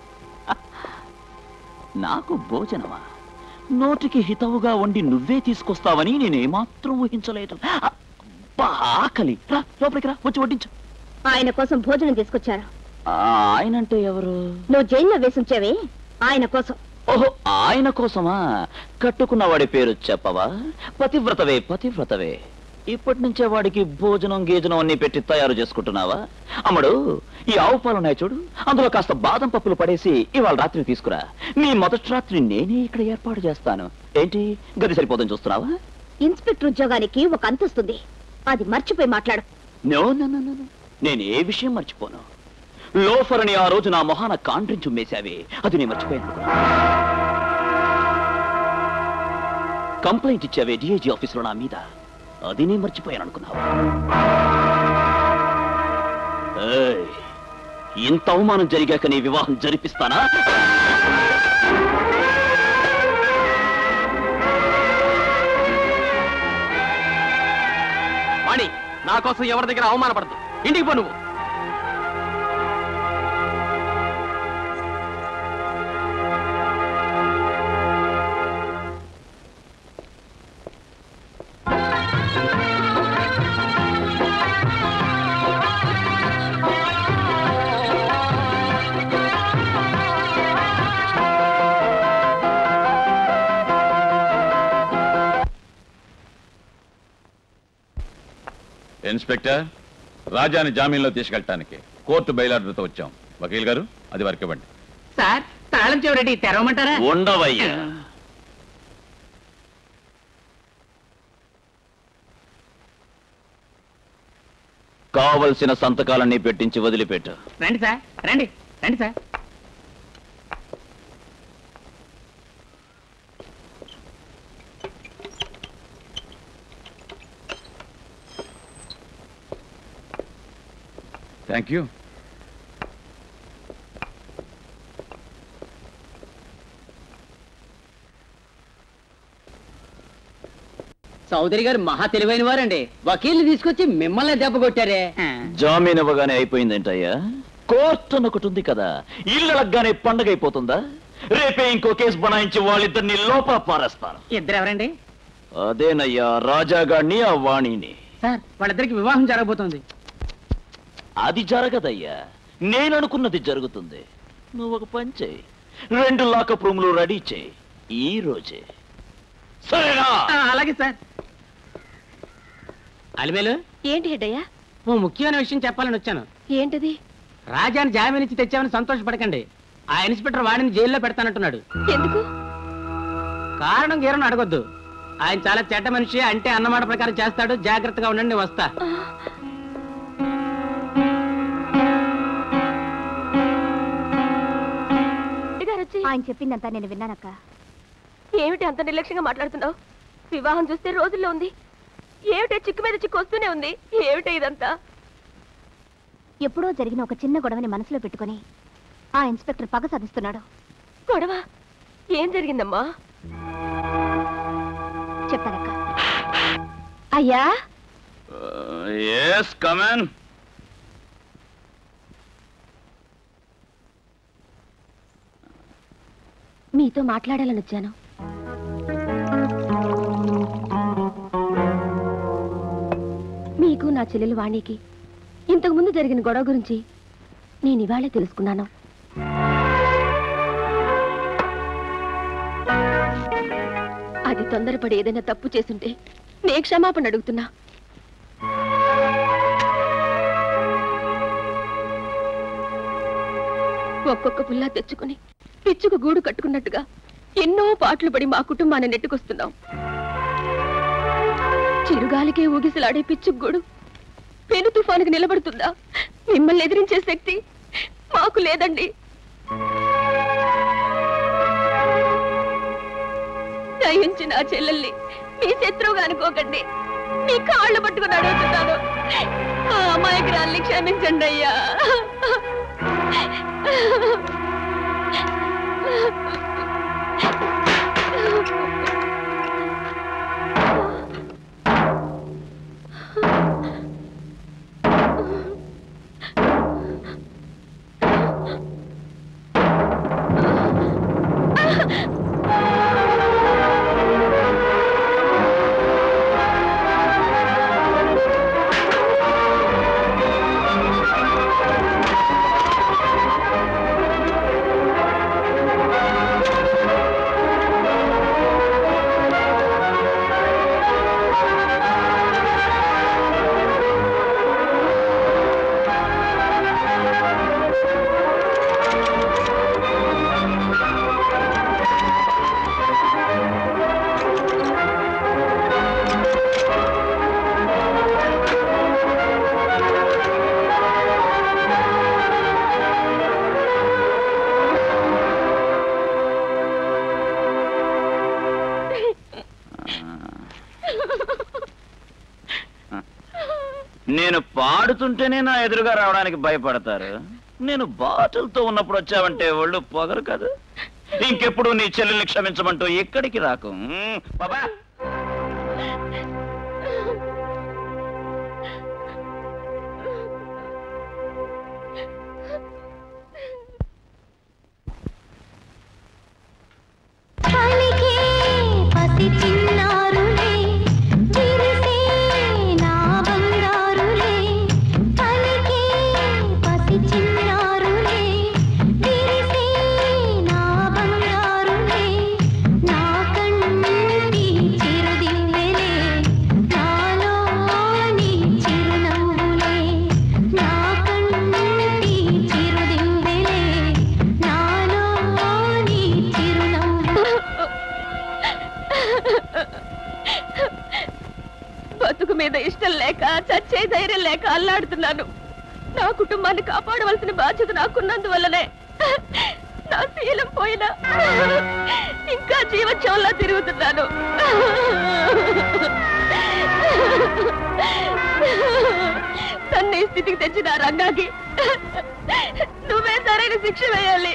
నాకు భోజనమా నోటికి హితవుగా వండి నువ్వే తీసుకొస్తావని నేనేమాత్రం ఊహించలేదు అబ్బా, ఆకలి రా లోపలికి రా వచ్చి వడ్డించు ఆయన కోసం భోజనం తీసుకొచ్చారు ఆ, ఆయనంటే ఎవరు నువ్వు జైల్లో వేసుంచావే ఆయన కోసం ఓహో ఆయన కోసమా కట్టుకున్న వాడి పేరు చెప్పవా పతివ్రతవే పతివ్రతవే ఇప్పటి నుంచే వాడికి భోజనం గీజనం అన్ని పెట్టి తయారు చేసుకుంటున్నావా అమ్మడు ఈ ఆవు పాలు ఉన్నాయి చూడు అందులో కాస్త బాదం పప్పులు పడేసి ఇవాళ రాత్రి తీసుకురా నీ మొదటి రాత్రి నేనే ఇక్కడ ఏర్పాటు చేస్తాను ఏంటి గది సరిపోదని చూస్తున్నావా ఇన్స్పెక్టర్ ఉద్యోగానికి ఒక అంతస్తుంది అది మర్చిపోయి మాట్లాడు no no no no, no. నేను ఏ విషయం మర్చిపోను లోఫర్ అని ఆ రోజు నా మొహాన కాండ్రించి ఉమ్మేశావే అది నేను మర్చిపోయాను అనుకున్నా. కంప్లైంట్ ఇచ్చావే డిఐజీ ఆఫీసులో నా మీద అది నేను మర్చిపోయాను అనుకున్నావా ఏయ్, ఇంత అవమానం జరిగాక నీ వివాహం జరిపిస్తానా వాణి నా కోసం ఎవరి దగ్గర అవమానపడదు ఇంటికి పో నువ్వు ఇన్స్పెక్టర్ రాజాని జామీన్లో తీసుకెళ్ళటానికి కోర్టు బయలాటతో వచ్చాం వకీల్ గారు అది వరకు ఇవ్వండి సార్ తాళం చెవిరెడ్డి తెరవమంటారా ఉండవయ్యా కావలసిన సంతకాలన్నీ పెట్టించి వదిలిపెట్టు రండి సార్ రండి రండి సార్ థ్యాంక్ యూ చౌదరి గారు మహా తెలివైన వారండి వకీల్ని తీసుకొచ్చి మిమ్మల్ని దెబ్బ కొట్టారే జామీన్ ఇవ్వగానే అయిపోయిందేంటయ్యా కోర్టు అని ఒకటి ఉంది కదా ఇల్లు అడగగానే పండగ అయిపోతుందా రేపే ఇంకో కేసు బనాయించి వాళ్ళిద్దరిని లోపల పారేస్తాను ఇద్దరు ఎవరండి అదేనయ్యా రాజాగాడిని ఆ వాణిని సార్ వాళ్ళిద్దరికి వివాహం జరగబోతోంది అది జరగదయ్యా నేను అనుకున్నది జరుగుతుంది నువ్వు ఒక పని చేయి రెండు లాకప్ రూమ్లు రెడీ చేయి ఈ రోజే సరేనా ఆ, అలాగే సార్ అలిమేలు ఏంటి హెడ్డయ్యా ఓ ముఖ్యమైన విషయం చెప్పాలని వచ్చాను ఏంటది రాజాని జామీన్ ఇచ్చి తెచ్చామని సంతోషపడకండి ఆ ఇన్స్పెక్టర్ వాడిని జైల్లో పెడతానంటున్నాడు ఎందుకు కారణం గీరను అడగొద్దు ఆయన చాలా చెడ్డ మనిషి అంటే అన్నమాట ప్రకారం చేస్తాడు జాగ్రత్తగా ఉండండి నేను వస్తా ఆయన చెప్పిందంతా నేను విన్నానక్క ఏమిటి అంత నిర్లక్ష్యంగా మాట్లాడుతున్నావు వివాహం చూస్తే రోజుల్లో ఉంది ఏమిటి చిక్కు మీద చిక్కు వస్తూనే ఉంది ఏమిటి ఇదంతా ఎప్పుడో జరిగిన ఒక చిన్న గొడవని మనసులో పెట్టుకొని ఆ ఇన్స్పెక్టర్ పగ సాధిస్తున్నాడు గొడవ ఏం జరిగిందమ్మా చెప్తానక్క అయ్యా ఎస్ కమన్ మీతో మాట్లాడాలని వచ్చాను మీకు నా చెల్లెలు వాణికి ఇంతకు ముందు జరిగిన గొడవ గురించి నేను ఇవాళే తెలుసుకున్నాను అది తొందరపడి ఏదైనా తప్పు చేసుంటే నే క్షమాపణ అడుగుతున్నా ఒక్కొక్క పుల్లా తెచ్చుకుని పిచ్చుకు గూడు కట్టుకున్నట్టుగా ఎన్నో పాటలు పడి మా కుటుంబాన్ని నెట్టుకొస్తున్నాం చిరుగాలికే ఊగిసలాడే పిచ్చుకు గూడు పెను తుఫానుకు నిలబడుతుందా మిమ్మల్ని ఎదిరించే శక్తి మాకు లేదండి దయించి నా చెల్లెల్ని మీ శత్రువుగా అనుకోకండి మీ కాళ్ళు పట్టుకుని అడుగుతున్నాను ఆ అమాయకురాల్ని క్షమించండి అయ్యా నేను పాడుతుంటేనే నా ఎదురుగా రావడానికి భయపడతారు నేను బాటిల్తో ఉన్నప్పుడు వచ్చావంటే ఒళ్ళు పొగరు కదా ఇంకెప్పుడు నీ చెల్లెల్ని క్షమించమంటూ ఎక్కడికి రాకు మ్మ్, బాబా పలికే పసి చిన్నారులే విరిసే నా బంగారులే పలికే పసి చిన్నారులే విరిసే నా బంగారులే నా కన్నుటి చిరుదివ్వెలే నాలోని చిరునవ్వులే నా కన్నుటి చిరుదివ్వెలే నాలోని చిరునవ్వు బతుకు మీద ఇష్టం లేక చచ్చే ధైర్యం లేక అల్లాడుతున్నాను నా కుటుంబాన్ని కాపాడవలసిన బాధ్యత నాకున్నందువల్లనే నా శీలం పోయినా ఇంకా జీవోత్సవంలా తిరుగుతున్నాను నన్ను ఈ స్థితికి తెచ్చిన ఆ రంగాకి నువ్వే సరైన శిక్ష వేయాలి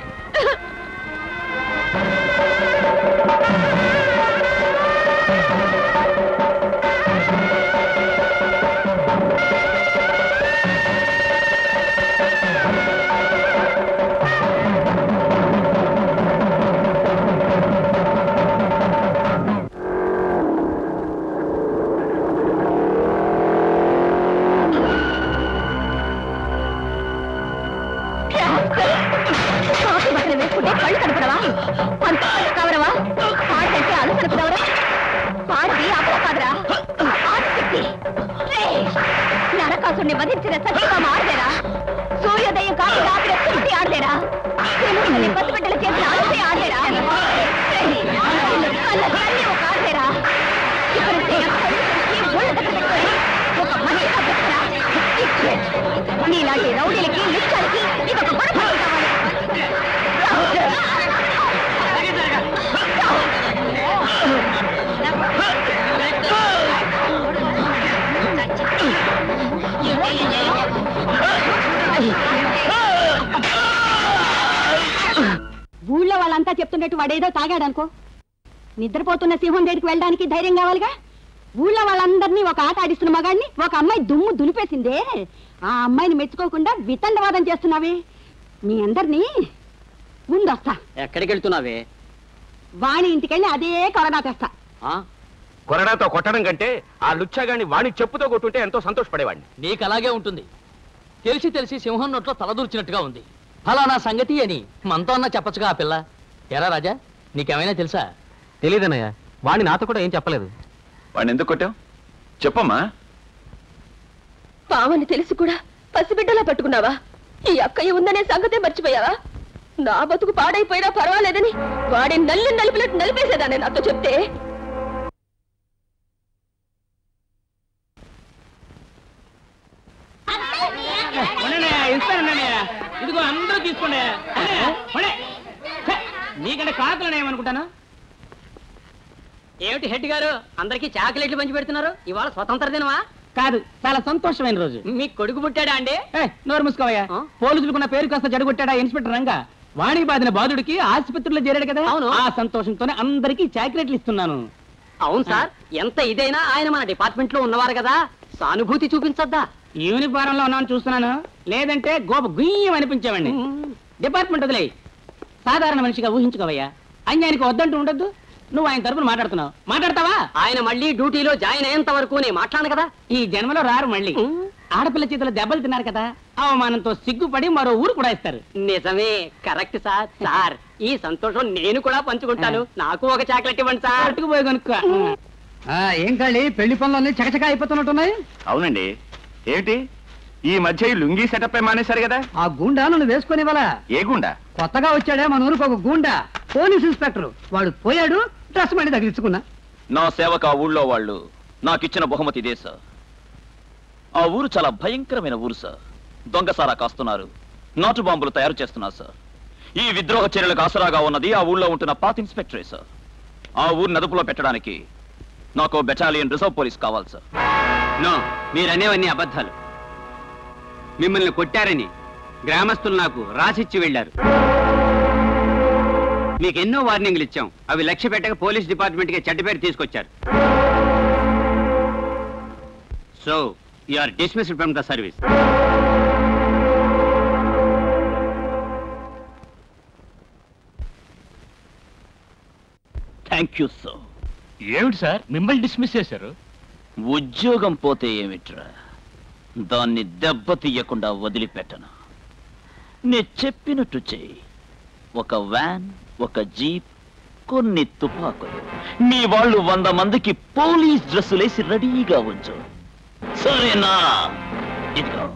కాఫీ బట్టలు వేసుకుంటే కళ్ళు కనపడవా పంట కవరవా పాడంటే అలసలు కదవరా పాడది అపో కాదురా ఆదిశక్తి రే! నరకాసుని వధించిన సత్యభామ ఆడలేరా సూర్యోదయం కాకి రాత్రి తులసి ఆడలేరా తెలుగుని పసిబిడ్డలు చేసిన అలసే ఆడలేరా రే! కళ్ళ తల్లి ఒక ఆడలేరా ఊరంతా చెప్తున్నట్టు వాడేదో తాగాడనుకో నిద్రపోతున్న సింహం దగ్గరికి వెళ్ళడానికి ధైర్యం కావాలిగా ఊళ్ళో వాళ్ళందరినీ ఒక ఆట ఆడిస్తున్న మగాడిని ఒక అమ్మాయి దుమ్ము దులిపేసిందే ఆ అమ్మాయిని మెచ్చుకోకుండా వితండవాదం చేస్తున్నావే మీ అందరినీ ముందొస్తా ఎక్కడికి వెళ్తున్నావే వాణి ఇంటికెళ్ళి అదే కరోనా తెస్తా కొరడాతో కొట్టడం కంటే ఆ లుచ్చాగాని వాణి చెప్పుతో కొట్టుంటే ఎంతో సంతోషపడేవాడిని నీకు అలాగే ఉంటుంది తెలిసి తెలిసి సింహం నోట్లో తలదూర్చినట్టుగా ఉంది ఫలానా సంగతి అని మనతో అన్నా చెప్పచ్చుగా ఆ పిల్ల ఎరా రాజా నీకేమైనా తెలుసా తెలియదన్నయ్య వాడిని నాతో కూడా ఏం చెప్పలేదు వాడిని ఎందుకు కొట్టావు చెప్పమ్మా పావని తెలిసి కూడా పసిబిడ్డలా పట్టుకున్నావా ఈ అక్కయ్య ఉందనే సంగతే మర్చిపోయావా నా బతుకు పాడైపోయినా పర్వాలేదని వాడి నల్లి నలిపినట్టు నలిపేసేదాన్ని నాతో చెప్తే ఇదిగో అందరూ తీసుకోండి అన్నయ్య, పోనీ. ఛే, నీకంటే కాకులు ఏమనుకుంటాను ఏమిటి హెడ్ గారు అందరికి చాక్లెట్లు పంచి పెడుతున్నారు ఇవాళ స్వతంత్ర దినమా కాదు చాలా సంతోషమైన రోజు మీ కొడుకు పుట్టాడా అండి ఏయ్, నోరు మూసుకోవయ్యా పోలీసులకున్న పేరు కాస్త జడగొట్టాడా ఇన్స్పెక్టర్ రంగా వాణి బాధిన బాధుడికి ఆసుపత్రిలో చేరాడు కదా అవును. ఆ సంతోషంతోనే అందరికీ చాక్లెట్లు ఇస్తున్నాను అవును సార్ ఎంత ఇదైనా ఆయన మన డిపార్ట్మెంట్ లో ఉన్నవారు కదా సానుభూతి చూపించద్దా యూనిఫారం లో ఉన్నాను చూస్తున్నాను లేదంటే గోప గుయ్యం అనిపించేవాడిని డిపార్ట్మెంట్ వదిలే సాధారణ మనిషిగా ఊహించుకోవయ్యా అన్యానికి వద్దంటూ ఉండొద్దు నువ్వు ఆయన తరపున మాట్లాడుతున్నావు మాట్లాడతావా ఆయన మళ్ళీ డ్యూటీలో జాయిన్ అయ్యేంత వరకు నేను మాట్లాడను కదా ఈ జన్మలో రారు మళ్ళీ ఆడపిల్ల చేతుల దెబ్బలు తిన్నారు కదా అవమానంతో సిగ్గుపడి మరో ఊరు కూడా ఇస్తారు నిజమే కరెక్ట్ సార్ సార్ ఈ సంతోషం నేను కూడా పంచుకుంటాను నాకు ఒక చాక్లెట్ ఇవ్వండి సార్ పట్టుకుపోయి కనుక్కో ఆ, ఏం కళ్ళి పెళ్లి పనులన్నీ చకచకా అయిపోతున్నట్టున్నాయి అవునండి ఏమిటి ఈ మధ్య ఈ లుంగీ సెటప్ మానేశారు కదా ఆ గుండా నన్ను వేసుకునివ్వలా ఏ గుండా కొత్తగా వచ్చాడే మన ఊరికి ఒక గుండా పోలీస్ ఇన్స్పెక్టర్ వాడు పోయాడు డ్రెస్ మళ్ళీ తగిలించుకున్నా నా సేవకు ఆ ఊళ్ళో వాళ్ళు నాకిచ్చిన బహుమతి ఇదే సార్ ఆ ఊరు చాలా భయంకరమైన ఊరు సార్ దొంగసారా కాస్తున్నారు నాటు బాంబులు తయారు చేస్తున్నారు సార్ ఈ విద్రోహ చర్యలకు ఆసరాగా ఉన్నది ఆ ఊళ్ళో ఉంటున్న పాత ఇన్స్పెక్టరే సార్ ఆ ఊరు నదుపులో పెట్టడానికి నాకు బెటాలియన్ రిజర్వ్ పోలీస్ కావాలి సార్ నో మీరనేవన్నీ అబద్ధాలు మిమ్మల్ని కొట్టారని గ్రామస్తులు నాకు రాసిచ్చి వెళ్ళారు మీకు ఎన్నో వార్నింగ్లు ఇచ్చాం అవి లక్ష్య పెట్టక పోలీస్ డిపార్ట్మెంట్కి చెడ్డ పేరు తీసుకొచ్చారు so you are dismissed from the service thank you sir ఏమిటి సార్ మిమ్మల్ని డిస్మిస్ చేశారు ఉద్యోగం పోతే ఏమిట్రా దాన్ని దెబ్బ తీయకుండా వదిలిపెట్టను నే చెప్పినట్టు చెయ్యి ఒక వ్యాన్ ఒక జీప్ కొన్ని తుపాకులు మీ వాళ్ళు వంద మందికి పోలీస్ డ్రెస్సులేసి రెడీగా ఉంచు సరేనా ఇదిగో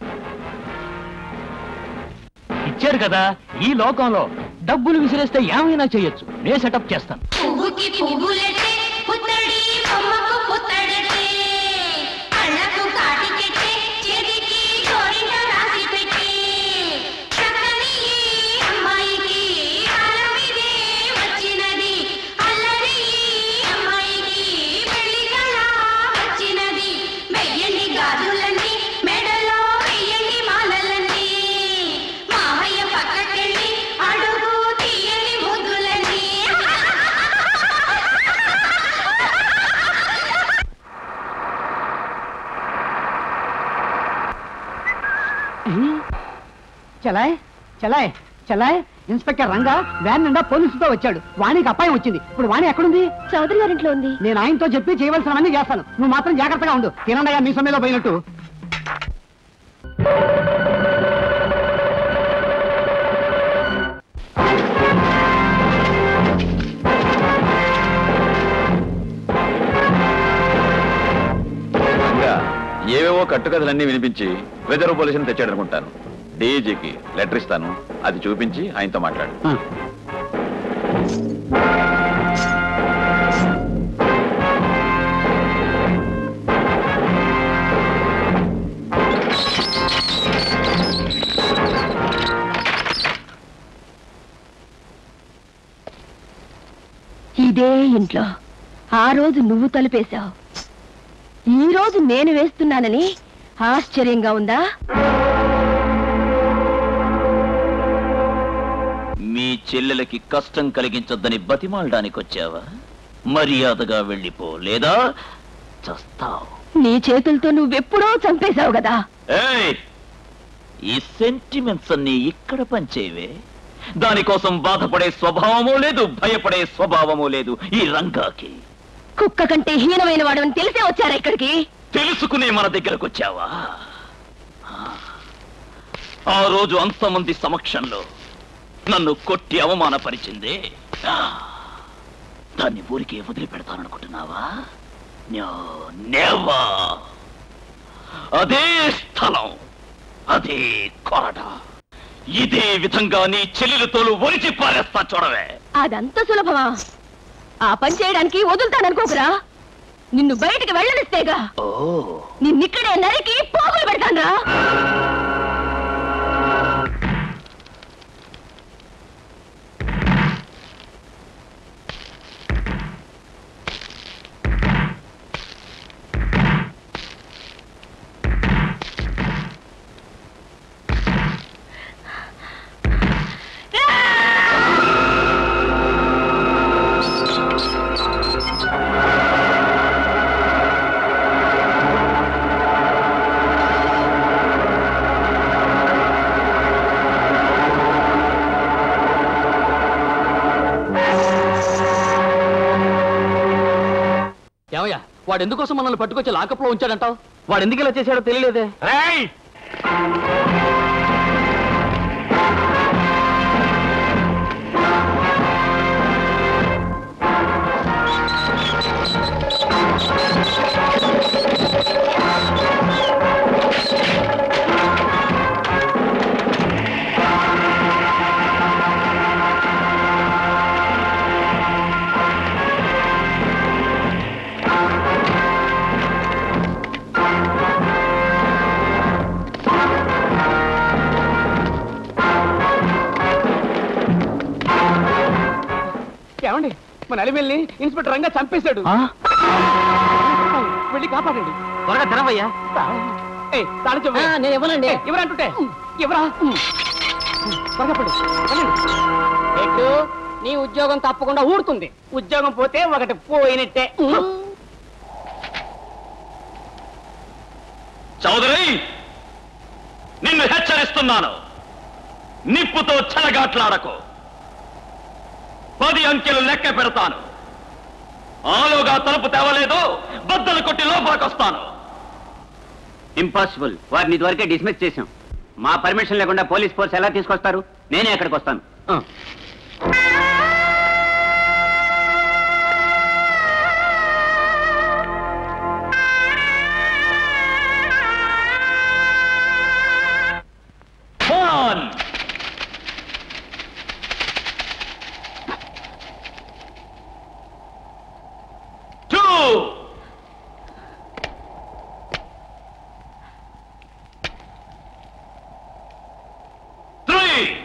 ఇచ్చారు కదా ఈ లోకంలో డబ్బులు విసిరేస్తే ఏమైనా చేయొచ్చు నేను సెటప్ చేస్తాను పువ్వుకి పువ్వులెట్టే పుత్తడి బొమ్మకు పుత్తడెట్టే కళ్ళకు కాటికెట్టే చెదికి కోరిక రాసి పెట్టి చక్కని ఈ అమ్మాయికి కాలమిదే వచ్చినది అల్లరి ఈ అమ్మాయికి పెళ్లి కళ వచ్చినది వెయ్యండి గాజులన్నీ మెడలో వెయ్యండి మాలలన్నీ మామయ్య పక్కకెళ్ళి అడుగు తీయని ముద్దులన్నీ చలాయ్ చలాయ్ చలాయ్ ఇన్స్పెక్టర్ రంగా వ్యాన్ నిండా పోలీసుతో వచ్చాడు వాణికి అపాయం వచ్చింది ఇప్పుడు వాణి ఎక్కడుంది చౌదరి గారింట్లో ఉంది నేను ఆయనతో చెప్పి చేయవలసినవన్నీ చేస్తాను నువ్వు మాత్రం జాగ్రత్తగా ఉండు తినండగా మీ సొమ్మిలో పోయినట్టు ఇంకా ఏవేవో కట్టుకథలన్నీ వినిపించి రిజర్వ్ పోలీసుని తెచ్చాడనుకుంటాను డీజీకి లెటర్ ఇస్తాను అది చూపించి ఆయనతో మాట్లాడు ఇదే ఇంట్లో ఆ రోజు నువ్వు తలుపేశావు ఈ రోజు నేను వేస్తున్నానని ఆశ్చర్యంగా ఉందా మీ చెల్లెలకి కష్టం కలిగించొద్దని బతిమాలడానికి వచ్చావా మర్యాదగా వెళ్ళిపో లేదా చస్తావు నీ చేతులతో నువ్వెప్పుడో చంపేశావు కదా ఏయ్ ఈ సెంటిమెంట్స్ అన్ని ఇక్కడ పనిచేయవే దానికోసం బాధపడే స్వభావము లేదు భయపడే స్వభావము లేదు ఈ రంగాకి కుక్క కంటే హీనమైన వాడని తెలిసే వచ్చారా ఇక్కడికి తెలుసుకునే మన దగ్గరకు వచ్చావా ఆ రోజు అంతమంది సమక్షంలో నన్ను కొట్టి అవమానపరిచింది దాన్ని ఊరికే వదిలిపెడతాననుకుంటున్నావా No, never. అదే స్థలం అదే కొరడ ఇదే విధంగా నీ చెల్లెలతోలు ఒలిచి పారేస్తా చూడవే అదంత సులభమా ఆ పని చేయడానికి వదులుతాననుకోకురా నిన్ను బయటికి వెళ్ళనిస్తేగా నిన్నిక్కడే నరికి పోగులు పెడతాన్రా ఏమయ్యా వాడు ఎందుకోసం మనల్ని పట్టుకొచ్చి లాకప్లో ఉంచాడంటావు వాడు ఎందుకు ఇలా చేశాడో తెలియలేదే ఏమండి మన అలిమెల్ని ఇన్స్పెక్టర్ రంగా చంపేశాడు వెళ్ళి కాపాడండి త్వరగా తెరవయ్యా ఏయ్, తాళం చెవి. నేను ఇవ్వనండి. ఏయ్, ఇవ్వరంటుంటే ఇవ్వరా త్వరగా పడు. వెళ్ళండి. ఎటు నీ ఉద్యోగం తప్పకుండా ఊడుతుంది ఉద్యోగం పోతే ఒకటి పోయినట్టే చౌదరి నిన్ను హెచ్చరిస్తున్నాను నిప్పుతో చెలగాట్లాడకు పది అంకెలు లెక్క పెడతాను ఆలోగా తలుపు తేవలేదు బద్దలు కొట్టి లోపలికొస్తాను ఇంపాసిబుల్ వారిని ఇదివరకే డిస్మిస్ చేశాం మా పర్మిషన్ లేకుండా పోలీస్ ఫోర్స్ ఎలా తీసుకొస్తారు నేనే అక్కడికి వస్తాను One. Two. Three.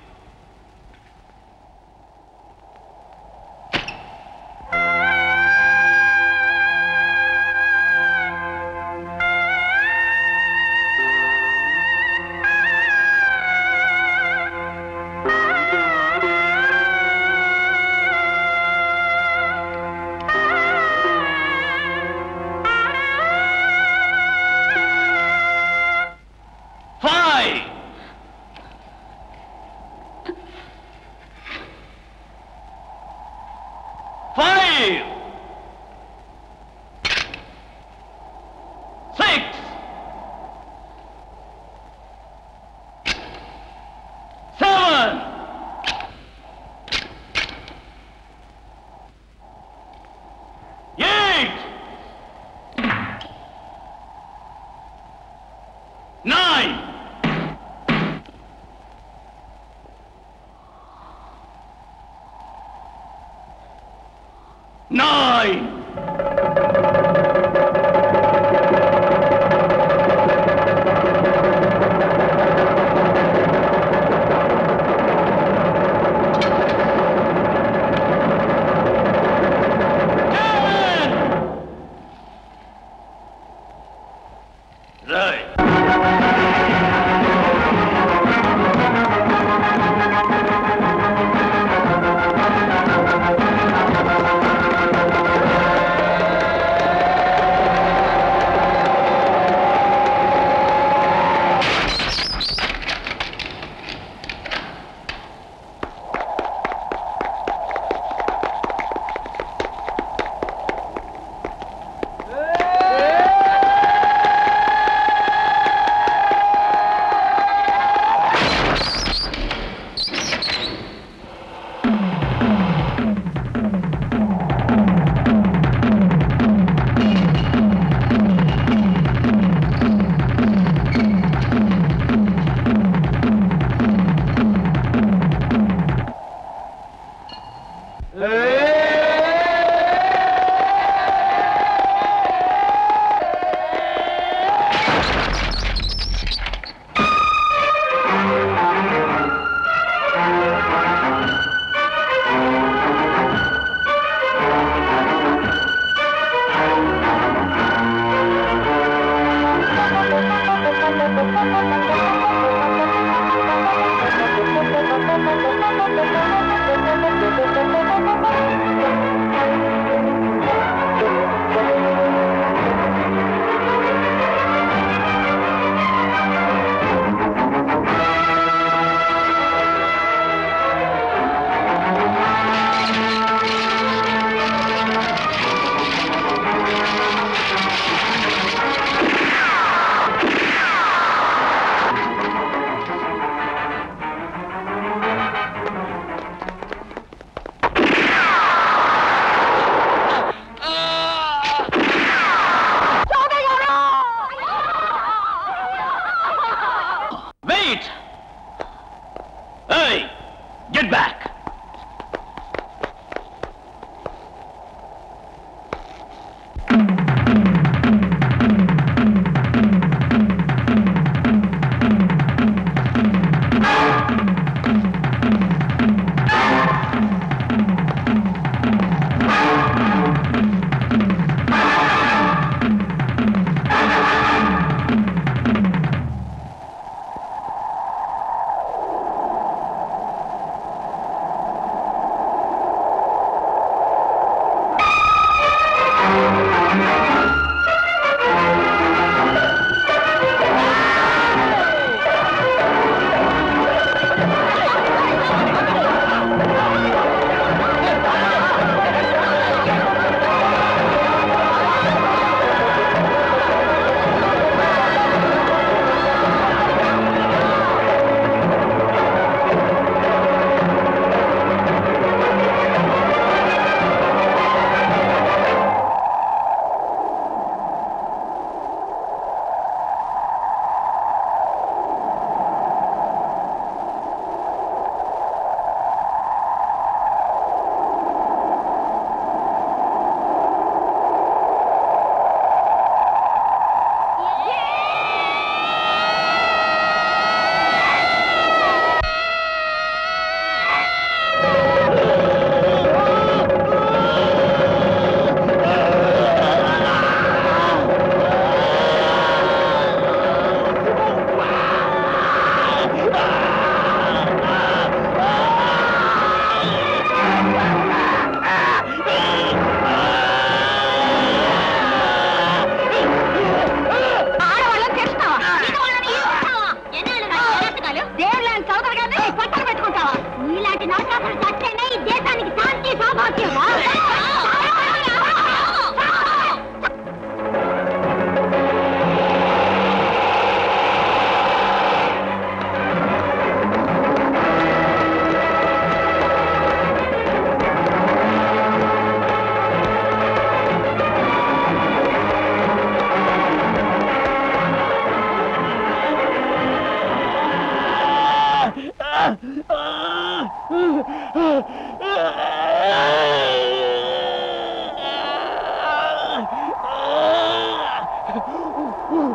Five. Five. Six. Seven. Eight. Nine. Nine. Right.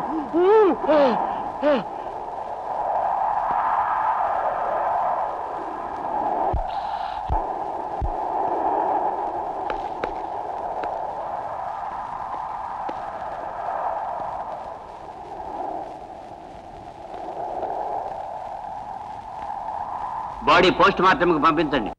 Body post మార్టంకి పంపించండి